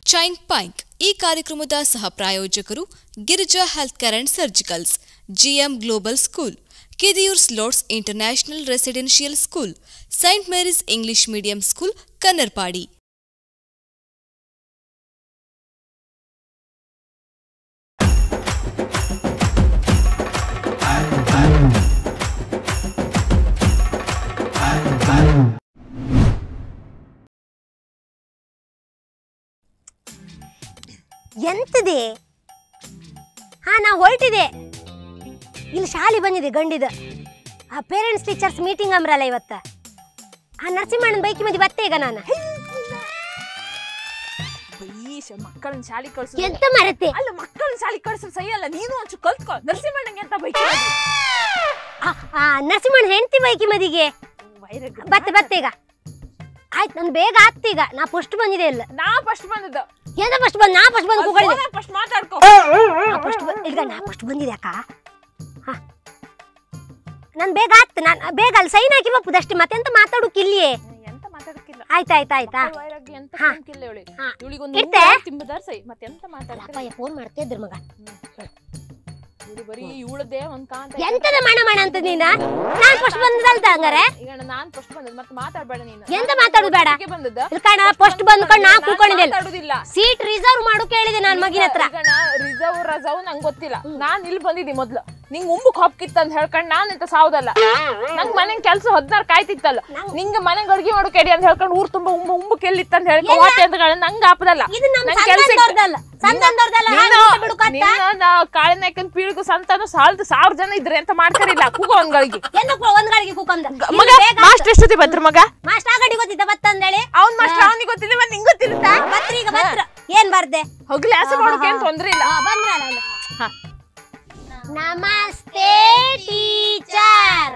ಚೈಂಗ್ ಪೈಂಕ್ ಈ ಕಾರ್ಯಕ್ರಮದ ಸಹ ಪ್ರಾಯೋಜಕರು Girija health care and surgicals GM global school Kidiyur ಸ್ಲೋಟ್ಸ್ international residential school saint Mary's English medium school Kannarpadi ಎಂತದೆ ಹಾ ನಾ ಹೊರಟಿದೆ ಇಲ್ಲಿ ಶಾಲೆ ಬಂದಿದೆ ಗಂಡಿದ ಆ ಪೇರೆಂಟ್ಸ್ ಟೀಚರ್ಸ್ ಮೀಟಿಂಗ್ ಅಂಬ್ರಲ್ಲ ಇವತ್ತ ಆ ನರಸಿಂಹಣ್ಣನ ಬೈಕಿ ಮದಿ ಬತ್ತೆ ಈಗ ನಾನು ಈಶ ಮಕ್ಕಳನ್ನ ಶಾಲಿ ಕಳ್ಸು ಎಂತ ಮರತೆ ಅಲ್ಲ ಮಕ್ಕಳನ್ನ ಶಾಲಿ ಕಳ್ಸು ಸೈ ಅಲ್ಲ ನೀನು ಒಂಚು ಕಲ್ತ್ಕೊ ನರಸಿಂಹಣ್ಣಂಗೆ ಅಂತ ಬೈಕ್ ಆ, ಆ ನರಸಿಂಹಣ್ಣ ಹೆಂಡತಿ ಬೈಕಿ ಮದಿಗೆ ಬತ್ತೆ ಬತ್ತೆ ಈಗ ಆಯ್ತು ನನ್ ಬೇಗ ಆತ್ ಈಗ ನಾ ಫಸ್ಟ್ ಬಂದಿದೆ ಇಲ್ಲ ನಾ ಫಸ್ಟ್ ಬಂದದ್ದು ಎಂತ ಫಸ್ಟ್ ಬಂದ್ ನಾ ಫಸ್ಟ್ ಬಂದು ಕೂಗಳಿದೆ ಫಸ್ಟ್ ಮಾತಾಡ್ಕೊ ನಾ ಫಸ್ಟ್ ಈಗ ನಾ ಫಸ್ಟ್ ಬಂದಿದೆ ಅಕ್ಕ ಹಾ ನನ್ ಬೇಗ ಆತ್ ನಾನು ಬೇಗ ಅಲ್ಲಿ ಸೈನ್ ಹಾಕಿ ಬಪ್ಪುದಷ್ಟೇ ಮತ್ತೆಂತ ಮಾತಾಡೋಕೆ ಇಲ್ಲಿಯೇ ಎಂತ ಮಾತಾಡಕ್ಕಿಲ್ಲ ಆಯ್ತು ಆಯ್ತು ಆಯ್ತಾ ಮಕ್ಕಳ ವೈರಾಗ್ಯ ಎಂತ ಹಾ. ಕಿಲ್ಲ ಇವಳಿ ಹಾ. ಇವಳಿಗೊಂದು ಇಡ್ತೆ? ತಿಂಬದಾರ್ ಸೈ ಮತ್ತೆ ಎಂತ ಮಾತಾಡ್ತಾರೆ ಅಪ್ಪಯ್ಯ ಫೋನ್ ಮಾಡ್ತಿದ್ರು ಮಗ ಇವಳು ಬರೀ ಇವಳದೇ ಒಂದ್ ಕಾಂತ ಎಂತದ ಮಣ ಮಣ ಅಂತ ನೀನ ನಾನ್ ಫಸ್ಟ್ ಬಂದದಲ್ತ ಹಂಗಾರೆ ಈಗ ನಾನ್ ಫಸ್ಟ್ ಬಂದದ್ ಮತ್ತೆ ಮಾತಾಡ್ಬೇಡ ನೀನು ಎಂತ ಮಾತಾಡುದು ಬೇಡ ಒಟ್ಟಿಗೆ ಬಂದದ್ದ ಇಲ್ಲಿ ಕಾಣ ಫಸ್ಟ್ ಬಂದ್ಕೊಂಡು ನಾ ಕೂಕೊಂಡಿದ್ದೆ ಮಾತಾಡುದಿಲ್ಲ ಸೀಟ್ ರಿಸರ್ವ್ ಮಾಡು ಕೇಳಿದೆ ನಾನ್ ಮಗಿನ ಹತ್ರ ರಿಸರ್ವ್ ರಜಾವ್ ನಂಗೆ ಗೊತ್ತಿಲ್ಲ ನಾನ್ ಇಲ್ಲಿ ಬಂದಿದ್ದಿ ಮೊದ್ಲು ನಿಂಗ್ ಉಂಬುಕ್ ಹೊಕ್ಕಿತ್ತ ಅಂತ ಹೇಳ್ಕೊಂಡ್ ನಾನ್ ಎಂತ ಸಾವುದಲ್ಲ ನಂಗ್ ಮನೆಗ್ ಕೆಲ್ಸ ಹದಿನಾರು ಕಾಯ್ತಿತ್ತಲ್ಲ ನಿಂಗ ಮನೆಗ್ ಅಡ್ಗೆ ಮಾಡೋ ಕೆಡಿ ಅಂತ ಹೇಳ್ಕೊಂಡು ಊರ್ ತುಂಬಾ ಉಂಬ ಉಂಬುಕ್ ಎಲ್ಲಿತ್ತ ಅಂತ ಹೇಳ್ಕೊಂಡು ಹೋತೆ ಅಂತ ಹೇಳಿ ನಂಗ್ ಆಪದಲ್ಲ ಇದು ನಮ್ ನಂಗ್ ಕೆಲ್ಸ ಇತ್ತು. ಸಂತಂದವ್ರದಲ್ಲ ಸಂತಂದವ್ರದಲ್ಲ ನೀನು ನಿನ್ನ ಕಾಳಿನಾಯ್ಕನ್ ಪೀಳಿಗೂ ಸಂತಾನ ಸಾಲದ ಸಾವಿರ ಜನ ಇದ್ರೆ ಅಂತ ಮಾಡ್ತಾರಿಲ್ಲ ಕೂಗೋ ಒಂದ್ಗಳಿಗೆ ಎಲ್ಲ ಒಂದ್ ಗಾಡಿಗೆ ಕೂಕೊಂಡ ಮಗ ಮಾಸ್ಟರ್ ಎಷ್ಟೊತ್ತಿ ಬತ್ರ ಮಗ ಮಾಸ್ಟರ್ ಆ ಗಾಡಿ ಗೊತ್ತಿದ್ದ ಬತ್ತಂದೇಳಿ ಅವ್ನ್ ಮಾಸ್ಟರ್ ಅವನಿಗೆ ಗೊತ್ತಿಲ್ಲ ಮತ್ತೆ ನಿಂಗ್ ಗೊತ್ತಿರುತ್ತಾ ಬತ್ರ ಈಗ ಬತ್ರ ಏನ್ ಬರ್ದೆ ಹೋಗ್ಲಿ ಆಸೆ ಮಾಡೋಕೆ ಏನ್ ತೊಂದ್ರೆ ಇಲ್ಲ ಆ, ಬಂದ್ರಲ್ಲ ಅಲ್ಲಿ. ಹಾ. ನಮಸ್ತೆ ಟೀಚರ್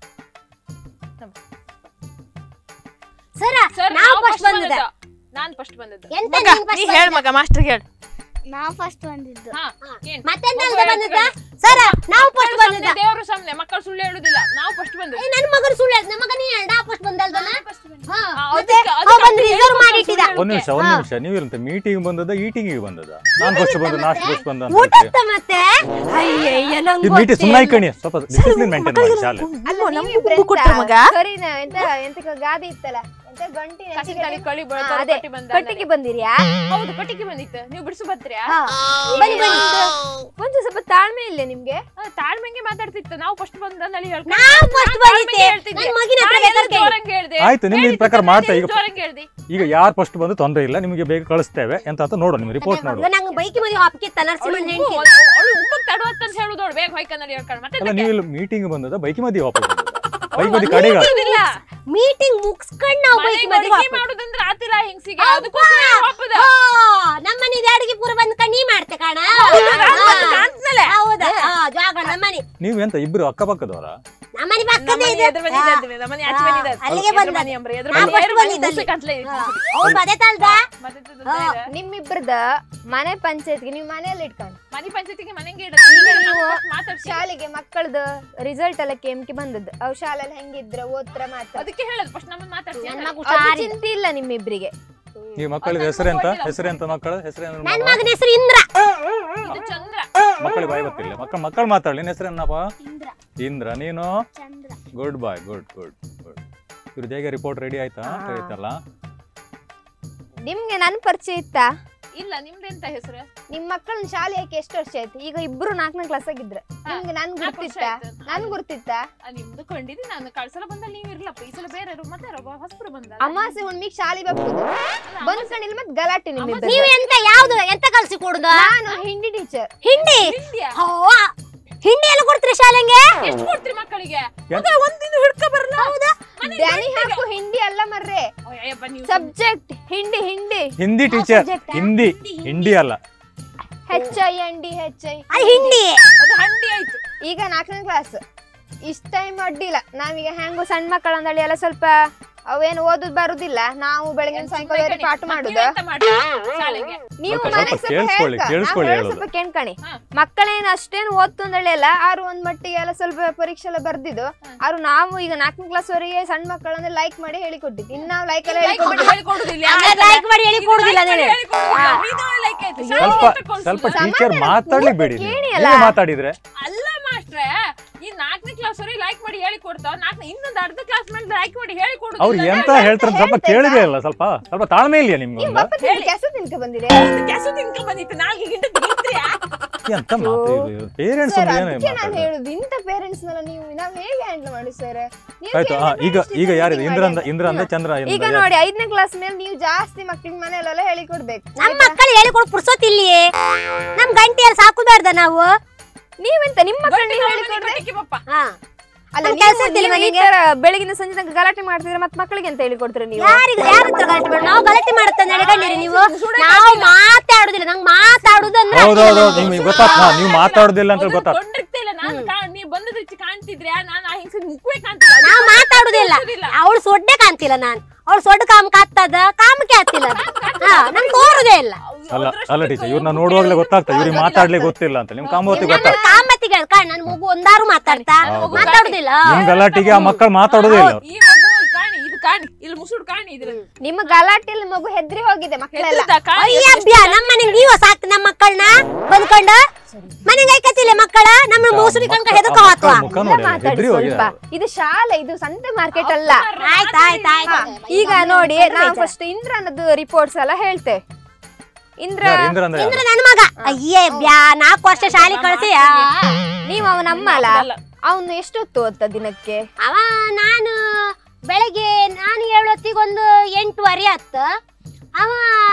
ಸರ ಸರ್ ನಾವು ಫಸ್ಟ್ ಬಂದಿದ್ದ ನಾನ್ ಫಸ್ಟ್ ಬಂದದ್ದು ಎಂತ ಮಗ ನೀನ್ first ನೀ ಹೇಳ್ ಮಗ ಮಾಸ್ಟರ್ ಹೇಳ ನಾ ಫಸ್ಟ್ ಬಂದಿದ್ದು ಹಾ ಏನ್? ಮತ್ತೆಂತ ಮಗು ಅಂತ ಬಂದಿದ್ದ ಹೇಳ್ಕೊಳ್ಳಿ. ಸರ ನಾವು ಫಸ್ಟ್ ಮಕ್ಕಳು ಬಂದಿದ್ದ ಸಾಮ್ನೆ, ದೇವ್ರು ಸಾಮ್ನೆ ಮಕ್ಕಳು ಸುಳ್ಳು ಹೇಳುದಿಲ್ಲ ನಾವು ಫಸ್ಟ್ ಬಂದದ್ದು ಏ, ನನ್ ಮಗನ ಸುಳ್ಳು ಹೇಳ್ದ ಮಗ ನೀ ನಾ ಫಸ್ಟ್ ಬಂದಲ್ದನ ಹಾ ಆ, ಮತ್ತೆ ಅದಕ್ಕೆ- ಅವ ಅದಕ್ಕೆ ಬಂದು ರಿಸರ್ವ್ ಮಾಡಿ ಇಟ್ಟಿದ ಒಂದ್ ನಿಮಿಷ ಒಂದ್ ನಿಮಿಷ ನೀವಿರಂತ ಮೀಟಿಂಗ್ ಬಂದದ ಈಟಿಂಗ್ ಬಂದದ ನಾನ್ ಫಸ್ಟ್ ಬಂದ ನಾಸ್ಟ್ ಫಸ್ಟ್ ಬಂದ ಅಂತ ಊಟತ್ತ ಮತ್ತೆ ಅಯ್ಯಯ್ಯ ನಂಗ್ ಇದು ಮೀಟಿಂಗ್ ಸುಮ್ಮನೆ ಕಣಿ ಸ್ವಲ್ಪ ಡಿಸಿಪ್ಲಿನ್ ಮೇಂಟೈನ್ ಮಾಡಿ ಶಾಲೆ ಅಲ್ವೋ, ನಮ್ಗೂ ಉಪ್ಪು ಕೊಟ್ರು ಮಗ ಸರಿನಾ ಎಂತ ಎಂತ ಗಾದಿ ಇತ್ತಲ್ಲ ಎಂತ ಗಂಟಿ ಕಸಿ ತಳಿ ಕಳಿ ಹಾ, ಬೆಳ್ಕೊಂಡು ಅದೇ ಕಟ್ಟಿ ಬಂದ ಕಟ್ಟಿಗೆ ಬಂದಿರ್ಯಾ ಹೌದು ಕಟ್ಟಿಗೆ ಬಂದಿತ್ತು ನೀವು ಬಿಡಿಸು ಬರ್ತೀರಾ ಬನ್ನಿ ಬನ್ನಿ ಒಂದು ಸ್ವಲ್ಪ ತಾಳ್ಮೆ ಇಲ್ಲ ನಿಮ್ಗೆ ಆ, ತಾಳ್ಮೆಂಗೆ ಮಾತಾಡ್ತಿತ್ತು ನಾವು ಫಸ್ಟ್ ಬಂದ ನಳಿ ಹೇಳ್ಕೊಂಡು ನಾವ್ first ಬಂದಿದ್ದೆ. ನನ್ ಮಗಿನ ಹತ್ರ ಬೇಕಾದ್ರೆ ಕೇಳಿ. ಜೋರಂಗ್ ಹೇಳ್ದೆ ಆಯ್ತು, ನಿಮ್ ನಿಮ್ ಪ್ರಕಾರ ಮಾಡ್ತಾ ಈಗ. ಜೋರಂಗ್ ಹೇಳ್ದಿ ಈಗ ಯಾರು ಫಸ್ಟ್ ಬಂದು ತೊಂದರೆ ಇಲ್ಲ ನಿಮಗೆ ಬೇಗ ಕಳಿಸ್ತೇವೆ ಅಂತ ಅಂತ ನೋಡು ನಿಮ್ಗೆ ರಿಪೋರ್ಟ್ ನೋಡು ಈಗ ನಂಗೆ ಬೈಕಿ ಮದುವೆ ಹಾಕಿತ್ತ ನರಸಿಂಹನ್ ಹೆಂಡತಿ ಅವಳು ಉಪ್ಪಕ್ ತಡುವತ್ತ ಅಂತ ಹೇಳುದವಳು ಬೇಗ ಹೊಯ್ಕ ನಡಿ ಹೇಳ್ಕೊಂಡು ಮತ್ತೆ ಅಲ್ಲ ನೀವು ಇಲ್ಲಿ ಮೀಟಿಂಗ್ ಬಂದದ ಬೈಕ್ ಮದಿ ವಾಪಸ್ ಬೈಕ್ ಮದಿ ಕಡೆಗ ಇಲ್ಲ ಮೀಟಿಂಗ್ ಮುಗಿಸ್ಕೊಂಡ್ ನಾವು ಬೈಕಿ ಮದುವೆ ಅಡಿಗೆ ಮಾಡುದಂದ್ರ ಆತಿಲ್ಲ ಹೆಂಗ್ಸಿಗೆ ಅದಕ್ಕೋಸ್ಕರ ಹೋಗ್ಬೋದ ನಮ್ಮನೆ ಅಡಿಗೆ ಪೂರ ಬಂದ್ ನೀ ಮಾಡ್ತೆ ಕಾಣ ಕಾಣ್ತನಲ್ಲ ಹೌದಾ ಹಾ, ಜಾಗ ನಮ್ಮನೆ ನೀವು ಎಂತ ಇಬ್ರು ಅಕ್ಕಪಕ್ಕದವರ ನಮ್ಮನೆ ಪಕ್ಕದೇ ನಮ್ಮನೆ ಇದೆ ಎದುರು ಮನೆ ಇದ್ದಾದ್ರೆ, ನಮ್ಮನೆ ಆಚೆ ಮನೆ ಇದ್ದಾದ್ರೆ. ಅಲ್ಲಿಗೆ ಎದುರು ಬಂದ. ಮನೆ ಅಂಬ್ರೆ, ಎದುರು ನಾ ಮನೆ, first ಎದುರು ಮನೆ ಬಂದಿದ್ದಲ್ಲಿ. ಮುಸುಕ್ ಅಂತಲೇ ಇದೆ. ಅವ್ರು ಅದೇ ತಲ್ದ ಮತ್ತೆ ಇದು ಬೇರೆ. ನಿಮ್ಮಿಬ್ರದ ಮನೆ ಪಂಚಾಯತ್ಗೆ ನೀವು ಮನೆಯಲ್ಲಿ ಇಟ್ಕೊಂಡು ಮನೆ ಪಂಚಾಯತಿಗೆ ಮನೆಗೆ ಇಡತ್ತೆ. ಈಗ ನೀವು ಮಾತಾಡ್ಸಿ ಶಾಲೆಗೆ ಮಕ್ಕಳದು ರಿಸಲ್ಟ್ ಎಲ್ಲ ಕೆಮ್ಕಿ ಬಂದದ್ದು ಅವ್ ಶಾಲೆಯಲ್ಲಿ ಹೆಂಗಿದ್ರ ಓದ್ರ ಮಾತ್ರ ಅದಕ್ಕೆ ಹೇಳೋದು ಫಸ್ಟ್ ನಮ್ಮನ್ನ ಮಾತಾಡ್ಸಿ ನನ್ ಅಂತ. ಮಗು ಅದು ಹುಷಾರಿಲ್ಲ. ಚಿಂತೆ ಇಲ್ಲ ನಿಮ್ಮಿಬ್ರಿಗೆ ಈ ಮಕ್ಕಳಿಗೆ ಹೆಸರೆಂತ ಹೆಸರೆಂತ ಮಕ್ಕಳ ಹೆಸರೇನು ನನ್ ಮಗನ ಹೆಸರು ಇಂದ್ರ ಇದು ಚಂದ್ರ ಮಕ್ಕಳಿಗೆ ಬಾಯಿ ಗೊತ್ತಿಲ್ಲ ಮಕ್ಕಳು ಮಕ್ಕಳು ಮಾತಾಡಲಿ ನಿನ್ನ ಹೆಸರೇನಪ್ಪ ಇಂದ್ರ ನೀನು good boy good good good ಇವ್ರ ಹೇಗೆ ರಿಪೋರ್ಟ್ ರೆಡಿ ಆಯ್ತಾ ಆಯ್ತಲ್ಲ ನಿಮ್ಗೆ ನನ್ ಪರಿಚಯ ಇತ್ತಾ ಇಲ್ಲ ನಿಮ್ದೆಂತ ಹೆಸರು ನಿಮ್ ಮಕ್ಕಳನ್ನ ಶಾಲೆ ಯಾಕೆ ಎಷ್ಟು ವರ್ಷ ಆಯ್ತು ಈಗ ಇಬ್ರು ನಾಲ್ಕನೇ ಕ್ಲಾಸ್ ಆಗಿದ್ರ ನಿಮ್ಗೆ ನನ್ ನಾಲ್ಕು ವರ್ಷ ಗುರ್ತಿತ್ತ ಆಯ್ತು. ನನ್ ಗುರ್ತಿತ್ತ ಆ, ನಿಮ್ದು ಕೊಂಡಿದ್ದೀನಿ ನಾನು ಕಳ್ಸಲ ಬಂದಲ್ಲಿ ನೀವು ಇರ್ಲಪ್ಪ ಈ ಸಲ ಬೇರೆ ಮತ್ತೆ ಯಾರೋ ಹೊಸಬ್ರು ಬಂದ ಅಮಾಸೆ ಹುಣ್ಮಿಗ್ ಶಾಲೆ ಬಪ್ಪುದು ಬಂದ್ಕೊಂಡಿಲ್ಲ ಮತ್ ಗಲಾಟೆ ನಿಮ್ಮಿಬ್ರದ್ದು. ನೀವ್ ಎಂತ ಯಾವ್ದು ಎಂತ ಕಲ್ಸಿ ಕೊಡುದ ನಾನು ಹಿಂದಿ ಟೀಚರ್ ಹಿಂಡಿ ಹಿಂದಿಯಾ? ಓ, ಹಿಂಡಿ ಎಲ್ಲ ಕೊಡ್ತೀರಿ ಶಾಲೆಗೆ ಎಷ್ಟು ಕೊಡ್ತೀರಿ ಮಕ್ಕಳಿಗೆ ಎಂತ? ಮಗ ಒಂದಿನ ಹಿಡ್ಕ ಬರಲ್ಲ ಹೌದಾ ಧ್ಯಾನಿ ಹಾಕು ಹಿಂದಿ ಅಲ್ಲ ಮರ್ರೆ ನೀವು ಸಬ್ಜೆಕ್ಟ್ ಹಿಂದಿ ಹಿಂದಿ ಹಿಂದಿ ಟೀಚರ್ ಹಿಂದಿ ಹಿಂದಿ ಅಲ್ಲ H I N D H I ಅದು ಹಿಂಡಿ ಅದು ಹಂಡಿ ಆಯ್ತು ಈಗ ನಾಲ್ಕನೇ ಕ್ಲಾಸ್ ಇಷ್ಟ ಟೈಮ್ ಅಡ್ಡಿಲ್ಲ ನಾವೀಗ ಹೆಂಗು ಸಣ್ಣ ಮಕ್ಕಳು ಅಂದಳಿ ಎಲ್ಲ ಸ್ವಲ್ಪ ಅವೇನು ಓದುದ್ ಬರುದಿಲ್ಲ ನಾವು ಬೆಳಗಿನ ಸಾಯಂಕಾಲ ಪಾಠ ಮಾಡುದ ಶಾಲೆಗೆ ನೀವು ಸ್ವಲ್ಪ ಮನೆಗ್ ಸ್ವಲ್ಪ ಕೇಳಿಸ್ಕೊಳ್ಳಿ, ಹೇಳ್ಕ. ಕೇಳಿಸ್ಕೊಳ್ಳಿ ನಾವ್ ಹೇಳೋದ್ ಹೇಳೋದು. ಸ್ವಲ್ಪ ಕೇಳ್ಕಣಿ ಹಾ. ಮಕ್ಕಳೇನು ಅಷ್ಟೇನು ಓದ್ತು ಅಂದಳೆಲ್ಲ ಆರು ಒಂದ್ ಮಟ್ಟಿಗೆ ಎಲ್ಲ ಸ್ವಲ್ಪ ಪರೀಕ್ಷೆ ಎಲ್ಲ ಬರ್ದಿದ್ದು ಆರು ನಾವು ಈಗ ನಾಲ್ಕನೇ ಕ್ಲಾಸ್ ವರೆಗೆ ಸಣ್ಣ ಮಕ್ಕಳಂದ್ರೆ ಲೈಕ್ ಮಾಡಿ ಹೇಳಿ ಕೊಟ್ಟಿದ್ದು ಇನ್ನು ನಾವು ಲೈಕ್ ಎಲ್ಲ ಹೇಳಿ Like ಮಾಡಿ ಹೇಳಿಕೊಡುದಿಲ್ಲ. ಅಂದ್ರೆ like ಮಾಡಿ ಹೇಳಿಕೊಡುದಿಲ್ಲ Like ಮಾಡಿ ಅದೇನೆ. ಹೇಳಿಕೊಡುದಿಲ್ಲ. ನೀನು like ಆಯ್ತು. ಸ್ವಲ್ಪ ಶಾಲೆಗೆ ಕೊಡ್ಸಿಲ್ಲ. ಸ್ವಲ್ಪ ಟೀಚರ್ ಮಾತಾಡ್ಲಿಕ್ಕೆ ಬೇಡಿ ನೀವು. ಕೇಳಿ ನೀವೇ ಅಲ್ಲ. ಮಾತಾಡಿದ್ರೆ ಅಲ್ಲ ಮಾಸ್ಟ್ರೆ ಈ ನಾಲ್ಕನೇ ಕ್ಲಾಸ್ ವರೆಗೆ ಲೈಕ್ ಮಾಡಿ ಹೇಳಿ ಕೊಡ್ತಾವ ನಾಲ್ಕು ಇನ್ನೊಂದು ಅರ್ಧ ಕ್ಲಾಸ್ ಮೇಲೆ ಲೈಕ್ ಮಾಡಿ ಹೇಳಿ ಕೊಡುದು ಅವ್ರು ಎಂತ ಹೇಳ್ತಾರೆ ಅಂತ ಸ್ವಲ್ಪ ಕೇಳಿದೆ ಅಲ್ಲ ಸ್ವಲ್ಪ ಸ್ವಲ್ಪ ತಾಳ್ಮೆ ಇಲ್ಲ ನಿಮ್ಗೊಂದು ಪಾಪ ಕೆಲಸ ತಿನ್ಕ ಬಂದಿರಿ ಕೆಸ ತಿನ್ಕೊಂಡ್ ಬಂದಿತ್ತು ನಾಲ್ಕು ಗಿಂಟ ತಿಂತ್ರಿಯಾ ಎಂತ ಮಾತು ಪೇರೆಂಟ್ಸ್ ಸರ್ ಏನು ಅದಕ್ಕೆ ನಾನು ಮಾತಾಡ್ತಾರೆ ಹೇಳುದು ಇಂಥ ಪೇರೆಂಟ್ಸ್ ನೆಲ್ಲ ನೀವು ನಾವ್ ಹೇಗೆ ಹ್ಯಾಂಡಲ್ ಮಾಡಿ ಸರ್ ಆಯ್ತು ಹಾ ಈಗ ಈಗ ಯಾರಿದೆ ಇಂದ್ರ ಅಂದ ಇಂದ್ರ ಅಂದ ಚಂದ್ರ ಈಗ ಇಂದ್ರ ನೋಡಿ ಐದನೇ ಕ್ಲಾಸ್ ಮೇಲೆ ನೀವು ಜಾಸ್ತಿ ಮಕ್ಳಿಗೆ ಮನೆಯಲ್ಲೆಲ್ಲ ಹೇಳಿ ಕೊಡ್ಬೇಕು ನಮ್ಮ ಮಕ್ಕಳು ಹೇಳಿಕೊಡು ಪುರ್ಸೋತಿಲ್ಲಿಯೇ ನಮ್ ಗಂಟೆಯಲ್ಲಿ ಸಾಕುದಾರ್ದ ನಾವು ನೀವೆಂತ ನಿಮ್ಮ ಮಕ್ಕಳನ್ನ ಹೇಳಿ ಕೊಡ್ಬೇಕು ಪಪ್ಪ ಹಾ ಅಲ್ಲ ನಮ್ ನೀವು- ಕೆಲ್ಸ ಇರ್ತಿಲ್ವಾ ನೀವು ಈ ನಿಂಗೆ? ತರ ಬೆಳಗಿನ ಸಂಜೆ ತನಕ ಗಲಾಟೆ ಮಾಡ್ತಿದ್ರೆ ಮತ್ತೆ ಮಕ್ಕಳಿಗೆ ಅಂತ ಹೇಳಿ ಕೊಡ್ತೀರಿ ನೀವು ಯಾರಿಗ ಯಾರ ಹತ್ರ ಗಲಾಟೆ ಮಾಡಿ ನಾವು ಗಲಾಟೆ ಮಾಡುತ್ತ ನಡ್ಕೊಂಡಿರಿ ನೀವು ನಾವು ಮಾತಾಡುದಿಲ್ಲ ನಂಗೆ ಮಾತಾಡುದಂದ್ರೆ ಹೌದೌದು ನಿಮ್ಗೆ ಗೊತ್ತಾಗ್ತಾ ನೀವು ಮಾತಾಡೋದಿಲ್ಲ ಅಂತ ಗೊತ್ತಾಗ್ತದೆ ಕೊಂಡಿರ್ತಿಲ್ಲ ನಾನು ಕಾ- ನೀವ್ ಬಂದದ ಹೆಚ್ಚು ಕಾಣ್ತಿದ್ರೆ ನಾನು ಆ ಹಿಂಸೆ ಮುಖವೇ ಕಾಣ್ತಿಲ್ಲ ನಾವ್ ಮಾತಾಡುದಿಲ್ಲ ಅವಳು ಸೊಡ್ಡೆ ಕಾಣ್ತಿಲ್ಲ ನಾನ್ ಅವಳು ಸೊಡ್ಡು ಕಾಮ್ ಕಾತ್ತದ ಕಾಮಕ್ಕೆ ಹತ್ತಿಲ್ಲ ಅದು. ಹಾ ನಂಗೆ ತೋರುದೇ ಇಲ್ಲ ಅಲ್ಲ ಅಲ್ಲ ಟೀಚರ್ ಇವ್ರನ್ನ ನೋಡುವಾಗಲೇ ಗೊತ್ತಾಗ್ತದೆ ಇವ್ರಿಗೆ ಮಾತಾಡ್ಲಿಕ್ಕೆ ಗೊತ್ತಿಲ್ಲ ಅಂತ ನಿಮ್ ಕಾಮವತಿ ಗೊತ್ತಾಗ್ತದೆ ಕಾಮತ್ತಿಗೆ ಕಾಣ್ ನನ್ ಮಗು ಒಂದಾರು ಮಾತಾಡ್ತಾ ಹೌದು. ಮಾತಾಡುದಿಲ್ಲ ನಿಮ್ ಗಲಾಟಿಗೆ ಆ ಮಕ್ಕಳು ಮಾತಾಡೋದೇ ಇಲ್ಲ ಅವ್ರು. ಈ ಮಗು ಕಾಣಿ ಇದು ಕಾಣಿ ಇಲ್ಲಿ ಮುಸುಡು ಕಾಣಿ ಇದ್ರ ನಿಮ್ಮ ಗಲಾಟೆಯಲ್ಲಿ ಮಗು ಹೆದ್ರಿ ಹೋಗಿದೆ ಮಕ್ಕಳೆಲ್ಲ ಅಯ್ಯಬ್ಬ್ಯ ನಮ್ಮ ಮನೆಗೆ ನೀವು ಸಾಕ್ ನಮ್ಮ ಮಕ್ಕಳನ್ನ ಬಂದ್ಕೊಂಡು ಮನೆಗೆ ಐಕತಿಲ್ಲ ಮಕ್ಕಳ ನಮ್ಮ ಮೂಸುರಿ ಕಣ್ಕ ಹೆದಕ ಹೋತ್ವ ಮಕ್ಕಳ ಮುಖ ನೋಡಿ ಮಾತಾಡಿ ಹೆದ್ರಿ ಹೋಗಿದೆ ಸ್ವಲ್ಪ ಇದು ಶಾಲೆ ಇದು ಸಂತೆ ಮಾರ್ಕೆಟ್ ಅಲ್ಲ ಆಯ್ತು ಆಯ್ತು ಆಯ್ತು ಈಗ ನೋಡಿ ನಾವು ಫಸ್ಟ್ ಇಂದ್ರನದ್ದು ರಿಪೋರ್ಟ್ಸ್ ಎಲ್ಲ ಹೇಳ್ತೇವೆ ಇಂದ್ರ ಯಾರು ಇಂದ್ರ ಅಂದ್ರೆ ಇಂದ್ರ ಯಾರು? ನನ್ನ ಮಗ ಅಯ್ಯೇ ಬ್ಯಾ ನಾಲ್ಕು ವರ್ಷ ಶಾಲೆ ಕಳ್ಸಿ ನೀವು ಅವನ ಅಮ್ಮ ಅಲ್ಲ ಅವನು ಎಷ್ಟೊತ್ತು ಓದ್ತ ದಿನಕ್ಕೆ ಅವ ನಾನು ಬೆಳಗ್ಗೆ ನಾನು ಹೇಳೊತ್ತಿಗೊಂದು ಎಂಟುವರೆ ಹತ್ತ ಅವ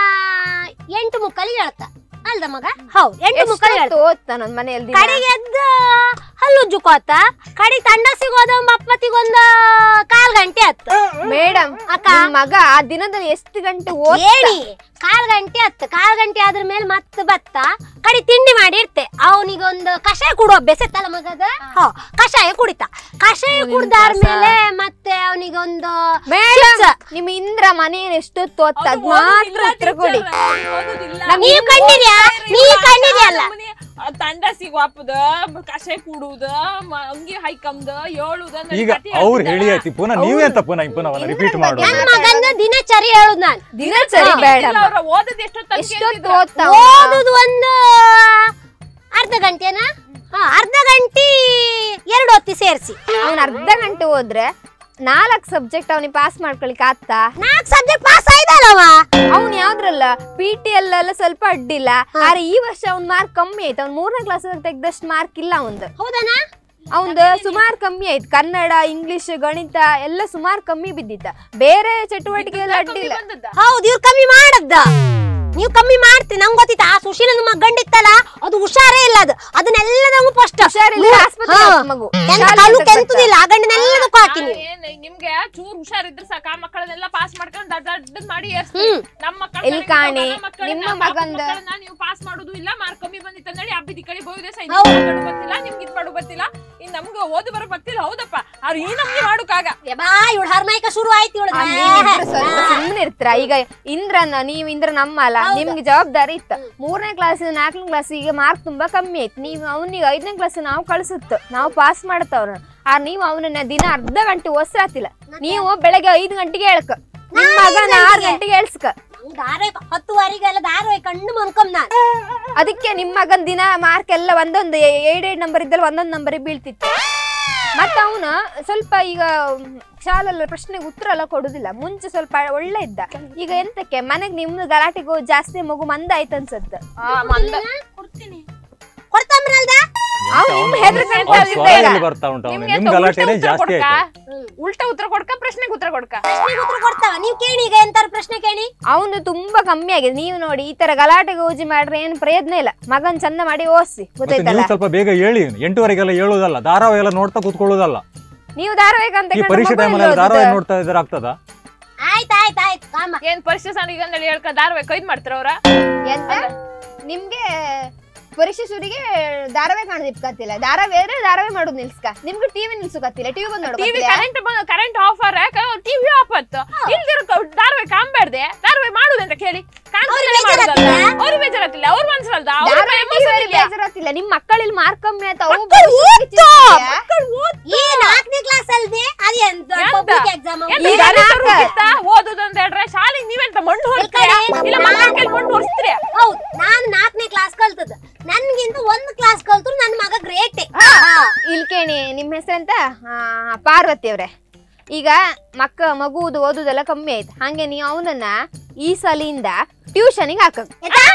ಎಂಟು ಮುಕ್ಕಲಿಗೆ ಹೇಳ್ತ ಅಲ್ದ ಮಗ ಹೌದು ಎಂಟು ಮುಕ್ಕಲಿಗೆ ಹೇಳ್ತ ಎಷ್ಟೊತ್ತು ಓದ್ತ ನನ್ನ ಮನೆಯಲ್ಲಿ ದಿನ? ಕಡೆಗೆ ಎದ್ದ ಹಲ್ಲು ಜುಕೋತ ಕಡೆ ತಂಡ ಸಿಗೋದ ಅಪ್ಪತ್ತಿಗೊಂದು ಕಾಲ್ ಗಂಟೆ ಹತ್ತು ಮೇಡಮ್ ಅಕ್ಕ. ನಿಮ್ ಮಗ ಆ ದಿನದಲ್ಲಿ ಎಷ್ಟು ಗಂಟೆ ಓದ್ ಹೇಳಿ ಕಾಲ್ ಗಂಟೆ ಹತ್ತು ಕಾಲ್ ಗಂಟೆ ಆದ್ರ ಮೇಲೆ ಮತ್ತೆ ಬತ್ತ ಕಡಿ ತಿಂಡಿ ಮಾಡಿ ಇರ್ತೆ ಅವನಿಗೊಂದು ಕಷಾಯ ಕುಡುವ ಅಭ್ಯಾಸ ಇತ್ತಲ್ಲ ಮಗದ ಹೋ ಕಷಾಯ ಕುಡಿತ ಕಷಾಯ ಕುಡ್ದಾದ್ಮೇಲೆ ಮತ್ತೆ ಅವನಿಗೊಂದು ಮೇಡಮ್ ನಿಮ್ ಇಂದ್ರ ಮನೆಯಲ್ಲಿ ಎಷ್ಟೊತ್ತು ಓದ್ತ ಅದ್ ಮಾತ್ರ ಉತ್ತರ ಕೊಡಿ ನೀವ್ ಕಂಡಿದ್ಯಾ ನೀವ್ ಕಂಡಿದ್ಯಲ್ಲ ತಂಡ ಸಿಗುವಪ್ಪದ ಕಷಾಯ ಕುಡುವುದ ಅಂಗಿ ಹೈಕಮ್ದ ಏಳುದ ಈಗ ಅವ್ರು ಹೇಳಿ ಆಯ್ತು ಪುನಃ ನೀವೇ ಅಂತ ಪುನಃ ಪುನಃ ರಿಪೀಟ್ ಮಾಡೋದು ನನ್ ಮಗಂದ ದಿನಚರಿ ಹೇಳುದ್ ನಾನು ದಿನಚರಿ ಬೇಡ ಅವ್ರ ಓದದ್ ಎಷ್ಟೊತ್ತ ಎಷ್ಟೊತ್ತು ಓದ್ತ ಓದುದು ಒಂದು ಅರ್ಧ ಗಂಟೆನಾ ಹಾ ಅರ್ಧ ಗಂಟೆ ಎರಡು ಹೊತ್ತಿ ಸೇರಿಸಿ ಅವ್ನ ಅರ್ಧ ಗಂಟೆ ಹೋದ್ರೆ ನಾಲ್ಕ್ ಸಬ್ಜೆಕ್ಟ್ ಅವನಿಗೆ ಪಾಸ್ ಮಾಡ್ಕೊಳಿಕ್ ಆಗ್ತಾ ನಾಲ್ಕು ಸಬ್ಜೆಕ್ಟ್ ಪಾಸ್ ಆಯ್ತಲ್ಲವ ಅವ್ನ್ ಯಾವ್ದ್ರಲ್ಲ ಪಿ ಟಿ ಎಲ್ಲ ಸ್ವಲ್ಪ ಅಡ್ಡಿಲ್ಲ ಆದ್ರೆ ಈ ವರ್ಷ ಅವ್ನ್ ಮಾರ್ಕ್ ಕಮ್ಮಿ ಆಯ್ತು ಅವ್ನ್ ಮೂರನೇ ಕ್ಲಾಸ್ ತೆಗ್ದಷ್ಟು ಮಾರ್ಕ್ ಇಲ್ಲ ಅವಂದು ಹೌದನಾ ಅವಂದು ಸುಮಾರು ಕಮ್ಮಿ ಆಯ್ತು ಕನ್ನಡ ಇಂಗ್ಲಿಷ್ ಗಣಿತ ಎಲ್ಲ ಸುಮಾರು ಕಮ್ಮಿ ಬಿದ್ದಿತ್ತ ಬೇರೆ ಚಟುವಟಿಕೆ ಎಲ್ಲ ಅಡ್ಡಿಲ್ಲ ಹೌದು ಇವ್ರು ಕಮ್ಮಿ ಮಾಡದ್ದ ನೀವು ಕಮ್ಮಿ ಮಾಡ್ತಿ ನಂಗೆ ಗೊತ್ತಿತ್ತ ಆ ಸುಶೀಲ ನಮ್ಮ ಗಂಡಿತ್ತಲ್ಲ ಅದು ಹುಷಾರೇ ಇಲ್ಲ ಅದು ಅದನ್ನೆಲ್ಲ ನಮ್ಗೆ ಫಸ್ಟ್ ಹುಷಾರಿಲ್ಲ, ಆಸ್ಪತ್ರೆ ಹಾಕು ಮಗು. ಶಾಲೆ ಕಲ್ಲು ಅಂತ ಕೆಂತುದಿಲ್ಲ ಆ ಗಂಡನೆಲ್ಲದಕ್ಕೂ ಹಾಕಿ ನೀವು ಏನ್ ನಿಮ್ಗೆ ಚೂರ್ ಹುಷಾರಿದ್ರೆ ಸಾಕ ಆ ಮಕ್ಕಳನ್ನೆಲ್ಲ ಪಾಸ್ ಮಾಡ್ಕೊಂಡು ದಡ್ಡ ದಡ್ಡದ್ ಮಾಡಿ ಹ್ಮ್. ಏರ್ಸ್ತೀವಿ. ನಮ್ಮ ಮಕ್ಕಳ ಇಲ್ಲಿ ಕಾಣಿ, ನಿಮ್ಮ ಮಗಂದ- ನೀವು ಪಾಸ್ ಮಾಡುದು ಇಲ್ಲ ಮಾರ್ಕ್ ಕಮ್ಮಿ ಬಂದಿತ್ತ ಹೇಳಿ ಅಬ್ಬಿದಿ ಕಡೆ ಬೋಯ್ದೆ ಸೈ ಹೌದು. ಗೊತ್ತಿಲ್ಲ ನಿಮ್ಗೆ ಇದ್ ಮಾಡು ಗೊತ್ತಿಲ್ಲ ಇನ್ ನಮ್ಗೆ ಓದು ಬರೋ ಗೊತ್ತಿಲ್ಲ ಹೌದಪ್ಪ ಅವ್ರು ಈ ನಮ್ಗೆ ಮಾಡುಕಾಗ ಯಬ್ಬಾ ಇವಳು ಹರ್ನಾಯ್ಕ ಶುರು ಆಯ್ತು ಇವಳು ಆ, ನೀವಿಬ್ರು ಸ್ವಲ್ಪ ಸುಮ್ಮನೆ ಇರ್ತೀರಾ ಈಗ ಇಂದ್ರನ ನೀವು ಇಂದ್ರ ನಮ್ಮ ಅಲ್ಲ ನಿಮ್ಗೆ ಜವಾಬ್ದಾರಿ ಇತ್ತು ಮೂರನೇ ಕ್ಲಾಸ್ ನಾಲ್ಕನೇ ಕ್ಲಾಸ್ ಈಗ ಮಾರ್ಕ್ ತುಂಬಾ ಕಮ್ಮಿ ಆಯ್ತು ನೀವು ಅವನಿಗೆ ಐದನೇ ಕ್ಲಾಸ್ ನಾವು ಕಳ್ಸುತ್ತ ನಾವು ಪಾಸ್ ಮಾಡತ್ತವ್ರ ಆ ನೀವು ಅವನನ್ನ ದಿನ ಅರ್ಧ ಗಂಟೆ ಓಸ್ರಾತಿಲ್ಲ ನೀವು ಬೆಳಗ್ಗೆ ಐದು ಗಂಟೆಗೆ ಹೇಳ್ಕ ನಿಮ್ಮ ಮಗನ ಆರು ಗಂಟೆಗೆ ಹೇಳ್ಸ್ಕ ನಂಗ್ ಧಾರಾವಾಹಿ ಹತ್ತುವರೆಗೆಲ್ಲ ಧಾರಾವಾಹಿ ಕಣ್ಣು ಮನ್ಕೊಂಡ್ ನಾನು ಅದಕ್ಕೆ ನಿಮ್ಮ ಮಗನ ದಿನ ಮಾರ್ಕ್ ಎಲ್ಲ ಒಂದೊಂದು ಎರಡೆರಡು ನಂಬರ್ ಇದ್ದಲ್ಲಿ ಒಂದೊಂದು ನಂಬರಿಗೆ ಬೀಳ್ತಿತ್ತು ಮತ್ತೆ ಅವನ ಸ್ವಲ್ಪ ಈಗ ಶಾಲೆಲ್ಲ ಪ್ರಶ್ನೆಗೆ ಉತ್ತರ ಎಲ್ಲ ಕೊಡುದಿಲ್ಲ ಮುಂಚೆ ಸ್ವಲ್ಪ ಒಳ್ಳೆ ಇದ್ದ ಈಗ ಎಂತಕ್ಕೆ ಮನೆಗೆ ನಿಮ್ದು ಗಲಾಟೆಗೂ ಜಾಸ್ತಿ ಮಗು ಮಂದ ಆಯ್ತು ಅನ್ಸತ್ತ ಕೊಡ್ತಾಮ್ರಲ್ದ ಅವ್ನು ನಿಮ್ ಹೆದ್ರಿಕೆ ಅಂತ ಅವ್ರ ಅಲ್ಲಿದ್ದ ಸ್ವರ ಈಗ. ಎಲ್ಲಿ ಬರ್ತಾ ಉಂಟು ಅವ್ನು ನಿಮ್ಗೆ ನಿಮ್ ಎಂತ ಗಲಾಟೆನೇ ಉಲ್ಟಾ ಉತ್ತರ ಜಾಸ್ತಿ ಕೊಡ್ಕ? ಆಯ್ತು ಉಲ್ಟಾ ಉತ್ತರ ಕೊಡ್ಕ ಪ್ರಶ್ನೆಗೆ ಉತ್ತರ ಕೊಡ್ಕ ಪ್ರಶ್ನೆಗೆ ಉತ್ತರ ಕೊಡ್ತಾವ ನೀವು ಕೇಳಿ ಈಗ ಎಂತಾರು ಪ್ರಶ್ನೆ ಕೇಳಿ ಅವನು ತುಂಬಾ ಕಮ್ಮಿ ಆಗಿದೆ ನೀವು ನೋಡಿ ಈ ತರ ಗಲಾಟೆಗೆ ಊಜಿ ಮಾಡ್ರೆ ಏನು ಪ್ರಯೋಜನ ಇಲ್ಲ ಮಗನ್ ಚಂದ ಮಾಡಿ ಓದಿಸಿ ಮತ್ತೆ ಗೊತ್ತಾಯ್ತಲ್ಲ ನೀವು ಸ್ವಲ್ಪ ಬೇಗ ಹೇಳಿ ಎಂಟುವರೆಗೆಲ್ಲ ಹೇಳೋದಲ್ಲ ಧಾರಾವಾಹಿ ಎಲ್ಲ ನೋಡ್ತಾ ಕೂತ್ಕೊಳ್ಳೋದಲ್ಲ ನೀವು ಧಾರಾವಾಹಿಕ ಅಂತ ಈ ಕಂಡ್ರೆ ಪರೀಕ್ಷೆ ಮಗು ಟೈಮಲ್ಲಿ ಎಲ್ಲಿ ಧಾರಾವಾಹಿ ಓದುದು? ನೋಡ್ತಾ ಇದ್ರೆ ಆಗ್ತದಾ ಆಯ್ತು ಆಯ್ತು ಆಯ್ತು ಕಾಮ ಏನ್ ಪರೀಕ್ಷೆ ಸಾಲಿಗೆ ಅಂದೇಳಿ ಹೇಳ್ಕ ಧಾರಾವಾಹಿ ಕೈದ್ ಮಾಡ್ತಾರ ಅವ್ರ ಎಂತ ನಿಮ್ಗೆ ಪರೀಕ್ಷೆ ಶುರಿಗೆ ಧಾರಾವಾಹಿ ಕಾಣದಿಪ್ಕತ್ತಿಲ್ಲ ಧಾರಾವಾಹಿ ಬೇರೆ ಧಾರಾವಾಹಿ ಮಾಡೋದು ನಿಲ್ಸ್ಕ ನಿಮ್ಗೆ ಟಿವಿ ನಿಲ್ಸುಕತ್ತಿಲ್ಲ ಟಿವಿ ಬಂದ್ ಟಿವಿ ನೋಡ್ಕೊತಿಲ್ಲ ಕರೆಂಟ್ ಬಂದ ಕರೆಂಟ್ ಆಫರ್ ಟಿವಿ ಆಫ್ ಆಯ್ತು ಇಲ್ದಿರೋ ಧಾರಾವಾಹಿ ಕಾಂಬೇಡ್ದೆ ಧಾರಾವಾಹಿ ಮಾಡುದಂತ ಕೇಳಿ ಕಾಣ್ತಿಲ್ಲ ಮಾಡುದಲ್ಲ ಅವ್ರು ಬೇಜಾರತ್ತಿಲ್ಲ ಅವ್ರ ಮನ್ಸಲ್ದ ಅವ್ರ ಬೇಜಾರತ್ತಿಲ್ಲ ನಿಮ್ ಮಕ್ಕಳಿಲ್ಲಿ ಮಾರ್ಕ್ ಕಮ್ಮಿ ಆಯ್ತು ಅವು ಮಕ್ಕಳು ಪರೀಕ್ಷೆ ಓದ್ತಾ ಕಿಚ್ಚಿದ್ಯಾ? ಈ ನಾಲ್ಕನೇ ಕ್ಲಾಸ್ ಅಲ್ದೆ ಅದು ಎಂತ ಎಂತ? ಪಬ್ಲಿಕ್ ಎಕ್ಸಾಮ್ ಎಂತ ಗಣಿತ ರೂಪಿತ್ತ ಓದುದು ಅಂತ ಹೇಳ್ರೆ ಶಾಲೆಗೆ ನೀವೆಂತ ಮಣ್ಣು ಹೊರಿಸ್ತೀರಾ ಇಲ್ಲ ಮಕ್ಕಳ ಕೈಲಿ ಮಣ್ಣು ಹೊರಿಸ್ತೀರಾ ಹೌದು ನಾನು ನಾಲ್ಕನೇ ಕ್ಲಾಸ್ ಕಲ್ತದ ನನ್ಗಿಂತ ಒಂದು ಕ್ಲಾಸ್ ಕಲ್ತ್ರು ನನ್ನ ಮಗ ಗ್ರೇಟ್ ಇಲ್ ಕೇಳಿ ನಿಮ್ಮ ಹೆಸರೆಂತ ಆ, ಪಾರ್ವತಿ ಅವ್ರೆ ಈಗ ಮಕ್ಕ ಮಗುವುದು ಓದುದೆಲ್ಲ ಕಮ್ಮಿ ಆಯ್ತು ಹಂಗೆ ನೀವು ಅವನನ್ನ ಈ ಸಲಿಂದ ಟ್ಯೂಷನಿಗೆ ಹಾಕಕ್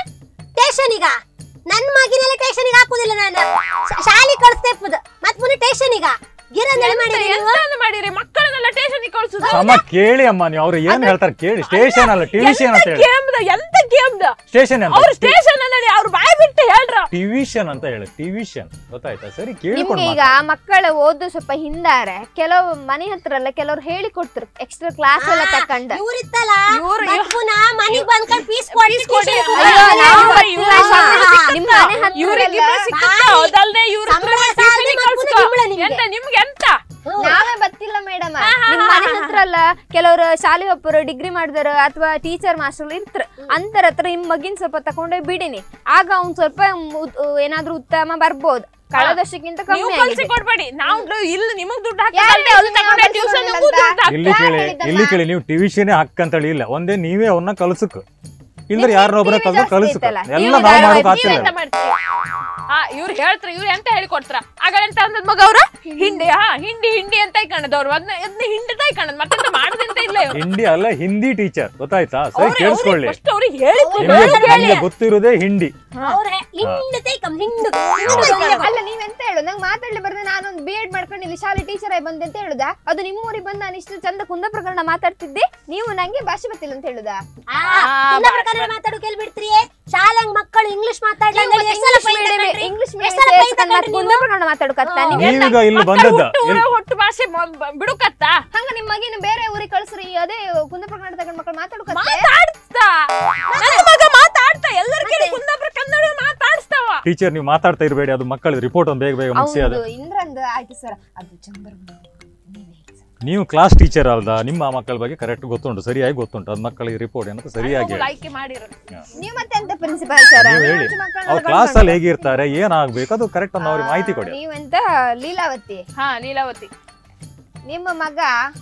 ಟೇಷನಿಗ ನನ್ನ ಮಗಿನೆಲ್ಲ ಟೇಷನಿಗೆ ಹಾಕುದಿಲ್ಲ ನಾನು ಶಾ- ಶಾಲೆ ಕಳಿಸ್ತೇ ಮತ್ ಪುನಃ ಟೇಷನಿಗ ಗಿರಂಜನೆ ಮಾಡಿ ಎಂತ ಮಾಡಿರಿ ಮಕ್ಕಳನ್ನೆಲ್ಲ ಸ್ಟೇಷನ್ ಕಳ್ಸುದು ಅಮ್ಮ ಕೇಳಿ ಅಮ್ಮ ನೀವು ಅವ್ರು ಏನ್ ಹೇಳ್ತಾರೆ ಕೇಳಿ ಸ್ಟೇಷನ್ ಅಲ್ಲ ಟಿವಿಷನ್ ಅಂತ ಹೇಳಿ ಗೇಮ್ದ ಎಂತ ಗೇಮ್ದ ಸ್ಟೇಷನ್ ಅಂತ ಅವ್ರು ಸ್ಟೇಷನ್ ಅನ್ನಡಿ ಅವ್ರು ಬಾಯ್ ಬಿಟ್ಟು ಹೇಳ್ರ ಟಿವಿಷನ್ ಅಂತ ಹೇಳಿ ಟಿವಿಷನ್ ಗೊತ್ತಾಯ್ತಾ ಸರಿ ನಿಮ್ಗೆ ಕೇಳಿಕೊಂಡು ಈಗ ಮಕ್ಕಳ ಓದು ಸ್ವಲ್ಪ ಹಿಂದಾರೆ ಕೆಲವು ಮನೆ ಹತ್ರ ಎಲ್ಲ ಕೆಲವ್ರು ಹೇಳಿ ಕೊಡ್ತಾರೆ ಎಕ್ಸ್ಟ್ರಾ ಕ್ಲಾಸ್ ಎಲ್ಲ ತಕೊಂಡ ಇವ್ರಿತ್ತಲ್ಲ ಇವ್ರು- ಮತ್ತ್ ಪುನಃ ಮನಿಗ್ ಬಂದ್ಕೊಂಡು ಪೀಸ್ ಕೊಡಿ ಕೊಡಿ. ಅಯ್ಯೋ, ನಾವು ಇವ್ರು- ಗೊತ್ತಿಲ್ಲ, ಇವ್ರು- ಶಾಲೆ ನಿಮ್ ಮನೆ ಹತ್ರ ಇವ್ರಿಗೆ ಎಲ್ಲ ಸಿಕ್ಕತ್ತ ಅದಲ್ದೆ ಇವ್ರ ಹತ್ರ ಸಂಬಳ tuition ಸಾಲ್ದೆ ಗೆ ಮತ್ತ್ ಕಳ್ಸ್ಕೊ. ಪುನಃ ಗಿಂಬಳ ನಿಮ್ಗೆ. ಎಂತ ನಿಮ್ಗೆ ಎಂತ ನಾವೇ ಬತ್ತಿಲ್ಲ ಮೇಡಮ್ ನಿಮ್ ಮನೆ ಹತ್ರ ಅಲ್ಲ ಕೆಲವರು ಶಾಲೆ ಒಬ್ಬರು ಡಿಗ್ರಿ ಮಾಡಿದಾರ ಅಥವಾ ಟೀಚರ್ ಮಾಸ್ಟರ್ ಇರ್ತಾರ ಅಂತರ ಹತ್ರ ನಿಮ್ ಮಗಿನ್ ಸ್ವಲ್ಪ ತಕೊಂಡೋಗಿ ಬಿಡಿನಿ ಆಗ ಅವ್ನ್ ಸ್ವಲ್ಪ ಉತ್- ಏನಾದ್ರೂ ಉತ್ತಮ ಬರ್ಬೋದು ಕಳೆದ ವರ್ಷಕ್ಕಿಂತ ನೀವು ಕಮ್ಮಿ ಕಳ್ಸಿ ಆಗಿದೆ ಕೊಡ್ಬೇಡಿ ನಾವು ಇಲ್ಲಿ ನಿಮಗ್ ದುಡ್ಡು ಯಾರು ಹಾಕಿ ಹೇಳಿದ್ದು ನೀವು ಕಳ್ಸಿ ಟ್ಯೂಷನ್ ಕೊಡಲ್ಲ ಅಂತ? ಇಲ್ಲಿ ಕೇಳಿ ಹೇಳಿದ್ದಲ್ಲ? ಇಲ್ಲಿ ಕೇಳಿ ನೀವು ಟಿವಿಷನ್ ಹಾಕಂತೇಳಿ ಇಲ್ಲ ಒಂದೇ ನೀವೇ ಅವನ್ನ ಕಲ್ಸಕ್ ಇಲ್ದ್ರೆ ನಿಮ್ಗೆ ಯಾರನ್ನೊಬ್ಬರ TV ಕಲ್ಸ ಜಾಸ್ತಿ ಕಲ್ಸಕ್ ಐತಲ್ಲ. ಎಲ್ಲ ನೀವು ನಾವು ಧಾರಾವಾಹಿ ಮಾಡೋಕ್ ನೀವ್ ಆಗ್ತಿಲ್ಲ ಎಂತ ಮಾಡ್ತೀರಿ ಆ ಇವ್ರು ಹೇಳ್ತಾರೆ ಇವ್ರು ಎಂತ ಹೇಳಿಕೊಡ್ತಾರ ಆಗ ಎಂತ ಅಂದದ್ ಮಗ ಅವ್ರ ಹಿಂಡಿ ಹಾ ಹಿಂಡಿ ಹಿಂಡಿ ಅಂತ ಇಕ್ಕಣದವ್ರು ಅದನ್ನ ಅದನ್ನ ಹಿಂಡಿ ಇಕ್ಕಣದ್ ಮತ್ತೆಂತ ಮಾಡೋದಂತ ಇಲ್ಲ ಇವ್ರು ಹಿಂದಿ ಅಲ್ಲ ಹಿಂದಿ ಟೀಚರ್ ಗೊತ್ತಾಯ್ತಾ ಸರಿ ಕೇಳಿಸ್ಕೊಳ್ಳಿ ಫಸ್ಟ್ ಅವ್ರಿಗೆ ಹೇಳಿ ನಿಮ್ಗೆ ನಿಮ್ಗೆ ಗೊತ್ತಿರೋದೇ ಹಿಂದಿ ಅವ್ರ ಹಿಂಡ್ ತೈಕಂ ಹಿಂಡ್ ಅಲ್ಲ ನೀವೆಂತ ಹೇಳು ನಂಗೆ ಮಾತಾಡ್ಲಿ ಬರ್ದೆ ನಾನೊಂದು ಬಿ ಎಡ್ ಮಾಡ್ಕೊಂಡು ಇಲ್ಲಿ ಶಾಲೆ ಟೀಚರ್ ಆಗಿ ಬಂದೆ ಅಂತ ಹೇಳುದಾ ಅದು ನಿಮ್ಮ ಊರಿಗೆ ಬಂದು ನಾನು ಇಷ್ಟು ಚಂದ ಕುಂದ ಪ್ರಕರಣ ಮಾತಾಡ್ತಿದ್ದೆ ನೀವು ನಂಗೆ ಭಾಷೆ ಗೊತ್ತಿಲ್ಲ ಅಂತ ಹೇಳುದಾ ಕನ್ನಡ ಮಾತಾಡೋ ಕೇಳಿ ಬಿಡ್ತೀರಿ ಶಾಲೆಂಗ್ ಮಕ್ಕಳು ಇಂಗ್ಲಿಷ್ ಮಾತಾಡ್ಲಿ ಇಂಗ್ಲಿಷ್ ಎಷ್ಟ್ ಸಲ ಬೈಕ್ ತಕೊಂಡ್ರಿ ಕುಂದ ಪ್ರಕರಣ ಮಾತಾಡಕತ್ತ ನೀವು ನೀವೀಗ ಇಲ್ಲಿ ಮಕ್ಕಳು ಬಂದದ್ದ ಹುಟ್ಟು ಊರ ಹೊಟ್ಟು ಭಾಷೆ ಮ- ಬಿಡುಕತ್ತ ಹಂಗ ನಿಮ್ಮ ಮಗಿನ ಬೇರೆ ಊರಿಗೆ ಕಳ್ಸ್ರಿ ಅದೇ ಕುಂದ ಪ್ರಕರಣ ತಗೊಂಡ್ ಮಕ್ಕಳು ಮಾತಾಡಕತ್ತ ಮಾತಾಡ್ತಾ ನನ್ನ ಮಗ ಮಾತಾಡ್ತಾ ಎಲ್ಲರ ಕೇಳಿ ಕುಂದಾಪುರ ಕನ್ನಡ ಮಾತಾಡ್ಸ್ತಾವ ಟೀಚರ್ ನೀವು ಮಾತಾಡ್ತಾ ಇರಬೇಡಿ ಅದು ಮಕ್ಕಳ ರಿಪೋರ್ಟ್ ಒಂದು ಬೇಗ ಬೇಗ ಮುಗಿಸಿ ಅದು ಹೌದು ಇಂದ್ರಂದು ಆಯ್ತು ಸರ್ ಅದು ಚಂಬರ್ ನೀವು ಕ್ಲಾಸ್ ಟೀಚರ್ ಅಲ್ದ ನಿಮ್ಮ ಮಕ್ಕಳ ಬಗ್ಗೆ ಕರೆಕ್ಟ್ ಗೊತ್ತುಂಟು ಸರಿಯಾಗಿ ಗೊತ್ತುಂಟು ಅದು ಮಕ್ಕಳಿಗೆ ರಿಪೋರ್ಟ್ ಏನಂತ ಸರಿಯಾಗಿ ಹೇಳಿ ಆಯ್ಕೆ ಮಾಡಿರೋದು ನೀವು ಮತ್ತೆ ಎಂತ ಪ್ರಿನ್ಸಿಪಾಲ್ ಸರ್ ನೀವು ಹೇಳಿ ಅವ್ರ ಕ್ಲಾಸ್ ಅಲ್ಲಿ ಹೇಗಿರ್ತಾರೆ ಏನಾಗ್ಬೇಕು ಅದು ಕರೆಕ್ಟ್ ಅನ್ನು ಅವ್ರಿಗೆ ಮಾಹಿತಿ ಕೊಡಿ ನೀವೆಂತ ಲೀಲಾವತಿ ಹಾ ಲೀಲಾವತಿ ನಿಮ್ಮ ಮಗ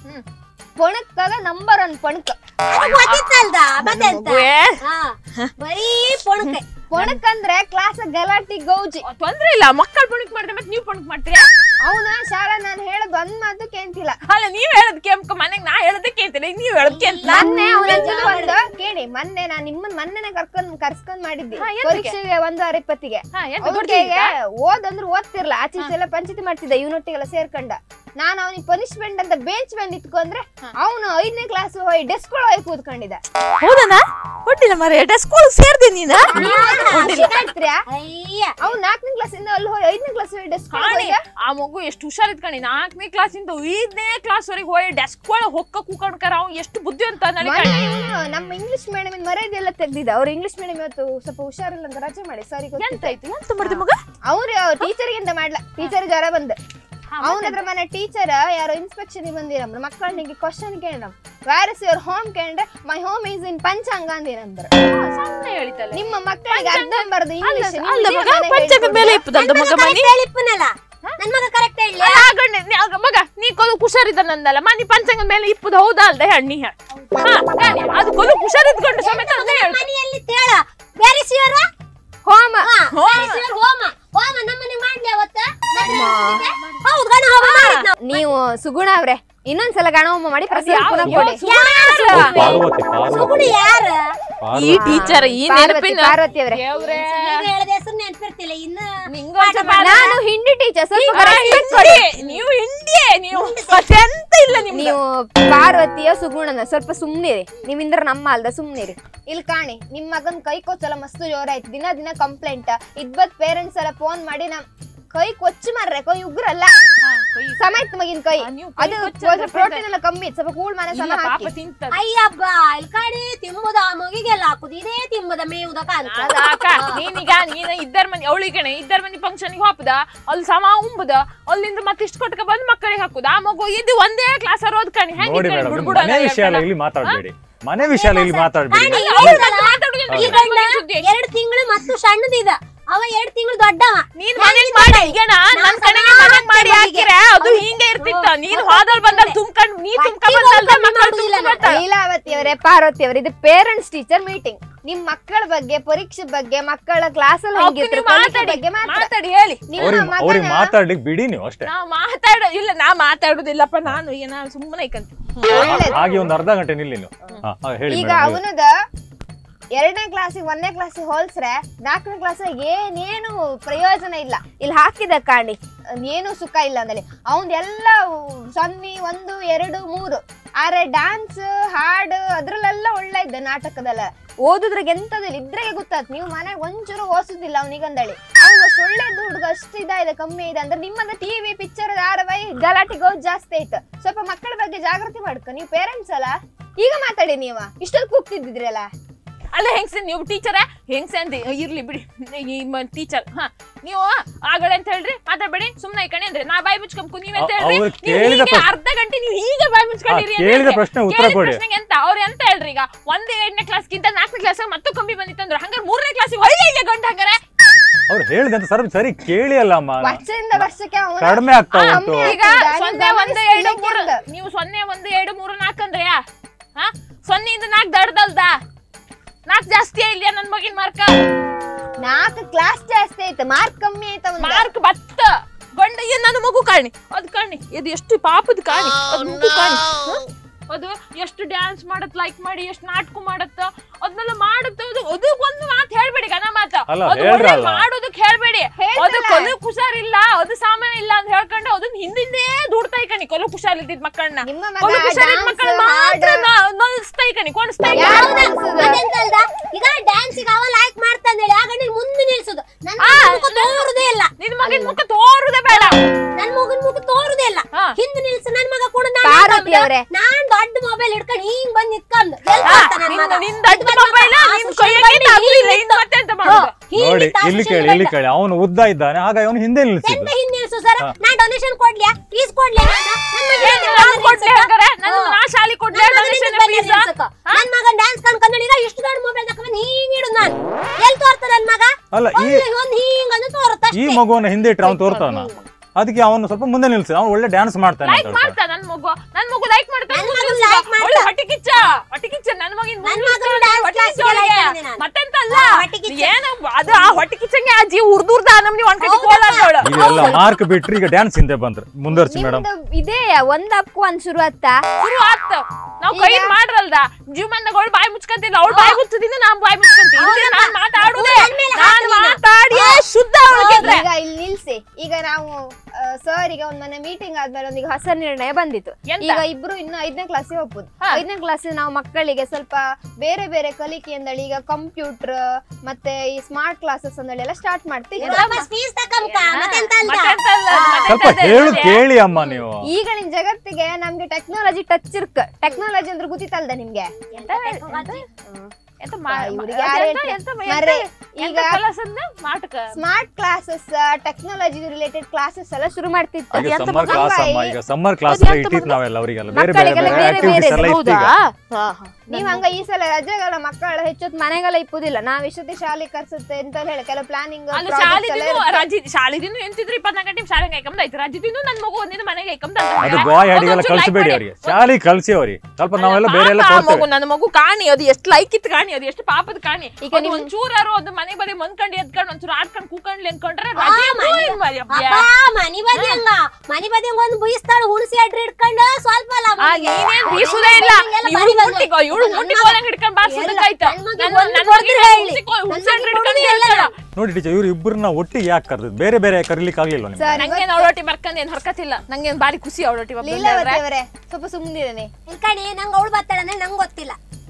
ಪೊಣಕ್ಕಾಗ ನಂಬರ್ ಒನ್ ಪೊಣಕ್ ಗೊತ್ತಿತ್ತಲ್ದ ಮತ್ತೆ ಎಂತ ಮಗುವೇ, ಹಾ, ಬರೀ ಪೊಣಕೆ ಪೊಣಕ್ ಅಂದ್ರೆ ಕ್ಲಾಸ್ ಗಲಾಟಿ ಗೌಜಿ ತೊಂದ್ರೆ ಇಲ್ಲ ಮಕ್ಕಳು ಪುಣಿಕ್ ಮಾಡ್ತಾರೆ ಮತ್ತೆ ನೀವು ಪುಣಿಕ್ ಮಾಡ್ತೀರಾ ಅವನ ಶಾಲಾ ನಾನು ಹೇಳೋದು ಒಂದ್ ಮಾತು ಕೇಂತಿಲ್ಲ ಅಲ್ಲ ನೀವ್ ಹೇಳದ್ ಕೇಮ್ಕ ಮನೆಗ್ ನಾ ಹೇಳದಕ್ಕೆ ಕೇಳ್ತೀನಿ ನೀವ್ ಹೇಳದಕ್ಕೆ ಅಂತ ಮೊನ್ನೆ ಅವನ ಜೊತೆ ಒಂದು ಕೇಳಿ ಮೊನ್ನೆ ನಾನು ನಿಮ್ಮನ್ ಮೊನ್ನೆ ಕರ್ಕೊಂಡ್ ಕರ್ಸ್ಕೊಂಡ್ ಮಾಡಿದ್ದೆ ಹಾ, ಎಂತಕ್ಕೆ? ಪರೀಕ್ಷೆಗೆ ಒಂದು ವಾರ ಇಪ್ಪತ್ತಿಗೆ ಹಾ, ಎಂತ ಅವ್ನಿಗೆ ಕೊಡ್ತಿದ್ಯಾ? ಓದಂದ್ರೆ ಓದ್ತಿರ್ಲ ಆಚೆ ಈಚೆ ಎಲ್ಲ ಪಂಚಾಯತಿ ಮಾಡ್ತಿದ್ದ ಇವನೊಟ್ಟಿಗೆಲ್ಲ ಸೇರ್ಕೊಂಡ ನಾನು ಅವನಿಗೆ ಪನಿಷ್ಮೆಂಟ್ ಅಂತ ಬೆಂಚ್ ಮೇಲೆ ಇಟ್ಕೊಂಡ್ರೆ ಅವನು ಐದನೇ ಕ್ಲಾಸ್ ಹೋಗಿ ಡೆಸ್ಕ್ ಒಳಗೆ ಹೋಗಿ ಕೂತ್ಕೊಂಡಿದ್ದ ಹೌದನಾ ಕೊಟ್ಟಿಲ್ಲ ಮರೆ ಸ್ಕೂಲ್ ಸೇರ್ದೆ ನೀನ ಅಯ್ಯ ಅವ್ನು ನಾಲ್ಕನೇ ಕ್ಲಾಸ್ ಇಂದ ಅಲ್ಲಿ ಹೋಗಿ ಐದನೇ ಕ್ಲಾಸ್ ಹೋಗಿ ಡೆಸ್ಕ್ ಕಾಣಿ ಆ ಮಗು ಎಷ್ಟು ಹುಷಾರ್ ಇದ್ಕಣಿ ನಾಲ್ಕನೇ ಕ್ಲಾಸ್ ಇಂದ ಐದನೇ ಕ್ಲಾಸ್ ವರೆಗೆ ಹೋಗಿ ಡೆಸ್ಕ್ ಒಳಗೆ ಹೊಕ್ಕ ಕೂಕೊಂಡ್ಕರ ಅವ್ನು ಎಷ್ಟು ಬುದ್ಧಿ ಅಂತ ನನಗೆ ನಮ್ಮ ಇಂಗ್ಲಿಷ್ ಮೀಡಿಯಂ ಮರ್ಯಾದೆ ಎಲ್ಲ ತೆಗ್ದಿದ್ದ ಅವ್ರು ಇಂಗ್ಲಿಷ್ ಮೀಡಿಯಂ ಇವತ್ತು ಸ್ವಲ್ಪ ಹುಷಾರಿಲ್ಲ ಅಂತ ರಜೆ ಮಾಡಿ ಸರಿ ಎಂತ ಆಯ್ತು ಎಂತ ಮಾಡಿದೆ ಮಗ ಅವ್ರು ಟೀಚರ್ಗೆ ಎಂತ ಮಾಡ್ಲ ಟೀಚರ್ ಜ್ವರ ಬಂದ ಅವನ ಹತ್ರ ಮನೆ ಟೀಚರ್ ಯಾರೋ ಇನ್ಸ್ಪೆಕ್ಷನ್ ಬಂದಿರಮ್ಮ ಮಕ್ಕಳಿಗೆ ಕ್ವಶನ್ ಕೇಳ ವ್ಯಾರಸ್ ಯುವರ್ ಹೋಮ್ ಕೇಳ್ರೆ ಮೈ ಹೋಮ್ ಈಸ್ ಇನ್ ಪಂಚಾಂಗ ಅಂದಿರಂದ್ರ ಸಣ್ಣ ಹೇಳಿತಲ್ಲ ನಿಮ್ಮ ಮಕ್ಕಳಿಗೆ ಅರ್ಧ ಬರದು ಇಂಗ್ಲಿಷ್ ಅಲ್ಲ ಮಗ ಪಂಚಕ ಮೇಲೆ ಇಪ್ಪದಲ್ದ ಮಗ ಮನಿ ಹೇಳಿಪ್ಪನಲ್ಲ ನನ್ ಮಗ ಕರೆಕ್ಟ್ ಹೇಳಿ ಅಲ್ಲ, ಆಗಣ್ಣ, ನೀ ಆಗ ಮಗ ನೀ ಕೊಲು ಹುಷಾರಿದ್ದ ನಂದಲ್ಲ ಮನಿ ಪಂಚಂಗದ ಮೇಲೆ ಇಪ್ಪದು ಹೌದಾ ಅಲ್ದ ಹೇಳ ನೀ ಹೇಳ ಅದು ಕೊಲು ಹುಷಾರಿದ್ಕೊಂಡು ಸಮೇತ ಅದೇ ಹೇಳ್ ಮನೆಯಲ್ಲಿ ತೇಳ ಬೇರೆ ಸಿವರ ಹೋಮ ಹೋಮ ಹೋಮ ನಮ್ಮನೆ ಮಾಡ್ಲಿ ಅವತ್ತ ಹೌದು ಗಣ ಹೋಮ ಮಾಡಿದ್ ನಾವು. ನೀವು ಸುಗುಣ ಅವ್ರೆ ಇನ್ನೊಂದ್ಸಲ ಗಣಹೋಮ ಮಾಡಿ ಪ್ರಸಾದ ಯಾವ- ಪುನಃ ಯಾವ ಕೊಡಿ ಸುಮಾರು. ಅವ್ರು ಪಾರ್ವತಿ ಪಾರ್ವತಿ ಸುಗುಡಿ ಯಾರ ಈ ಪಾರ್ವತಿ ಟೀಚರ್ ಈ ಪಾರ್ವತಿ ನೆನಪಿನ ಪಾರ್ವತಿ ಅವ್ರೆ ದೇವ್ರೇ ಈಗ ಹೇಳದ ಹೆಸರು ನೆನ್ಪಿರ್ತಿಲ್ಲ ಇನ್ನ ನಿಂಗೊಂದು ನಾನು ಹಿಂದಿ ಟೀಚರ್ ಸ್ವಲ್ಪ ಆ, respect ಕೊಡಿ. ಹಿಂಡಿ. ನೀವು ಹಿಂಡಿಯೇ ನೀವು ಮತ್ತೆ ಎಂತ ಇಲ್ಲ ನಿಮ್ದು ನೀವು ಪಾರ್ವತಿಯ ಸುಗುಣನ ಸ್ವಲ್ಪ ಸುಮ್ನಿರಿ ನೀವಿಂದ್ರ ನಮ್ಮ ಅಲ್ದ ಸುಮ್ನಿರಿ ಇಲ್ಲಿ ಕಾಣಿ ನಿಮ್ ಮಗನ್ ಕೈ ಕೊಚ್ಚಲ ಮಸ್ತ್ ಜೋರಾಯ್ತು ದಿನ ದಿನ ಕಂಪ್ಲೇಂಟ್ ಇದ್ಬತ್ ಪೇರೆಂಟ್ಸ್ ಎಲ್ಲ ಫೋನ್ ಮಾಡಿ ನಮ್ ಕೈ ಕೊಚ್ಚಿ ಮಾರ್ರೆ ಕೈ ಉಗ್ರಲ್ಲ ಕೈ ಸಮಾಯ್ತು ಮಗಿನ ಕೈ ಆ, ನೀವು ಕೈ ಅದು ಕೊಚ್ಚಂದ್ರೆ ಪ್ರೋಟೀನ್ ಎಲ್ಲ ಕಮ್ಮಿ ಇತ್ತು ಸ್ವಲ್ಪ ಕೂಳ್ ಮನೆ ಇಲ್ಲ ಸಮ ಪಾಪ ಹಾಕಿ ತಿಂತದ ಅಯ್ಯಬ್ಬ ಇಲ್ಲಿ ಕಡೆ ತಿಂಬುದ ಮಗಿಗೆಲ್ಲ ಹಾಕುದು ಇದೇ ತಿಂಬುದ ಮೇವುದ ಕಾಂತ ಅಕ್ಕ ನೀನೀಗ ನೀನ ಇದ್ದರ್ ಮನಿ ಅವಳಿಗೆ ಇದ್ದರ್ ಮನಿ ಫಂಕ್ಷನ್ ಹಾಪುದ ಅಲ್ಲಿ ಸಮ ಉಂಬುದ ಅಲ್ಲಿಂದ ಮತ್ತೆ ಇಷ್ಟು ಕೊಟ್ಕ ಬಂದ್ ಮಕ್ಕಳಿಗೆ ಹಾಕುದ ಆ ಮಗು ಇದು ಒಂದೇ ಕ್ಲಾಸ್ ಓದ್ಕಣಿ ಹೆಂಗ್ ನೋಡಿ ಇಟ್ಕಣಿ ಮೇಡಮ್ ಬುಡ್ಬುಡ ಮನೆ ವಿಷಯ ಎಲ್ಲ ಇಲ್ಲಿ ಮಾತಾಡಬೇಡಿ ಮನೆ ವಿಷಯ ಎಲ್ಲ ಇಲ್ಲಿ ಮಾತಾಡಬೇಡಿ ಈ ಗಂಡ ಎರಡ್ ತಿಂಗಳು ಮತ್ತು ಸಣ್ಣದಿದ ಅವ ಎರಡ್ ತಿಂಗಳು ದೊಡ್ಡವ ನೀನ್ ಮನೆಗ್ ಮಾಡಿ ಈಗ ನಾನ್ ನನ್ ಕಡೆಗೆ ಮನೆಗ್ ಮಾಡಿ ಹಾಕಿರೆ ಅದು ಹಿಂಗೆ ಇರ್ತಿತ್ತ ನೀನ್ ಹೋದಲ್ ಬಂದಾಗ ತುಂಬ್ಕೊಂಡ್ ನೀ ತುಂಬ್ಕೊಂಡ್ ಬಂದಲ್ದ ಮಕ್ಕಳು ತುಂಬ್ಕೊಂಡ್ ಲೀಲಾವತಿ ಅವರೇ ಪಾರ್ವತಿ ಅವರೇ ಇದು ಪೇರೆಂಟ್ಸ್ ಟೀಚರ್ ಮೀಟಿಂಗ್ ನಿಮ್ ಮಕ್ಕಳ ಬಗ್ಗೆ ಪರೀಕ್ಷೆ ಬಗ್ಗೆ ಮಕ್ಕಳ ಕ್ಲಾಸ್ ಅಲ್ಲಿ ಹೆಂಗಿದ್ರು ಕಲಿಕೆ ಮಾತಾಡಿ ಬಗ್ಗೆ ಮಾತ್ರ ಮಾತಾಡಿ ಹೇಳಿ ನಿಮ್ಮ ಅವ್ರಿಗೆ ಅವ್ರಿಗೆ ಮಗನ ಮಾತಾಡ್ಲಿಕ್ಕೆ ಬಿಡಿ ನೀವು ಅಷ್ಟೇ ನಾ ಮಾತಾಡ ಇಲ್ಲ ನಾ ಮಾತಾಡುದಿಲ್ಲಪ್ಪ ನಾನು ಈಗ ನಾನು ಸುಮ್ಮನೆ ಐಕಂತ ಹಾಗೆ ಒಂದು ಅರ್ಧ ಗಂಟೆ ನಿಲ್ಲಿ ನೀವು ಹಾ, ಹಾ, ಹೇಳಿ ಈಗ ಮೇಡಮ್ ಅವನದ ಎರಡನೇ ಕ್ಲಾಸಿಗೆ ಒಂದನೇ ಕ್ಲಾಸಿಗೆ ಹೋಲ್ಸ್ರೆ ನಾಲ್ಕನೇ ಕ್ಲಾಸಿಗೆ ಏನೇನು ಪ್ರಯೋಜನ ಇಲ್ಲ ಇಲ್ಲಿ ಹಾಕಿದ ಕಾಣಿ ಏನು ಸುಖ ಇಲ್ಲ ಅಂದಲ್ಲಿ ಅವನ್ ಎಲ್ಲ ಸೊನ್ನೆ ಒಂದು ಎರಡು ಮೂರು ಆದ್ರೆ ಡಾನ್ಸ್ ಹಾಡು ಅದ್ರಲ್ಲೆಲ್ಲ ಒಳ್ಳೆ ಇದ್ದ ನಾಟಕದಲ್ಲ ಓದುದ್ರಾಗ ಎಂತದಿಲ್ಲ ಇದ್ರಾಗೆ ಗೊತ್ತಾತ್ ನೀವು ಮನೆಗೆ ಒಂಚೂರು ಓದಿಸುದಿಲ್ಲ ಅವನಿಗಂದಳಿ ಅವ್ನು ಅಷ್ಟು ಒಳ್ಳೇದು ಹುಡುಗ ಅಷ್ಟು ಇದಾಗಿದೆ ಕಮ್ಮಿ ಇದೆ ಅಂದ್ರೆ ನಿಮ್ಮದ ಟಿವಿ ಪಿಕ್ಚರ್ ಧಾರಾವಾಹಿ ಗಲಾಟೆಗೆ ಹೋದ್ ಜಾಸ್ತಿ ಆಯ್ತು ಸ್ವಲ್ಪ ಮಕ್ಕಳ ಬಗ್ಗೆ ಜಾಗೃತಿ ಮಾಡ್ಕೊ ನೀವು ಪೇರೆಂಟ್ಸ್ ಅಲ್ಲ ಈಗ ಮಾತಾಡಿ ನೀವ ಇಷ್ಟೊತ್ತು ಕೂಗ್ತಿದ್ದಿದ್ರಲ್ಲ ಅಲ್ಲ ಹೆಂಗ್ಸ ನೀವು ಟೀಚರ ಹೆಂಗ್ಸ ಅಂತ ಇರ್ಲಿ ಬಿಡಿ ಈ ಟೀಚರ್ ಹಾ ನೀವು ಆಗಳೆ ಅಂತ ಹೇಳ್ರಿ ಮಾತಾಡ್ಬೇಡಿ ಸುಮ್ನೆ ಐಕಣಿ ಅಂದ್ರೆ ನಾ ಬಾಯಿ ಮುಚ್ಕೊಂಡ್ ನೀವ್ ಅಂತ ಅ- ಹೇಳ್ರಿ ಅವ್ರು ನೀವು ಕೇಳಿದ ಹೀಗೆ ಪ್ರಶ್ನೆ- ಅರ್ಧ ಗಂಟೆ ನೀವು ಹೀಗೆ ಬಾಯಿ ಮುಚ್ಕೊಂಡಿರಿ ಹಾ, ಅಂತ ಕೇಳಿದ ಹೇಳ್ರಿ. ಪ್ರಶ್ನೆ ಉತ್ತರ ಕೇಳಿದ ಕೊಡಿ. ಪ್ರಶ್ನೆಗೆ ಎಂತ ಅವ್ರು ಎಂತ ಹೇಳ್ರಿ ಈಗ ಒಂದೇ ಎರಡನೇ ಕ್ಲಾಸ್ಗಿಂತ ನಾಲ್ಕನೇ ಕ್ಲಾಸ್ ಮತ್ತೆ ಕಮ್ಮಿ ಬಂದಿತ್ತಂದ್ರೆ ಹಂಗಾರೆ ಮೂರನೇ ಕ್ಲಾಸಿಗೆ ಹೊಯ್ಲೆ ಇಲ್ಲ ಗಂಡ ಹಂಗಾರೆ ಅವ್ರು ಹೇಳಿದಂತ ಸರ್ ಸರಿ ಕೇಳಿ ಅಲ್ಲ ಅಮ್ಮ ವರ್ಷದಿಂದ ವರ್ಷಕ್ಕೆ ಅವನ ಕಡಿಮೆ ಆಗ್ತಾ ಆ, ಉಂಟು ಕಮ್ಮಿ ಈಗ ಆಗ್ತಿದ್ದ, ಸೊನ್ನೆ ನೀವು ಒಂದು ಗಮನಿಸ್ತಿಲ್ಲ ಎರಡು ಮೂರು ಕೆಲ್ಸ. ನೀವು ಸೊನ್ನೆ ಒಂದು ಎರಡು ಮೂರು ನಾಲ್ಕು ಅಂದ್ರೆ ಹಾ ಸೊನ್ನೆಯಿಂದ ನಾಲ್ಕು ದಡ್ದಲ್ದ ನಾಲ್ಕು ಜಾಸ್ತಿ ಇಲ್ಲ ನನ್ ಮಗಿನ ಮಾರ್ಕ ನಾಲ್ಕು ಕ್ಲಾಸ್ ಜಾಸ್ತಿ ಆಯ್ತು ಮಾರ್ಕ್ ಕಮ್ಮಿ ಆಯ್ತು ಅವನ ಮಾರ್ಕ್ ಬತ್ತ ಗಂಡ ಏನ್ ನನ್ನ ಮಗು ಕಾಣಿ ಅದ್ ಕಾಣಿ ಇದು ಎಷ್ಟು ಪಾಪದ ಕಾಣಿ ಅದ್ ಮಗು ಕಾಣಿ ಹ? ಅದು ಎಷ್ಟು ಡ್ಯಾನ್ಸ್ ಮಾಡತ್ ಲೈಕ್ ಮಾಡಿ ಎಷ್ಟು ನಾಟಕ ಮಾಡತ್ತ ಅದನ್ನೆಲ್ಲ ಮಾಡುತ್ತ ಅದು ಅದು ಒಂದು ಮಾತು ಹೇಳ್ಬೇಡಿ ಗನ ಮಾತ ಅಲ್ಲ, ಅದು ಒಳ್ಳೆ ಹೇಳ್ರಲ್ಲ. ಮಾಡೋದಕ್ ಹೇಳ್ಬೇಡಿ ಹೇಳ್ತಲ್ಲ. ಅದು ಕೊಲು ಹುಷಾರಿಲ್ಲ ಅದು ಸಾಮಾನ್ಯ ಇಲ್ಲ ಅಂತ ಹೇಳ್ಕೊಂಡು ಅದನ್ನ ಹಿಂದಿಂದೇ ದೂಡ್ತಾ ಇಕಣಿ ಕೊಲು ಹುಷಾರ್ ಇದ್ದಿದ್ ಮಕ್ಕಳನ್ನ ನಿಮ್ಮ ಮಗ ಕೊಲು ಹುಷಾರಿದ್ dance, ಮಕ್ಕಳನ್ನ ಮಾತ್ರ ಹಾಡು. ನಲ್ಸ್ತಾ ಇಕಣಿ ಕೊಣಿಸ್ತಾ ಯಾವ ಇಕಣಿ dance ಅದು? ಅದೆಂತಲ್ದ ಈಗ ಡ್ಯಾನ್ಸಿಗೆ ಅವ ಲೈಕ್ ಮಾಡ್ತಾನೇಳಿ ಆಗ ನೀನ್ ಮುಂದೆ ನಿಲ್ಸುದು ನನ್ನ ಆ, ಮುಖ ತೋರುದೇ ಇಲ್ಲ ನಿನ್ ಮಗಿನ ಮುಖ ತೋರುದೇ ಬೇಡ ನನ್ ಮಗನ್ ಮುಖ ತೋರುದೇ ಇಲ್ಲ ಹಾ. ಹಿಂದೆ ನಿಲ್ಸು ನನ್ ಮಗ ಕೂಡ ನಾನ್ ಪಾರ್ವತಿ ಹಾಕಂಬ್ಲ, ಅವ್ರೆ. ನಾನ್ ದೊಡ್ಡ ಮೊಬೈಲ್ ಹಿಡ್ಕೊಂಡು ಹಿಂಗ್ ಬಂದ್ ನಿತ್ಕೊಂಡು ಎಲ್ ಹಾ, ಬರ್ತಾನ ನನ್ ಮಗ? ನಿನ್- ನಿನ್ ದೊಡ್ಡ ಇದು ಬಂದ್ ಮೊಬೈಲ ಆ ನಿನ್ ಸುಶೀಲ್ ಕೈಯಾಗೆ ಬಂದು ತಗ್ಲಿಲ್ಲ, ಹಿಂಗ್ ಇನ್ ಮತ್ತೆ ಎಂತ ಮಾಡೋದು? ಹಿಂಗ್ ನೋಡಿ ನಿಂತ ಆ ಇಲ್ಲಿ ಸುಶೀಲ್ ಕೇಳಿ ಇಲ್ಲಿ ಬಂದ. ಕೇಳಿ ಅವನು ಉದ್ದ ಇದ್ದಾನೆ ಹಾಗೆ ಅವನು ಹಿಂದೆ ನಿಲ್ಸಿದ್ದು ಎಂತ ಹಿಂದ್ ನಿಲ್ಸು ಸರ್ ಹಾ. ನಾನ್ ಡೊನೇಷನ್ ಕೊಡ್ಲಿಯಾ ಫೀಸ್ ಕೊಡ್ಲಿಯಾ ನಾನು? ನನ್ ಮಗನಿಗೆ ಏನ್ ಹಿಂದೆ ನಾನ್ ಬಂದ್ ಕೊಡ್ಲಿ ನಿಲ್ಸಕ್ಕ? ಹಂಗಾರೆ? ನನ್ನ ಹಾ. ನಾ ಶಾಲಿ ಕೊಡ್ಲಿ, ನನ್ ಮಗನಿಗೆ donation ಹಿಂದೆ ಬಂದ್ fees? ನಿಲ್ಸಕ್ಕ. ನನ್ ಮಗ ಡ್ಯಾನ್ಸ್ ಕಣ್ಕೊಂಡ್ ಈಗ ಇಷ್ಟು ದೊಡ್ಡ ಮೊಬೈಲ್ ತಕೊಂಡ್ ಹಿಂಗ್ ಇಡು ನಾನು ಎಲ್ ತೋರ್ತ ನನ್ ಮಗ ಅಲ್ಲ ಈ ಒಂದ್ ಒಂದ್ ಹಿಂಗ್ ಅಂದ್ರೆ ತೋರುತ್ತ ಈ ಮಗುವನ್ನ ಹಿಂದೆ ಇಟ್ಟರೆ ಅವನು ತೋರ್ತಾನ ಅದಕ್ಕೆ ಅವನು ಸ್ವಲ್ಪ ಮುಂದೆ ನಿಲ್ಸಿ ಅವನು ಒಳ್ಳೆ ಡ್ಯಾನ್ಸ್ ಮಾಡ್ತಾನೆ ಅಂತ ಲೈಕ್ ಹೇಳ್ತಾರೆ. ಮಾಡ್ತಾ ನನ್ ಮಗು ನನ್ ಮಗು ಲೈಕ್ ಮಾಡ್ತಾ ನನ್ ಮಗು like ಮಾಡ್ತಾ. ಹೊಟ್ಟೆ ಕಿಚ್ಚ ಹೊಟ್ಟೆ ಕಿಚ್ಚ ನನ್ ಮಗಿನ ನನ್ ಮಗನ್ dance class ಗೆ like ಮಾಡಿದೆ ನಾನು. ಮತ್ತೆಂತ ಅಲ್ಲ ಹಾ, ಹೊಟ್ಟೆ ಕಿಚ್ಚ. ಏನು ಅದು ಆ ಹೊಟ್ಟೆ ಕಿಚ್ಚಂಗೆ ಆ ಜೀವ ಉರ್ದುರ್ದ ನಮ್ನಿ ಒಂದ್ ಕಟ್ಟಿ ಹೌದಪ್ಪ. ಕೋಲಾದವಳು ಇದೆಲ್ಲ ಮಾರ್ಕ್ ಬಿಟ್ರಿ ಈಗ ಡ್ಯಾನ್ಸ್ ಹಿಂದೆ ಬಂದ್ರೆ ಮುಂದುವರ್ಸಿ ಮೇಡಮ್ ನಿಮ್ದು ಇದೇ ಒಂದ್ ಅಪ್ಕು ಒಂದ್ ಶುರು ಆತ್ತ ಶುರು ಆತ ನಾವ್ ಕೈ ಮಾಡ್ರಲ್ದ ಜೀವಮಾನದಾಗ ಅವಳು ಬಾಯಿ ಮುಚ್ಕಂತಿಲ್ಲ ಅವಳು ಬಾಯಿ ಮುಚ್ಚದಿಂದ ನಾನ್ ಬಾಯಿ ಮುಚ್ಕಂತೀನಿ ಇಲ್ಲಿ ನಾನ್ ಮಾತಾಡುದೇ ನನ್ ಮೇಲೆ ನಾನ್ ಹಾಕ್ರಿ ನೀನು. ಮಾತಾಡಿ ಶುದ್ಧ ಅವಳಿಗೆ ಈಗ ಇಲ್ಲಿ ನಿಲ್ಸಿ ಈಗ ನಾವು ಸರ್ ಈಗ ಒಂದ್ ಮನೆ ಮೀಟಿಂಗ್ ಆದ್ಮೇಲೆ ಒಂದೀಗ ಹೊಸ ನಿರ್ಣಯ ಬಂದಿತ್ತು ಎಂತ? ಈಗ ಇಬ್ರು ಇನ್ನು ಐದನೇ ಕ್ಲಾಸಿಗೆ ಹೋಗ್ಬೋದು ಹಾ. ಐದನೇ ಕ್ಲಾಸಿಗೆ ನಾವು ಮಕ್ಕಳಿಗೆ ಸ್ವಲ್ಪ ಬೇರೆ ಬೇರೆ ಕಲಿಕೆ ಅಂದಳಿ ಈಗ ಕಂಪ್ಯೂಟರ್ ಮತ್ತೆ ಈ ಸ್ಮಾರ್ಟ್ ಕ್ಲಾಸಸ್ ಅಂದಳಿ ಎಲ್ಲ ಸ್ಟಾರ್ಟ್ ಮಾಡ್ತೀವಿ ವಾಪಸ್ ಫೀಸ್ ತಕೊಂಬ ಮತ್ತೆಂತ ಅಲ್ದ ಮತ್ತೆಂತ ಅಲ್ಲ, ಸ್ವಲ್ಪ ಮತ್ತೆಂತ ಹೇಳು ಅಲ್ಲ. ಕೇಳಿ ಅಮ್ಮ ನೀವು ಈಗ ನಿಮ್ ಜಗತ್ತಿಗೆ ನಮ್ಗೆ ಟೆಕ್ನಾಲಜಿ ಟಚ್ ಇರ್ಕ ಟೆಕ್ನಾಲಜಿ ಅಂದ್ರೆ ಗೊತ್ತಿತ್ತಲ್ದ ನಿಮ್ಗೆ ಎಂತ ಮಾ- ಇವ್ರಿಗೆ ಯಾರು ಎಂತ- ಹೇಳ್ತಾರೆ? ಎಂತ ಮರ್ರೆ, ಎಂತ ಈಗ ಕೆಲಸ ಅಂದ ನಾಟಕ smart classes technology related classes ಎಲ್ಲ ಶುರು ಮಾಡ್ತಿತ್ತು ಈಗ ಎಂತ ಸಮ್ಮರ್ ಮಗ? ಕ್ಲಾಸ್ ಅಮ್ಮ ಈಗ ಸಮ್ಮರ್ ಕ್ಲಾಸ್ ಅದು ಎಂತ ಇಟ್ಟಿತ್ತು ಮಗ? ನಾವೆಲ್ಲ ಅವರಿಗೆಲ್ಲ ಬೇರೆ ಬೇರೆ ಮಕ್ಕಳಿಗೆಲ್ಲ ಬೇರೆ ಬೇರೆ ಆಕ್ಟಿವಿಟೀಸ್ ಬೇರೆ ಎಲ್ಲ ಇತ್ತು ಈಗ ನೀವ್ ಹಂಗ ಈ ಸಲ ರಜೆಗಳ ಮಕ್ಕಳ ಹೆಚ್ಚೊತ್ತು ಮನೆಗೆಲ್ಲ ಇಪ್ಪುದಿಲ್ಲ ನಾವ್ ಎಷ್ಟೊತ್ತಿ ಶಾಲೆ ಕರ್ಸುತ್ತೆ ಅಂತ ಹೇಳಿ ಕೆಲವು ಪ್ಲಾನಿಂಗ್ ಅಲ್ಲಿ ಶಾಲಿದಿನ್ನು ರಜಿ ಶಾಲಿದಿನ್ನು ಎಂತಿದ್ರು ಇಪ್ಪತ್ನಾಲ್ಕು ಗಂಟೆ ಶಾಲೆಗೆ ಐಕಂದ್ ಆಯ್ತು ರಜಿದಿನ್ನು ನನ್ ಮಗು ಒಂದಿನ ಮನೆಗೆ ಐಕಂದ್ ಅದು ಗೋಯ್ ಹಾಡಿಗೆಲ್ಲ ಕಳಿಸಬೇಡಿ ಅವರಿಗೆ ಶಾಲೆ ಕಳಿಸಿ ಅವರಿಗೆ ಸ್ವಲ್ಪ ನಾವೆಲ್ಲ ಬೇರೆ ಎಲ್ಲ ಮಗು ಕೊಡ್ತೇವೆ ನನ್ನ ಮಗು ಕಾಣಿ ಅದು ಎಷ್ಟು ಲೈಕ್ ಇತ್ತು ಕಾಣಿ ಅದು ಎಷ್ಟು ಪಾಪದ ಕಾಣಿ ಈಗ ಈಗ ನೀವು- ಒಂಚೂರಾರು ಅದು ಮನೆ ಬರೀ ಮಂದ್ಕೊಂಡು ಎದ್ಕೊಂಡು ಒಂಚೂರು ಆಡ್ಕೊಂಡು ಕೂಕೊಂಡ್ಲಿ ಅನ್ಕೊಂಡ್ರೆ ಆ, ರಜೆ ಮನೆ- ಏನ್ ಮರಿ ಅಪ್ಪ? ಅಪ್ಪ ಮನಿ ಬದಿ ಹಂಗ ಮನಿ ಬದಿ ಹಂಗ ಒಂದು ಬುಯಿಸ್ತಾಳು ಹುಣಸಿ ಅಡ್ರಿ ಇಟ್ಕೊಂಡು ಸ್ವಲ್ಪ ಅಲ್ಲ ಆ, ನೀನೇನ್ ಬೀಸುದೇ ಇಲ್ಲ ಇವಳು ಮುಟ್ಟಿಕೋ ಇವಳು ಮುಟ್ಟಿಕೋ ನಂಗೆ ಹಿಡ್ಕೊಂಡು ಬಾರ್ಸೋದಕ್ಕಾಯ್ತು ನನ್ ಮಗ ನನ್ನ ಒಂದು ನನ್ನ ಕೊಡ್ತೀರ ಮಗಿನ ಹೇಳಿ. ಹುಣ್ಸಿಕೋ- ನನ್ ಹುಣ್ಸಿ ಮಗ ಹಿಡ್ಕೊಂಡು ಕೊಡುದೇ ಇಲ್ಲ ಹೇಳ್ತಾಳ. ನೋಡಿ ಟೀಚರ್ ಇವ್ರು ಇಬ್ಬರನ್ನ ಒಟ್ಟಿಗೆ ಯಾಕೆ ಕರೆದು ಬೇರೆ ಬೇರೆ ಕರೀಲಿಕ್ಕೆ ಆಗ್ಲಿಲ್ಲ ನಿಮ್ಗೆ ಸರ್ ನಂಗೇನ್ ಅವಳೊಟ್ಟಿ ಬರ್ಕಂದ್ ಏನ್ ಹೊರ್ಕತಿಲ್ಲ ನಂಗೇನ್ ಬಾರಿ ಖುಷಿ ಅವಳೊಟ್ಟಿ ಲೀಲಾವತಿ ಅವರೇ ಸ್ವಲ್ಪ ಸುಮ್ಮನಿರನೆ ಇಲ್ಕಣಿ ನಂಗೆ ಅವಳು ಬರ್ತಾಳೆ ಅಂದ್ರೆ ನಂಗೆ ಗೊತ್ತಿಲ್ಲ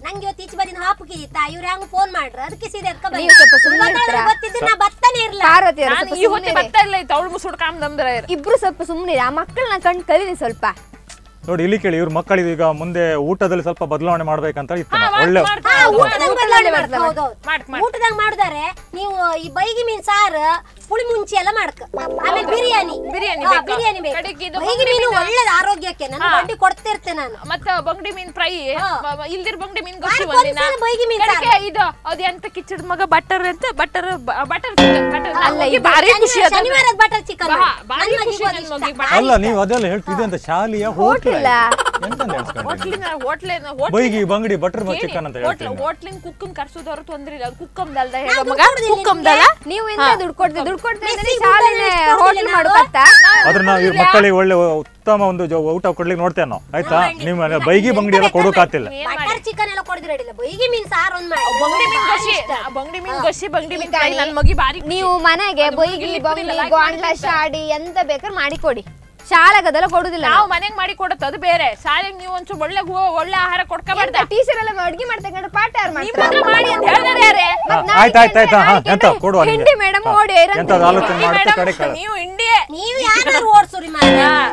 ನಂಗೆ ಇವತ್ತು ಈಚೆ ಬದಿನ ಹಾಪುಕಿದಿತ್ತ ಇವ್ರು ಹೆಂಗ್ ಫೋನ್ ಮಾಡ್ರ ಅದಕ್ಕೆ ಸೀದಾ ಎತ್ಕ ಬಂದೆ. ನೀವು ಸ್ವಲ್ಪ ಸುಮ್ನೆ ಇವತ್ತು ಇರ್ತೀರಾ? ಗೊತ್ತಿದ್ರೆ ನಾ ಬರ್ತಾನೆ ಇರ್ಲ ಪಾರ್ವತಿ ಅವ್ರೆ, ನಾನು ಸ್ವಲ್ಪ ಈ ಹೊತ್ತೆ ಸುಮ್ನಿರಿ. ಬರ್ತಾ ಇಲ್ಲ ಐತೆ ಅವಳು ಮುಸುಡ್ಕಾಮ್ದಂದ್ರ ಇಬ್ರು ಸ್ವಲ್ಪ ಸುಮ್ಮನೆ ಆ ಮಕ್ಕಳನ್ನ ಕಂಡು ಕಲೀರಿ ಸ್ವಲ್ಪ ನೋಡಿ ಇಲ್ಲಿ ಕೇಳಿ ಇವ್ರ ಮಕ್ಕಳಿಗೆ ಈಗ ಮುಂದೆ ಊಟದಲ್ಲಿ ಸ್ವಲ್ಪ ಬದಲಾವಣೆ ಮಾಡ್ಬೇಕಂತ ಇತ್ತು ನಾವು. ಒಳ್ಳೆ ಹಾ, ಊಟದಂಗ್ ಊಟದಲ್ಲಿ ಬದಲಾವಣೆ ಬದಲಾವಣೆ ಮಾಡ್ಕ, ಹೌದೌದು. ಮಾಡ್ಕ್, ಮಾಡ್ಕ್. ಊಟದಂಗ್ ಮಾಡುದಾರೆ ನೀವು ಈ ಬೈಗಿ ಮೀನ್ ಸಾರು ಪುಳಿ ಮುಂಚಿ ಎಲ್ಲ ಮಾಡ್ಕ ಆಮೇಲೆ ಬಿರಿಯಾನಿ ಬಿರಿಯಾನಿ ಹಾ, ಬೇಕಾ? ಬಿರಿಯಾನಿ ಬೇಕು ಕಡೆಗೆ ಇದು ಬೈಗಿ ಮೀನು ಒಳ್ಳೇದು ಆರೋಗ್ಯಕ್ಕೆ ನಾನು ಬಂಡಿ ಕೊಡ್ತಿರ್ತೆ ನಾನು ಮತ್ತ ಬಂಗಡಿ ಮೀನ್ ಫ್ರೈ ಇಲ್ದಿರ್ ಬಂಗಡಿ ಮೀನ್ ವಾರಕ್ಕೆ ಗೊತ್ತಿ ಒಂದಿನ ಒಂದ್ಸಲ ಬೈಗಿ ಮೀನ್ ಕಡೆಗೆ ಸಾರು. ಇದು ಅದ್ ಎಂತ ಕಿಚ್ಚಡ್ ಮಗ ಬಟರ್ ಅಂತ ಬಟರ್ ಬಟರ್ ಅಲ್ಲ, ಇದು ಭಾರಿ ಖುಷಿ ಅದ ಶನಿವಾರದ ಬಟರ್ ಚಿಕನ್ ಬಾ- ಭಾರಿ ಖುಷಿ ನನ್ ಮಗಿಗ್ ಬಾ- ಅಲ್ಲ ನೀವು ಅದೆಲ್ಲ ಹೇಳ್ತಿದ್ದೆ ಅಂತ ಶಾಲೆಯ ಹೋಟ್ಲ ಹೋಟ್ಲ. ಎಂತ ನೆನ್ಸ್ಕೊಂಡ್ರಿ ಹೋಟ್ಲಿನ ಹೋಟ್ಲಿನ ಬೈಗಿ ಬಂಗಡಿ ಬಟರ್ ಚಿಕನ್ ಅಂತ ಹೋಟ್ಲ್ ಹೇಳ್ತೀನಿ ಹೋಟ್ಲಿನ ಕುಕ್ಕನ್ ಕರ್ಸೋದವ್ರು ತೊಂದ್ರೆ ಇಲ್ಲ ಕುಕ್ಕಮ್ದಲ್ದ ಹೇಳೋ ನಾವು ಮಗ ದುಡ್ಡು ಕೊಡುದಿಲ್ಲ ಕುಕ್ಕಮ್ದಲ್ಲ ನೀವು ಎಂತ ದುಡ್ಡು ಕೊಡ್ತೀವಿ ದುಡ್ಡು ಕೊಡ್ತೀವಿ ಅಂದ್ರೆ ಮೆಸ್ಸಿಗೆ ಶಾಲೆನೇ ದುಡ್ಡು ಹೋಟ್ಲ್ ಕೊಡ್ಲಿಲ್ಲ ಮಾಡ್ಕೊತ್ತಾ ಆದ್ರೆ ನಾವು ಇವ್ರ ಮಕ್ಕಳಿಗೆ ಒಳ್ಳೆ ಉತ್ತಮ ಒಂದು ಜೊ- ಊಟ ಕೊಡ್ಲಿಕ್ಕೆ ನೋಡ್ತೇವೆ ನಾವು ಆಯ್ತಾ ನಿಮ್ಮ ಬೈಗಿ ಬಂಗಡಿ ಎಲ್ಲ ಕೊಡೋಕಾತಿಲ್ಲ ಬಟರ್ ಚಿಕನ್ ಎಲ್ಲ ಕೊಡಿದ್ರೆ ಅಡಿಲ್ಲ ಬೈಗಿ ಮೀನ್ ಸಾರು ಒಂದ್ ಮಾಡಿ ಬಂಗಡಿ ಮೀನ್ ಗೊಶಿ ಬಂಗಡಿ ಮೀನ್ ಗೊಶಿ ಬಂಗಡಿ ಮೀನ್ ಫ್ರೈ ನನ್ ಮಗಿ ಬಾರಿ ಖುಷಿ. ನೀವು ಮನೆಗೆ ಅದು ಬೊಯ್ಗಿ ಮುಗಿಲಿ ಬಂಗ್ಲಿ ಬಿಡಿಲ್ಲ, ಗಾಂಡ್ಲ ಶಾಡಿ ಎಂತ ಬೇಕಾದ್ರೆ ಮಾಡಿಕೊಡಿ ಶಾಲೆಗದೆಲ್ಲ ಕೊಡುದಿಲ್ಲ ನಾವು ಮನೆಗ್ ಮಾಡಿ ಕೊಡತ್ತ ಅದು ಬೇರೆ ಶಾಲೆಗೆ ನೀವು ಒಂಚೂರು ಒಳ್ಳೆ ಹೂ- ಒಳ್ಳೆ ಆಹಾರ ಕೊಡ್ಕೋಬಾರ್ದ ಟೀಚರ್ ಎಲ್ಲ ಅಡ್ಗೆ ಮಾಡ್ತಕ್ಕಂಥ ಪಾಠ ಯಾರು ನೀವು ಮಾಡ್ತಾರೆ ಮಾತ್ರ ಮಾಡಿ ಅಂತ ಹೇಳಿದಾರೆ ಯಾರೇ ಆಯ್ತು ಆಯ್ತು ಆಯ್ತು ಹಾ ಎಂತ ಕೊಡುವ ನಿಮ್ಗೆ ಹಿಂಡಿ ಮೇಡಮ್ ಓಡಿ ಇರಂತೆ ಎಂತದ್ದು ಆಲೋಚನೆ ಹಿಂಡಿ ಮಾಡುತ್ತೆ ಮೇಡಮ್, ಕಡೆ ಕಡೆ ನೀವು ಇಂಡಿಯೇ ನೀವು ಯಾರು ಓಡ್ಸುರಿ ಮಾರ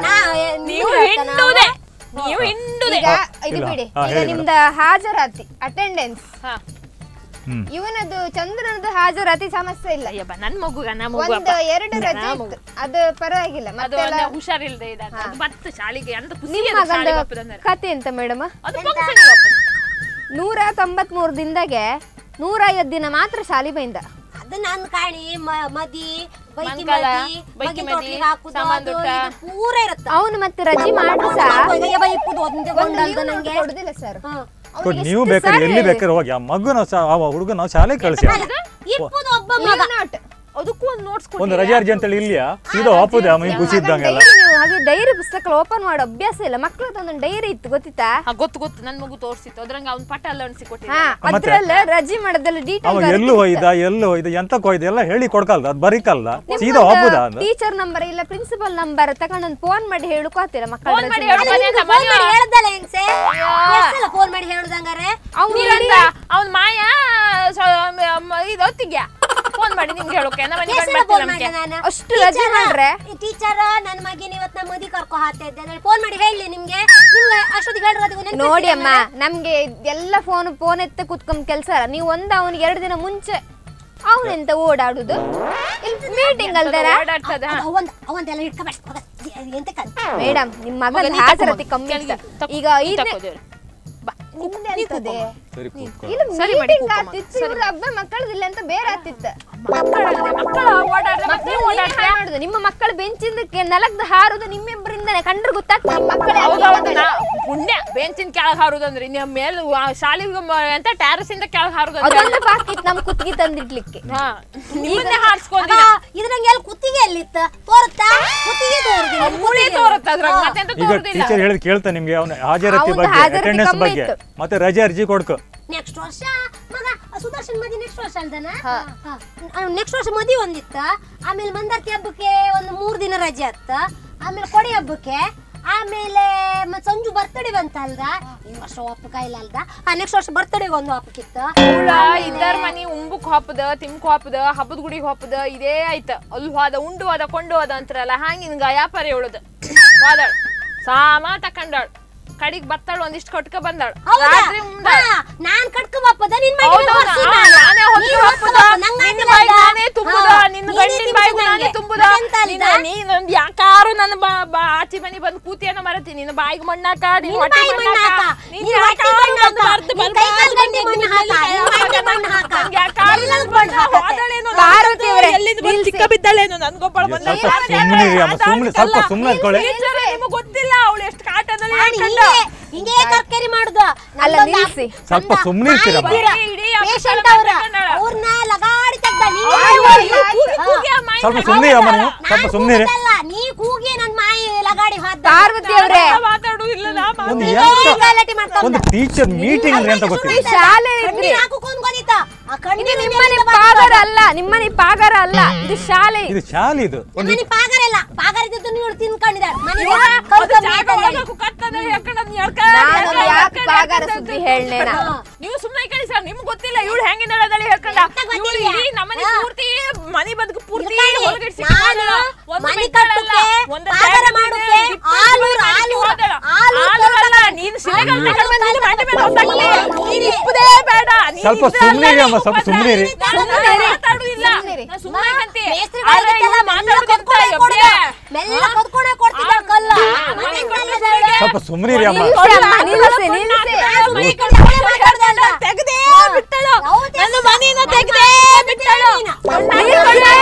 ನೀವು ಹಿಂಡುದೆ ನೀವು ಹಿಂಡುದೆ ಈಗ ಇದು ಇಲ್ಲ. ಬಿಡಿ ಹಾ, ಈಗ ಹೇಳಿ ನಿಮ್ದ ಹಾಜರಾತಿ ಅಟೆಂಡೆನ್ಸ್ ಹಾ. ಹ್ಮ್ ಇವನದು ಚಂದ್ರನದು ಹಾಜರಾತಿ ಸಮಸ್ಯೆ ಇಲ್ಲ ಅಯ್ಯಬ್ಬ ನನ್ ಮಗುಗ ನನ್ ಮಗು ಒಂದು ಎರಡು ರಜೆ ಇತ್ತು ಅದು ಪರವಾಗಿಲ್ಲ ಅದು ಮತ್ತೆ ಒಂದೇ ಹುಷಾರಿಲ್ದೆ ಇದಾಗ ಅದು ಮತ್ತೆ ಶಾಲೆಗೆ ಅಂತ ಖುಷಿ ನಿಮ್ಮ ಅದು ಶಾಲೆಗೆ ಮಗಂದು ಒಪ್ಪದಂದ್ರೆ. ಕತೆ ಎಂತ ಮೇಡಮ್ ಅದು function ಗೆ ಒಪ್ಪದು. ನೂರ ತೊಂಬತ್ಮೂರು ದಿನದಾಗೆ ನೂರ ಐವತ್ತು ದಿನ ಮಾತ್ರ ಶಾಲಿ ಬೈಂದ ಅದು ನನ್ ಕಾಣಿ ಮ- ಮದಿ ಬೈಕಿ ಮಂಕಾಲ, ಮದಿ ಬೈಕಿ ಬೈಕಿ ಮದಿ, ತೊಟ್ಲಿಗೆ ಹಾಕುದು ಸಾಮಾನ್ ಅದು ದುಡ್ಡ. ಇದು ಪೂರ ಇರುತ್ತ ಅವನು ಮತ್ತೆ ರಜೆ ಮಾಡ್ಸ ಇಪ್ಪದು ಒಂದೇ ಗೊಂಡಲ್ದ ನಂಗೆ ಕೊಡುದಿಲ್ಲ ಸರ್ ಹಾ. ಕೊಡ್ ನೀವು ಬೇಕಾದ್ರೆ ಎಲ್ಲಿ ಬೇಕಾದ್ರೆ ಹೋಗಿ ಆ ಮಗನ ಆ ಹುಡುಗ ನಾವು ಶಾಲೆಗೆ ಕಳಿಸಿ ಇಪ್ಪದು ಒಬ್ಬ ಮಗ ಅದಕ್ಕೂ ಒಂದು ನೋಟ್ಸ್ ಒಂದು ರಜೆ ಅರ್ಜಿ ಅಂತೇಳಿ ಇಲ್ಲಿಯಾ ಸೀದಾ ವಾಪದೆ ಅಮ್ಮ ಖುಷಿ ಇದ್ದಂಗೆಲ್ಲ ನೀವು ಹಾಗೆ ಡೈರಿ ಪುಸ್ತಕ ಓಪನ್ ಮಾಡೋ ಅಭ್ಯಾಸ ಇಲ್ಲ ಮಕ್ಳದ್ದು ಒಂದೊಂದು ಡೈರಿ ಇತ್ತು ಗೊತ್ತಿತ್ತಾ ಗೊತ್ತು ಗೊತ್ತು ನನ್ ಮಗು ತೋರ್ಸಿತ್ತು ಅದ್ರಂಗ ಅವ್ನ್ ಪಟ ಎಲ್ಲ ಅನ್ಸಿ ಹಾ ಕೊಟ್ಟಿದ್ದೆ ಮತ್ತೆ? ಅದ್ರಲ್ಲ ರಜೆ ಮಾಡೋದೆಲ್ಲ ಅವ ಡೀಟೇಲ್ ಎಲ್ಲೂ ಹೋಯ್ದ ಎಲ್ಲೂ ಹೋಯ್ದ ಎಂತಕ್ಕೆ ಹೋಯ್ದ ಎಲ್ಲ ಹೇಳಿ ಕೊಡ್ಕಲ್ದ ಅದು ಬರೀಕಲ್ದ ಸೀದಾ ವಾಪದ ಅದು ಟೀಚರ್ ನಂಬರ್ ಇಲ್ಲ ಪ್ರಿನ್ಸಿಪಲ್ ನಂಬರ್ ತಗೊಂಡು ಫೋನ್ ಮಾಡಿ ಹೇಳುಕೋತಿಲ್ಲ ಮಕ್ಕಳ ಫೋನ್ ಮಾಡಿ ರಜೆ ಹೇಳು ಮನೆ ಅಂತ ಫೋನ್ ಮನೆ ಮಾಡಿ ಹೇಳ್ದಲ್ಲ ಹೆಂಗ್ಸೆ ಎಷ್ಟೆಲ್ಲ ಫೋನ್ ಮಾಡಿ ಹೇಳುದಂಗಾರೆ ನೀರಂತ ಅವ್ನ್ ಮಾಯಾ ಇದು ಹೊತ್ತಿಗ್ಯಾ ಫೋನ್ ಮಾಡಿ ನಿಮ್ಗೆ ಹೇಳೋಕೆ ನಮ್ಮ ಮನೆ ಎಷ್ಟೆಲ್ಲ ಫೋನ್ ಮಾಡಿ ನಾನು ಅಷ್ಟು ರಜೆ ಮಾಡ್ರೆ ಟೀಚರ್ ನನ್ನ ಮಗಿನ ಇವತ್ತು ನಮ್ಮ ಮದಿ ಕರ್ಕೊ ಹಾಕ್ತಾ ಇದ್ದೆ ಫೋನ್ ಮಾಡಿ ಹೇಳಿ ನಿಮ್ಗೆ ನಿಮ್ಗೆ ಅಷ್ಟೊತ್ತಿಗೆ ಹೇಳಿರೋದು ನೋಡಿ ಅಮ್ಮ ನಮ್ಗೆ ಎಲ್ಲ ಫೋನ್ ಫೋನ್ ಎತ್ತ ಕುತ್ಕೊಂಡ್ ಕೆಲ್ಸ ನೀವು ಒಂದ್ ಅವನಿಗೆ ಎರಡು ದಿನ ಮುಂಚೆ ಅವನೆಂತ ಓಡಾಡುದು ಮೀಟಿಂಗ್ ಅಲ್ದಾರ ಓಡಾಡ್ತದ ಅವಂದ ಅವಂದೆಲ್ಲ ಇಟ್ಕೊಬೇಡ ಎಂತ ಕಲ್ ಮೇಡಮ್ ನಿಮ್ ಮಗನ ಮಗ, ನೀ ಹಾಜರಾತಿ ತಕೊ ಕಮ್ಮಿ ಕೆಳಗೆ ಇತ್ತ. ತಕೊ, ಈಗ ನೀ ಐದನೇ ತಕೊ ದೇವ್ರೆ. ಬಾ ನಿಮ್ದೆ ಎಂತದೆ? ಸರಿ ಕೂತ್ಕೊ ಇಲ್ಲ ಸರಿ ಮಾಡಿ meeting ಕೂತ್ಕೊ ಆಗ್ತಿತ್ತು ಇವ್ರ ಹಬ್ಬ ಮಕ್ಕಳದಿಲ್ಲ ಅಂತ ಬೇರೆ ಆಗ್ತಿತ್ತ ಮಕ್ಕಳಲ್ದೆ, ಮಕ್ಕಳ ಓಡಾಡ್ರೆ ಮತ್ತೆ ನೀವು ಓಡಾಡ್ತೀರಾ? ಮಾಡುದು ನಿಮ್ಮ ಮಕ್ಕಳು ಬೆಂಚಿಂದ ನೆಲಗ್ದ ಹಾರುದು ನಿಮ್ಮಿಬ್ಬರಿಂದನೇ ಕಂಡ್ರೆ ಗೊತ್ತಾಗ್ತದೆ ನಿಮ್ಮ ಮಕ್ಕಳು ಯಾರು ಹೌದೌದು ನಾ ಪುಣ್ಯ ಬೆಂಚಿನ ಕೆಳಗೆ ಹಾರುದಂದ್ರೆ ನಿಮ್ಮ ಮೇಲೆ ಶಾಲೆಗೆ ಎಂತ ಟ್ಯಾರಸ್ ಇಂದ ಕೆಳಗೆ ಹಾರುದಂದ್ರೆ ಅದೊಂದು ಬಾಕಿ ಇತ್ತು ನಮ್ ಕುತ್ತಿಗೆ ತಂದಿಡ್ಲಿಕ್ಕೆ ಹಾ ನಿಮ್ಮನ್ನೇ ಹಾರಿಸ್ಕೊಂಡಿ ಇದ್ರಂಗೆ ಎಲ್ಲ ಕುತ್ತಿಗೆ ಎಲ್ಲಿತ್ತ ತೋರುತ್ತಾ ಕುತ್ತಿಗೆ ತೋರುದಿಲ್ಲ ಮೂಳೆ ತೋರುತ್ತೆ ಅದ್ರಾಗ ಮತ್ತೆಂತ ಈಗ ತೋರುದಿಲ್ಲ ಟೀಚರ್ ಹೇಳಿದ್ ಕೇಳ್ತಾ ನಿಮ್ಗೆ ಅವನ ಹಾಜರಾತಿ ಅವ್ನ್ದು ಬಗ್ಗೆ ಹಾಜರಾತಿ ಅಟೆಂಡೆನ್ಸ್ ಕಮ್ಮಿ ಬಗ್ಗೆ ಇತ್ತು. ಮತ್ತೆ ರಜೆ ಅರ್ಜಿ ಕೊಡ್ಕು ನೆಕ್ಸ್ಟ್ ವರ್ಷ ಮಗ ಸುದರ್ಶನ್ ಮದಿ ನೆಕ್ಸ್ಟ್ ವರ್ಷ ಅಲ್ದನ ನೆಕ್ಸ್ಟ್ ವರ್ಷ ಮದಿ ಒಂದಿತ್ತ ಆಮೇಲೆ ಮಂದಾರ್ತಿ ಹಬ್ಬಕ್ಕೆ ಒಂದು ಮೂರ್ ದಿನ ರಜೆ ಆತ್ತ ಆಮೇಲೆ ಕೊಡಿ ಹಬ್ಬಕ್ಕೆ ಆಮೇಲೆ ಮತ್ ಸಂಜು ಬರ್ತಡೇ ಬಂತಲ್ದ ಈ ವರ್ಷ ಒಪ್ಪಕ ಇಲ್ಲ ಅಲ್ದ ಆ ನೆಕ್ಸ್ಟ್ ವರ್ಷ ಬರ್ತಡೇಗೆ ಒಂದು ಒಪ್ಪಕ್ಕಿತ್ತ ಅವಳ ಇದ್ದಾರ ಮನಿ ಉಂಬುಕ್ ಹಾಪದ ತಿಮ್ಕ್ ಹಾಪದ ಹಬ್ಬದ ಗುಡಿಗೆ ಹಾಪದ ಇದೇ ಆಯ್ತ ಅಲ್ಲಿ ಹೋದ ಉಂಡು ಹೋದ ಕೊಂಡು ಹೋದ ಅಂತಾರಲ್ಲ ಹಂಗ ನಿನ್ಗ ವ್ಯಾಪಾರ ಹೇಳುದು ಹೋದಾಳ ಸಾಮ ತಕೊಂಡಾಳ ಕಡಿಗ್ ಬತ್ತಾಳ ಒಂದಿಷ್ಟು ಕೊಟ್ಕ ಬಂದಾಳ ರಾತ್ರಿ ಉಂಡಾಳ. ನಾನ್ ಕಟ್ಕ ಬಪ್ಪದ ನಿನ್ ಮನೆಗೆ ಹೌದೌದು, ಬರ್ಸು ಆ, ನಾನು. ನಾನೇ ಹೊತ್ತು ನೀನ್ ಹಾಪುದ, ಹೊತ್ತು ನಂಗ್ ನಿನ್ನ ಹಾಕಿಲ್ಲ ಬಾಯಿಗೆ ಅಲ್ದ? ನಾನೇ ತುಂಬುದ, ಹಾ, ನಿನ್ನ ನೀನೇ ಗಂಡಿನ ತಿನ್ಸು ಬಾಯಿಗೂ ನಾನೇ ನಂಗೆ. ತುಂಬುದ. ಮತ್ತೆಂತ ಅಲ್ದ? ನೀನ- ನೀನೊಂದ್ ಯಾಕಾರು ನನ್ನ ಬಾ ಬಾ ಆಚೆ ಮನೆ ಬಂದು ಕೂತಿಯನ್ನ ಮರತಿ ನಿನ್ನ ಬಾಯಿಗೆ ಮಣ್ಣಾಕ ನಿನ್ನ ನಿನ್ ಹೊಟ್ಟೆ ಬಾಯಿಗೆ ಮಣ್ಣ್ ಮಣ್ಣಾಕ ಹಾಕ. ನೀನ್ ನಿನ್ ಹೊಟ್ಟೆ ಯಾಕಾರು ಮಣ್ಣ್ ನನ್ನ ಹಾಕ. ಬರ್ದು ನಿನ್ ಕೈ ಕಾಲ್ ಬರ್ಬಾರ್ದು ಗಂಟೆ ಮಣ್ಣ್ ನಿನ್ನ ಹಾಕ. ಕೈ ನಿನ್ ಹೊಟ್ಟೆ ಮಣ್ಣ್ ಹಾಕ. ನಂಗ್ ಯಾಕಾರು ಎಲ್ಲದೂ ನನ್ನ ಮಣ್ಣ್ ಹಾಕ. ಹೋದಳೇನೋ ಪಾರ್ವತಿ ಅವ್ರೆ, ಎಲ್ಲಿಂದ ಬಂದು ನಿಲ್ಸಿ. ಚಿಕ್ಕ ಬಿದ್ದಾಳೇನೋ ನನ್ಗೊಬ್ಬಳು ಬಂದ ಸ್ವಲ್ಪ ಸುಮ್ಮನೆ ಅಮ್ಮ ಸುಮ್ಮನೆ ಸ್ವಲ್ಪ ಸುಮ್ಮನೆ ಅನ್ಕೊಳ್ಳಿ ನಿಮಗೆ ಗೊತ್ತಿಲ್ಲ ಅವಳು ಎಷ್ಟು ಕಾಟದಲ್ಲಿ ನಾನು ಹೇಳ್ಕೊಂಡ. ಹಿಂಗೆ ಹಿಂಗೆ ಕರ್ಕರಿ ಮಾಡುದು ಅಲ್ಲ, ನಮ್ದೊಂದು ನಿಲ್ಸಿ. ಸ್ವಲ್ಪ ಸುಮ್ಮನೆ ಇರ್ತೀರಮ್ಮ ಇಡೀ- ಇಡೀ ಪೇಷಂಟ್ ಅಪ್ಪನ ಅವ್ರ ಕರ್ಕೊಂಡಾಳ. ಅವ್ರನ್ನ ಲಗಾಡಿ ತೆಗ್ದ ನೀ ಅಯ್ಯೋ, ಅಯ್ಯೋ, ಕೂಗಿ ಕೂಗಿ ಆ ಮಾಯಿ ಸ್ವಲ್ಪ ಸುಮ್ಮನೆ ಅಮ್ಮ ನೀವು ಸ್ವಲ್ಪ ಸುಮ್ಮನೆ ನೀ ಕೂಗಿ ನನ್ ಮಾಯಿ ಲಗಾಡಿ ಹೋದ ಪಾರ್ವತಿ ಅವ್ರೆ ಮಾತಾಡು ಇಲ್ಲ ನಾ ಮಾತಾಡು. ಒಂದು ನೀನೇ ಎಂತ ಗಲಾಟೆ ಮಾಡ್ತಾ ಒಂದು ಟೀಚರ್ ಮೀಟಿಂಗ್ ಅಂದ್ರೆ ಅಂತ ಗೊತ್ತಿಲ್ಲ ಶಾಲೆ ಇದ್ರಿ ಕಣ್ಣಿಗೆ ಹಾಕೋಕೊಂಡ್ ಗೊತ್ತಿತ್ತ ಆ ಇದು ಕಣ್ಣಿಗೆ ನಿಮ್ಮನೆ ಪಾಗಾರ ಅಲ್ಲ ನಿಮ್ಮನೆ ಪಾಗಾರ ಅಲ್ಲ ಇದು ಶಾಲೆ ಇದು ಶಾಲೆ ಇದು ಒಂದು ಮನೆ ಪಾಗರ ಇಲ್ಲ ಪಾಗರ ಇದ್ದದ್ದು ನೀವು ತಿನ್ಕೊಂಡಿದ್ದಾಳೆ ಮನೆಗೆ ಇವ್ವ, ಕೌ ಅದು ಕಮ್ಮಿ ಜಾಗ ಆಯ್ತಂದೇಳಿ. ಒಳಗೆ ಕುಕ್ಕತ್ತದ, ಎಕ್ಕಡ ಅದ್ ಎಳ್ಕ- ನಾನು ಎಳ್ಕ- ಯಾಕೆ ಎಳ್ಕ- ಪಾಗಾರ ಎಳ್ಕ- ಸುದ್ದಿ ಹೇಳ್ನೇನ ಹಾ. ನೀವು ಸುಮ್ಮನೆ ಕಳಿ ಸರ್ ನಿಮ್ಗೆ ಗೊತ್ತಿಲ್ಲ ಇವಳು ಹೆಂಗಿನ ಹೇಳದಳಿ ಹೇಳ್ಕೊಂಡ ಎಂತ ಇವಳು ಗೊತ್ತಿಲ್ಲ? ಇಡೀ ನಮ್ಮನೆ ಹಾ. ಪೂರ್ತಿ ಮನೆ ಬದುಕು ಪೂರ್ತಿ ಇರ್ತಾಳೆ. ಹೊಲಗಿಡ್ಸಿ ನಾನು ಹೋದಳ. ಒಂದು ಮನೆ ಮೆಕ್ಕಳಲ್ಲ, ಕಟ್ಟುಕ್ಕೆ, ಒಂದು ಪಾದರ ಟ್ಯಾಕ್ಟ್ರಿ ಮಾಡುಕ್ಕೆ, ಇಪ್ಪತ್ತು ಆಲೂರು, ಮನೆ ಆಲೂರು, ಹೋದಳ. ಆಲೂರು ಆಲೂರಲ್ಲ, ನೀನು ಶಿಲೆಗಳು ಆಲೂರು ತಗೊಂಡ್ ಬಂದು ತಗೊಂಡ್ ಮಂಡಿ ಮೇಲೆ ಹೊಸಾಕ್ಲಿ. ಆಲೂರು. ನೀನು ಇಪ್ಪದೇ ಬೇಡ ನೀನು ಸ್ವಲ್ಪ ಇದ್ರೆ ಅಲ್ಲ ಸುಮ್ನಿರಿ ಅಮ್ಮ, ನೀವು ಸ್ವಲ್ಪ ಬಂದ್ರೆ. ಸುಮ್ನಿರಿ. ನಾನು ಸುಮ್ನಿರಿ. ಮಾತಾಡು ಇಲ್ಲ ಸುಮ್ನಿರಿ. ನಾನು ಸುಮ್ಮನೆ ಕಂತಿ ಮೇಸ್ತ್ರಿಗಳಿಗೆಲ್ಲ ಆದ್ರೆ ಇವ್ಳು ಮೆಲ್ಲ ಮಾತಾಡೋದೆಂತ ಕೊಡ್ಕೊಂಡೆ ಎಬ್ಬಿಡೆ. ಮೆಲ್ಲ ಕೊಡ್ಕೊಂಡೆ ಕೊಡ್ತಿದ್ದ ಕಲ್ಲ ಆ, ಮನೆ ಮನೆ ಕಲ್ಲದವಳೆ. ಸ್ವಲ್ಪ ಸುಮ್ಮನಿರಿ ಅಮ್ಮ ನಿಲ್ಸಿ ಅಮ್ಮ ನಿಲ್ಸಿ ನಿಲ್ಸಿ ನಾನು ಮನೆ ಕಟ್ಟೋಳೆ ಮಾತಾಡ್ದೆ ಅಲ್ಲ. ತೆಗ್ದೇ ಹಾ. ಬಿಟ್ಟಳು ಹೌದು. ನನ್ನ ಮನೆನ ತೆಗ್ದೇ ಬಿಟ್ಟಳು ನೀನು. ನೀನು ತೆಗ್ದೇ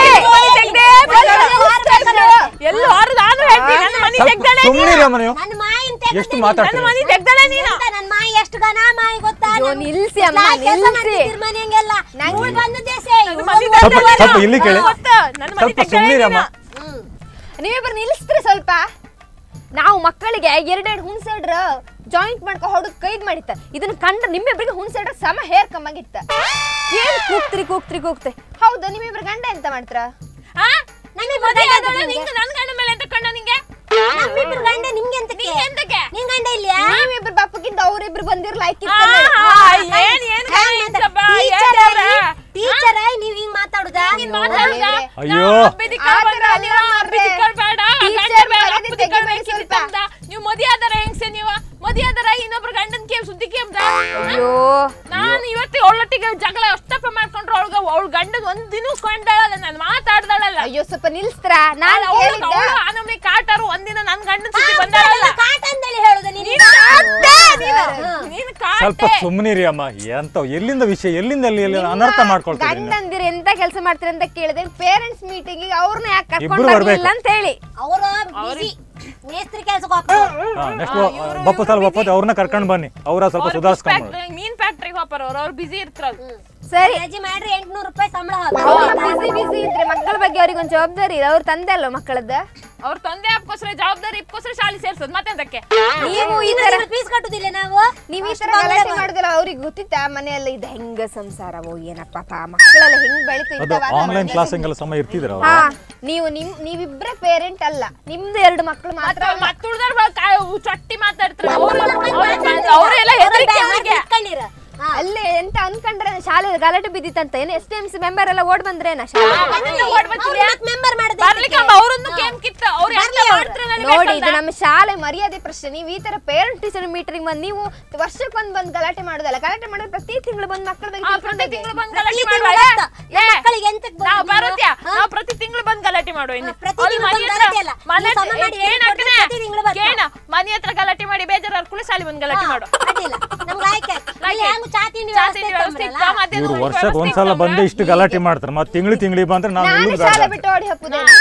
ಬಿಟ್ಟಳು. ಎಲ್ಲೂ ಹೊರ ನಾನು ಹೇಳ್ತೀನಿ ನನ್ನ ಮನೆ ಸ್ವಲ್ಪ ತೆಗ್ದಳೆ ಸುಮ್ಮನಿರಿ ಅಮ್ಮ ನೀವು ನನ್ನ ಮಾಯಿನ ತೆಗ್ದೆ ಎಷ್ಟು ನೀನು. ಮಾತಾಡ್ತೀರಿ? ನನ್ನ ಮನೆ ತೆಗ್ದಳೆ ನೀನು ಎಂತ ನನ್ ಮಾಯಿ ಎಷ್ಟು ಗನ ಮಾಯಿ ಗೊತ್ತಾ ಅಯ್ಯೋ, ನನ್ ನಿಲ್ಸಿ ಅಮ್ಮ, ನಾಲ್ಕು ಕೆಲ್ಸ ನಿಲ್ಸಿ. ಮಾಡ್ತಿದ್ದೀರ್ ಮನೆಯಂಗೆಲ್ಲ. ನಂಗೆ- ಇವ್ಳು ಬಂದದ್ದೇ ಸೇ, ಇವ್ಳು ಮನೆ ಬಂದು ಸ್ವಲ್ಪ ತೆಗ್ದಳೆ ಸ್ವಲ್ಪ ನೀನು. ಇಲ್ಲಿ ಕೇಳಿ ಗೊತ್ತು, ನನ್ನ ಮನೆ ಸ್ವಲ್ಪ ತೆಗ್ದಳೆ ಸುಮ್ಮನಿರಿ ಅಮ್ಮ ನೀನು. ಹ್ಮ್. ನೀವಿಬ್ರು ನಿಲ್ಲಿಸ್ತೀರಿ ಸ್ವಲ್ಪ ನಾವು ಮಕ್ಕಳಿಗೆ ಎರಡೆರಡು ಹುಣ್ಸೆಡ್ರ ಜಾಯಿಂಟ್ ಮಾಡ್ಕೊ ಹೊಡದ್ ಕೈದ್ ಮಾಡಿತ್ತ ಇದನ್ನ ಕಂಡ ನಿಮ್ಮಿಬ್ರಿಗೆ ಹುಣ್ಸೆಡ್ರ ಸಮ ಹೇರ್ ಕಮ್ಮಾಗಿತ್ತ ಏನ್ ಕೂಗ್ತ್ರಿ ಕೂಗ್ತ್ರಿ ಕೂಗ್ತ್ರಿ ಹೌದು ನಿಮ್ಮಿಬ್ರು ಗಂಡ ಎಂತ ಮಾಡ್ತಾರ ಆ? ನನ್ಗೆ ಮದುವೆ ಗೊತ್ತಾಯ್ತು ಆದವಳು ನಿಂಗೆ. ನಿಂಗೆ ನನ್ನ ಗಂಡ ಮೇಲೆ ಎಂತ ಕಣ್ಣ ನಿಂಗೆ ನಮ್ಮಿಬ್ರು ಗಂಡ ನಿಂಗೆ ಎಂತಕ್ಕೆ? ನಿಂಗೆ ಎಂತಕ್ಕೆ? ನಿನ್ ಗಂಡ ಇಲ್ಯಾ? ನೀವಿಬ್ರು ಬಾಪಕ್ಕಿಂತ ಅವ್ರಿಬ್ರು ಬಂದಿರ್ ಲಾಯ್ಕ್ ಆ, ಏನ್ ಏನ್ ಹ್ಯಾಂಗ್ ಏನ್ ಮಾತಾಡ್- ಜಬ್ಬ, ಟೀಚರ್ ಏನ್ ಜಬ್ಬ? ಆಗಿ- ಟೀಚರ್ ಆಗಿ ನೀವ್ ಹಿಂಗ್ ಮಾತಾಡುದಾ? ನೀನ್ ಮಾತಾಡ್ದ? ಅಯ್ಯೋ. ನಾವು ಅಬ್ಬಿದಿಕ್ಕ ಆ ಥರ ಬಂದ, ಅಲ್ಲ ನೀವು ಮಾರ್ರೆ. ಅಬ್ಬಿದಿಕ್ಕ ಬೇಡ, ಟೀಚರ್ ಗಂಡ ಬೇಡ, ಮರ್ಯಾದೆ ಅಬ್ಬಿದಿಕ್ಕ ತೆಗಿಬೇಡಿ ಬೇಕಿತ್ತು ಸ್ವಲ್ಪ. ಅಂದ. ನೀವು ಮದಿ ಆದರ ಹೆಂಗ್ಸೆ ನೀವು ಮದಿ ಆದರ ಇನ್ನೊಬ್ರು ಗಂಡನ್ ಕೇಮ್ ಸುದ್ದಿ ಕೇಮ್ದ ಅಯ್ಯೋ ನಾನು ಇವತ್ತು ಅವಳೊಟ್ಟಿಗೆ ಜಗಳ ಅಷ್ಟಪ್ಪ ಮಾಡ್ಕೊಂಡ್ರೆ ಅವಳ್ಗ ಅವಳ ಗಂಡನ್ ಒಂದ್ ದಿನ ಕೊಂಡಾಳಲ್ಲ ನಾನು ಮಾತಾಡ್ದಾಳಲ್ಲ ಅಯ್ಯೋ ಸ್ವಲ್ಪ ನಿಲ್ಸ್ತ್ರ ನಾನ್ ಅವಳು ಕೇಳಿದ್ದ ಅವಳು ಆ ನಮ್ನಿ ಕಾಟಾರು ಒಂದಿನ ನನ್ ಗಂಡನ್ ಸುದ್ದಿ ಬಂದಾಳಲ್ಲ ಕಾಟ ಅಂತೇಳಿ ಹೇಳುದಾ ನೀನು? ನೀನು ಕಾಟೆ, ನೀನು. ಹ್ಮ್. ನೀನು ಸ್ವಲ್ಪ ಕಾಟೆ ಸುಮ್ಮನಿರಿ ಅಮ್ಮ ಎಂತ ಎಲ್ಲಿಂದ ವಿಷಯ ಎಲ್ಲಿಂದ ಎಲ್ಲಿ ಎಲ್ಲಿ ಅನರ್ಥ ಮಾಡ್ಕೊಳ್ತೀರಿ ನೀವು. ಗಂಡಂದಿರ ಎಂತ ಕೆಲಸ ಮಾಡ್ತೀರಿ ಅಂತ ಕೇಳಿದೆ ಪೇರೆಂಟ್ಸ್ ಮೀಟಿಂಗ್ ಅವ್ರನ್ನ ಯಾಕೆ ಕರ್ಕೊಂಡು ಇಬ್ರು ಬರ್ಬೇಕು. ಬರ್ಲಿಲ್ಲ ಅಂತ ಹೇಳಿ ಅವ್ರು busy. ಮೇಸ್ತ್ರಿ ಕೆಲ್ಸಕ್ಕೆ ಹೋಗ್ತಾರೆ. ಹಾ ನೆಕ್ಸ್ಟ್ ಬಪ್ಪ ಸಲ ಬಪ್ಪತ್ತೆ ಅವ್ರನ್ನ ಕರ್ಕೊಂಡು ಬನ್ನಿ ಅವ್ರ ಸ್ವಲ್ಪ ಅವ್ರು ಸುಧಾರಿಸ್ಕೊಂಡು ಫ್ಯಾಕ್ಟ್ರಿ- ಮೀನ್ ಫ್ಯಾಕ್ಟ್ರಿಗೆ ಹೋಗ್ತಾರ ಅವ್ರು ಅವ್ರು ಬಿಸಿ ಇರ್ತಾರ ಸರಿ ರಜೆ ಮಾಡ್ರಿ ಎಂಟ್ನೂರು ರೂಪಾಯಿ ಸಂಬಳ ಬಿಸಿ ಬಿಸಿ ಇದ್ರೆ ಮಕ್ಕಳ ಬಗ್ಗೆ ಅವ್ರಿಗೆ ಒಂದು ಜವಾಬ್ದಾರಿ ಇದೆ ಅವ್ರ ತಂದೆ ಅಲ್ವ ಮಕ್ಕಳದ್ದ ಅವ್ರ ತಂದೆ ಅಪ್ಕೋಸ್ಕರ ಜವಾಬ್ದಾರಿ ಇಪ್ಕೋಸ್ಕರ ಶಾಲೆ ಸೇರ್ಸೋದು ಮತ್ತೆಂತಕ್ಕೆ ನೀವು ಈ ತರ ಫೀಸ್ ಕಟ್ಟುದಿಲ್ಲ ನಾವು ನೀವ್ ಈ ಅಷ್ಟು ತರ ಬಂಗಾರ ಗಲಾಟೆ ಮಾಡಿ. ಮಾಡುದಿಲ್ಲ ಅವ್ರಿಗೆ ಗೊತ್ತಿತ್ತಾ ಮನೆಯಲ್ಲ ಇದು ಹೆಂಗ ಸಂಸಾರವೋ ಏನಪ್ಪ ಪಾ ಮಕ್ಕಳೆಲ್ಲ ಹೆಂಗ್ ಬೆಳಿತು ಅದು ಇಂಥ ವಾತಾವರಣ ಆನ್ಲೈನ್ ಕ್ಲಾಸಿಂಗ್ ಎಲ್ಲ ಸಮಯ ಇರ್ತಿದ್ರ ಹಾ ನೀವು ನಿಮ್ ನೀವಿಬ್ರೇ ಪೇರೆಂಟ್ ಅಲ್ಲ ನಿಮ್ದು ಎರಡು ಮಕ್ಕಳು ಮಾತ್ರ ಅಲ್ಲ. ಮತ್ತುಳ್ದಾರ ಚಟ್ಟಿ ಮಾತಾಡ್ತಾರೆ ಅವರೆಲ್ಲ ಹೆದರಿಕೆ ಅವ್ರಿಗೆ ಇಟ್ಕೊಂಡಿರ. ಹಾ. ಅಲ್ಲೇ ಎಂತ ಅನ್ಕೊಂಡ್ರೆ ಶಾಲೆ ಗಲಾಟೆ ಬಿದ್ದಿತ್ತಂತ ಏನು S T M C member ಎಲ್ಲ ಓಡ್ ಬಂದ್ರೇನ ಶಾಲೆ ಮನೆಯಿಂದ ಓಡ್ ಬರ್ತೀರಿ? ಅವ್ರು ಮತ್ತ್ member ಮಾಡಿದ್ರೆ ಬರ್ಲಿಕ್ಕೆ ಇದಕ್ಕೆ. ಅವರನ್ನು ಕೇಮ್ ಕಿತ್ತ ಅವ್ರು ಎಂತ ಬರ್ಲಿ ಅವ್ರು. ಮಾಡ್ತಾರೆ ನನಗೆ ನೋಡಿ ಇದು ಬೇಕಲ್ಲ? ನಮ್ಮ ಶಾಲೆ ಮರ್ಯಾದೆ ಪ್ರಶ್ನೆ ನೀವು ಈ ತರ ಪೇರೆಂಟ್ ಟೀಚರ್ ಮೀಟಿಂಗ್ ಬಂದು ನೀವು ವರ್ಷಕ್ಕೊಂದ್ ಬಂದು ಗಲಾಟೆ ಮಾಡೋದಲ್ಲ ಗಲಾಟೆ ಮಾಡಿದ್ರೆ ಪ್ರತಿ ತಿಂಗಳು ಬಂದು ಮಕ್ಕಳ ಬಗ್ಗೆ ಆ, ಪ್ರತಿ ತಿಳ್ಕೊಂಡಾಗೆ. ತಿಂಗಳು ಬಂದು ಪ್ರತಿ ಗಲಾಟೆ ತಿಂಗಳು ಮಾಡುವ ಗೊತ್ತಾ? ನಮ್ಮ ಮಕ್ಕಳಿಗೆ ಎಂತಕ್ಕೆ ನಾವು ಬಂದಿದ್ದು? ಬರುತ್ತ್ಯಾ ಹಾ? ನಾವು ಪ್ರತಿ ತಿಂಗಳು ಬಂದು ಗಲಾಟೆ ಮಾಡುವ ಇನ್ನು ಪ್ರತಿ ಅಲ್ಲಿ ತಿಂಗಳು ಮನೆ ಬಂದು ಹತ್ರ ಗಲಾಟೆ ಅಲ್ಲ. ಮನೆ ನೀವು ಸಮ ಮಾಡಿ ಕೇಣ ಹೇಳ್ಕೊಡ್ರಿ, ಪ್ರತಿ ತಿಂಗಳು ಬರ್ತಾ. ಕೇಣ ಮನೆ ಹತ್ರ ಗಲಾಟೆ ಮಾಡಿ ಬೇಜಾರು ಕೂಡ ಶಾಲೆ ಬಂದು ಗಲಾಟೆ ಮಾಡು ಅಡ್ಡಿಲ್ಲ ನಮ್ಗೆ ಆಯ್ಕೆ ಇಲ್ಲಿ ಹೆಂಗು ಚಾ ತಿಂಡಿ ಚಾ ವ್ಯವಸ್ಥೆ ತಿಂಡಿ ವ್ಯವಸ್ಥೆ ಇತ್ತಂದ್ರಲ್ಲ? ಇತ್ತ, ಮಧ್ಯಾಹ್ನ ಇವ್ರು ಊಟದ ವರ್ಷಕ್ಕೆ ವ್ಯವಸ್ಥೆ ಒಂದ್ಸಲ ಇತ್ತಂದ್ರೆ ಬಂದೇ ಇಷ್ಟು ಗಲಾಟೆ ಮಾಡ್ತಾರೆ ಮತ್ತೆ ತಿಂಗಳು ತಿಂಗಳಿಗೆ ಬಂದ್ರೆ ನಾವು ನಾನು ಎಲ್ಲೂ ಶಾಲೆ ಬೇಡ ಬಿಟ್ಟು ಓಡಿ ಹಪ್ಪುದೇನೆ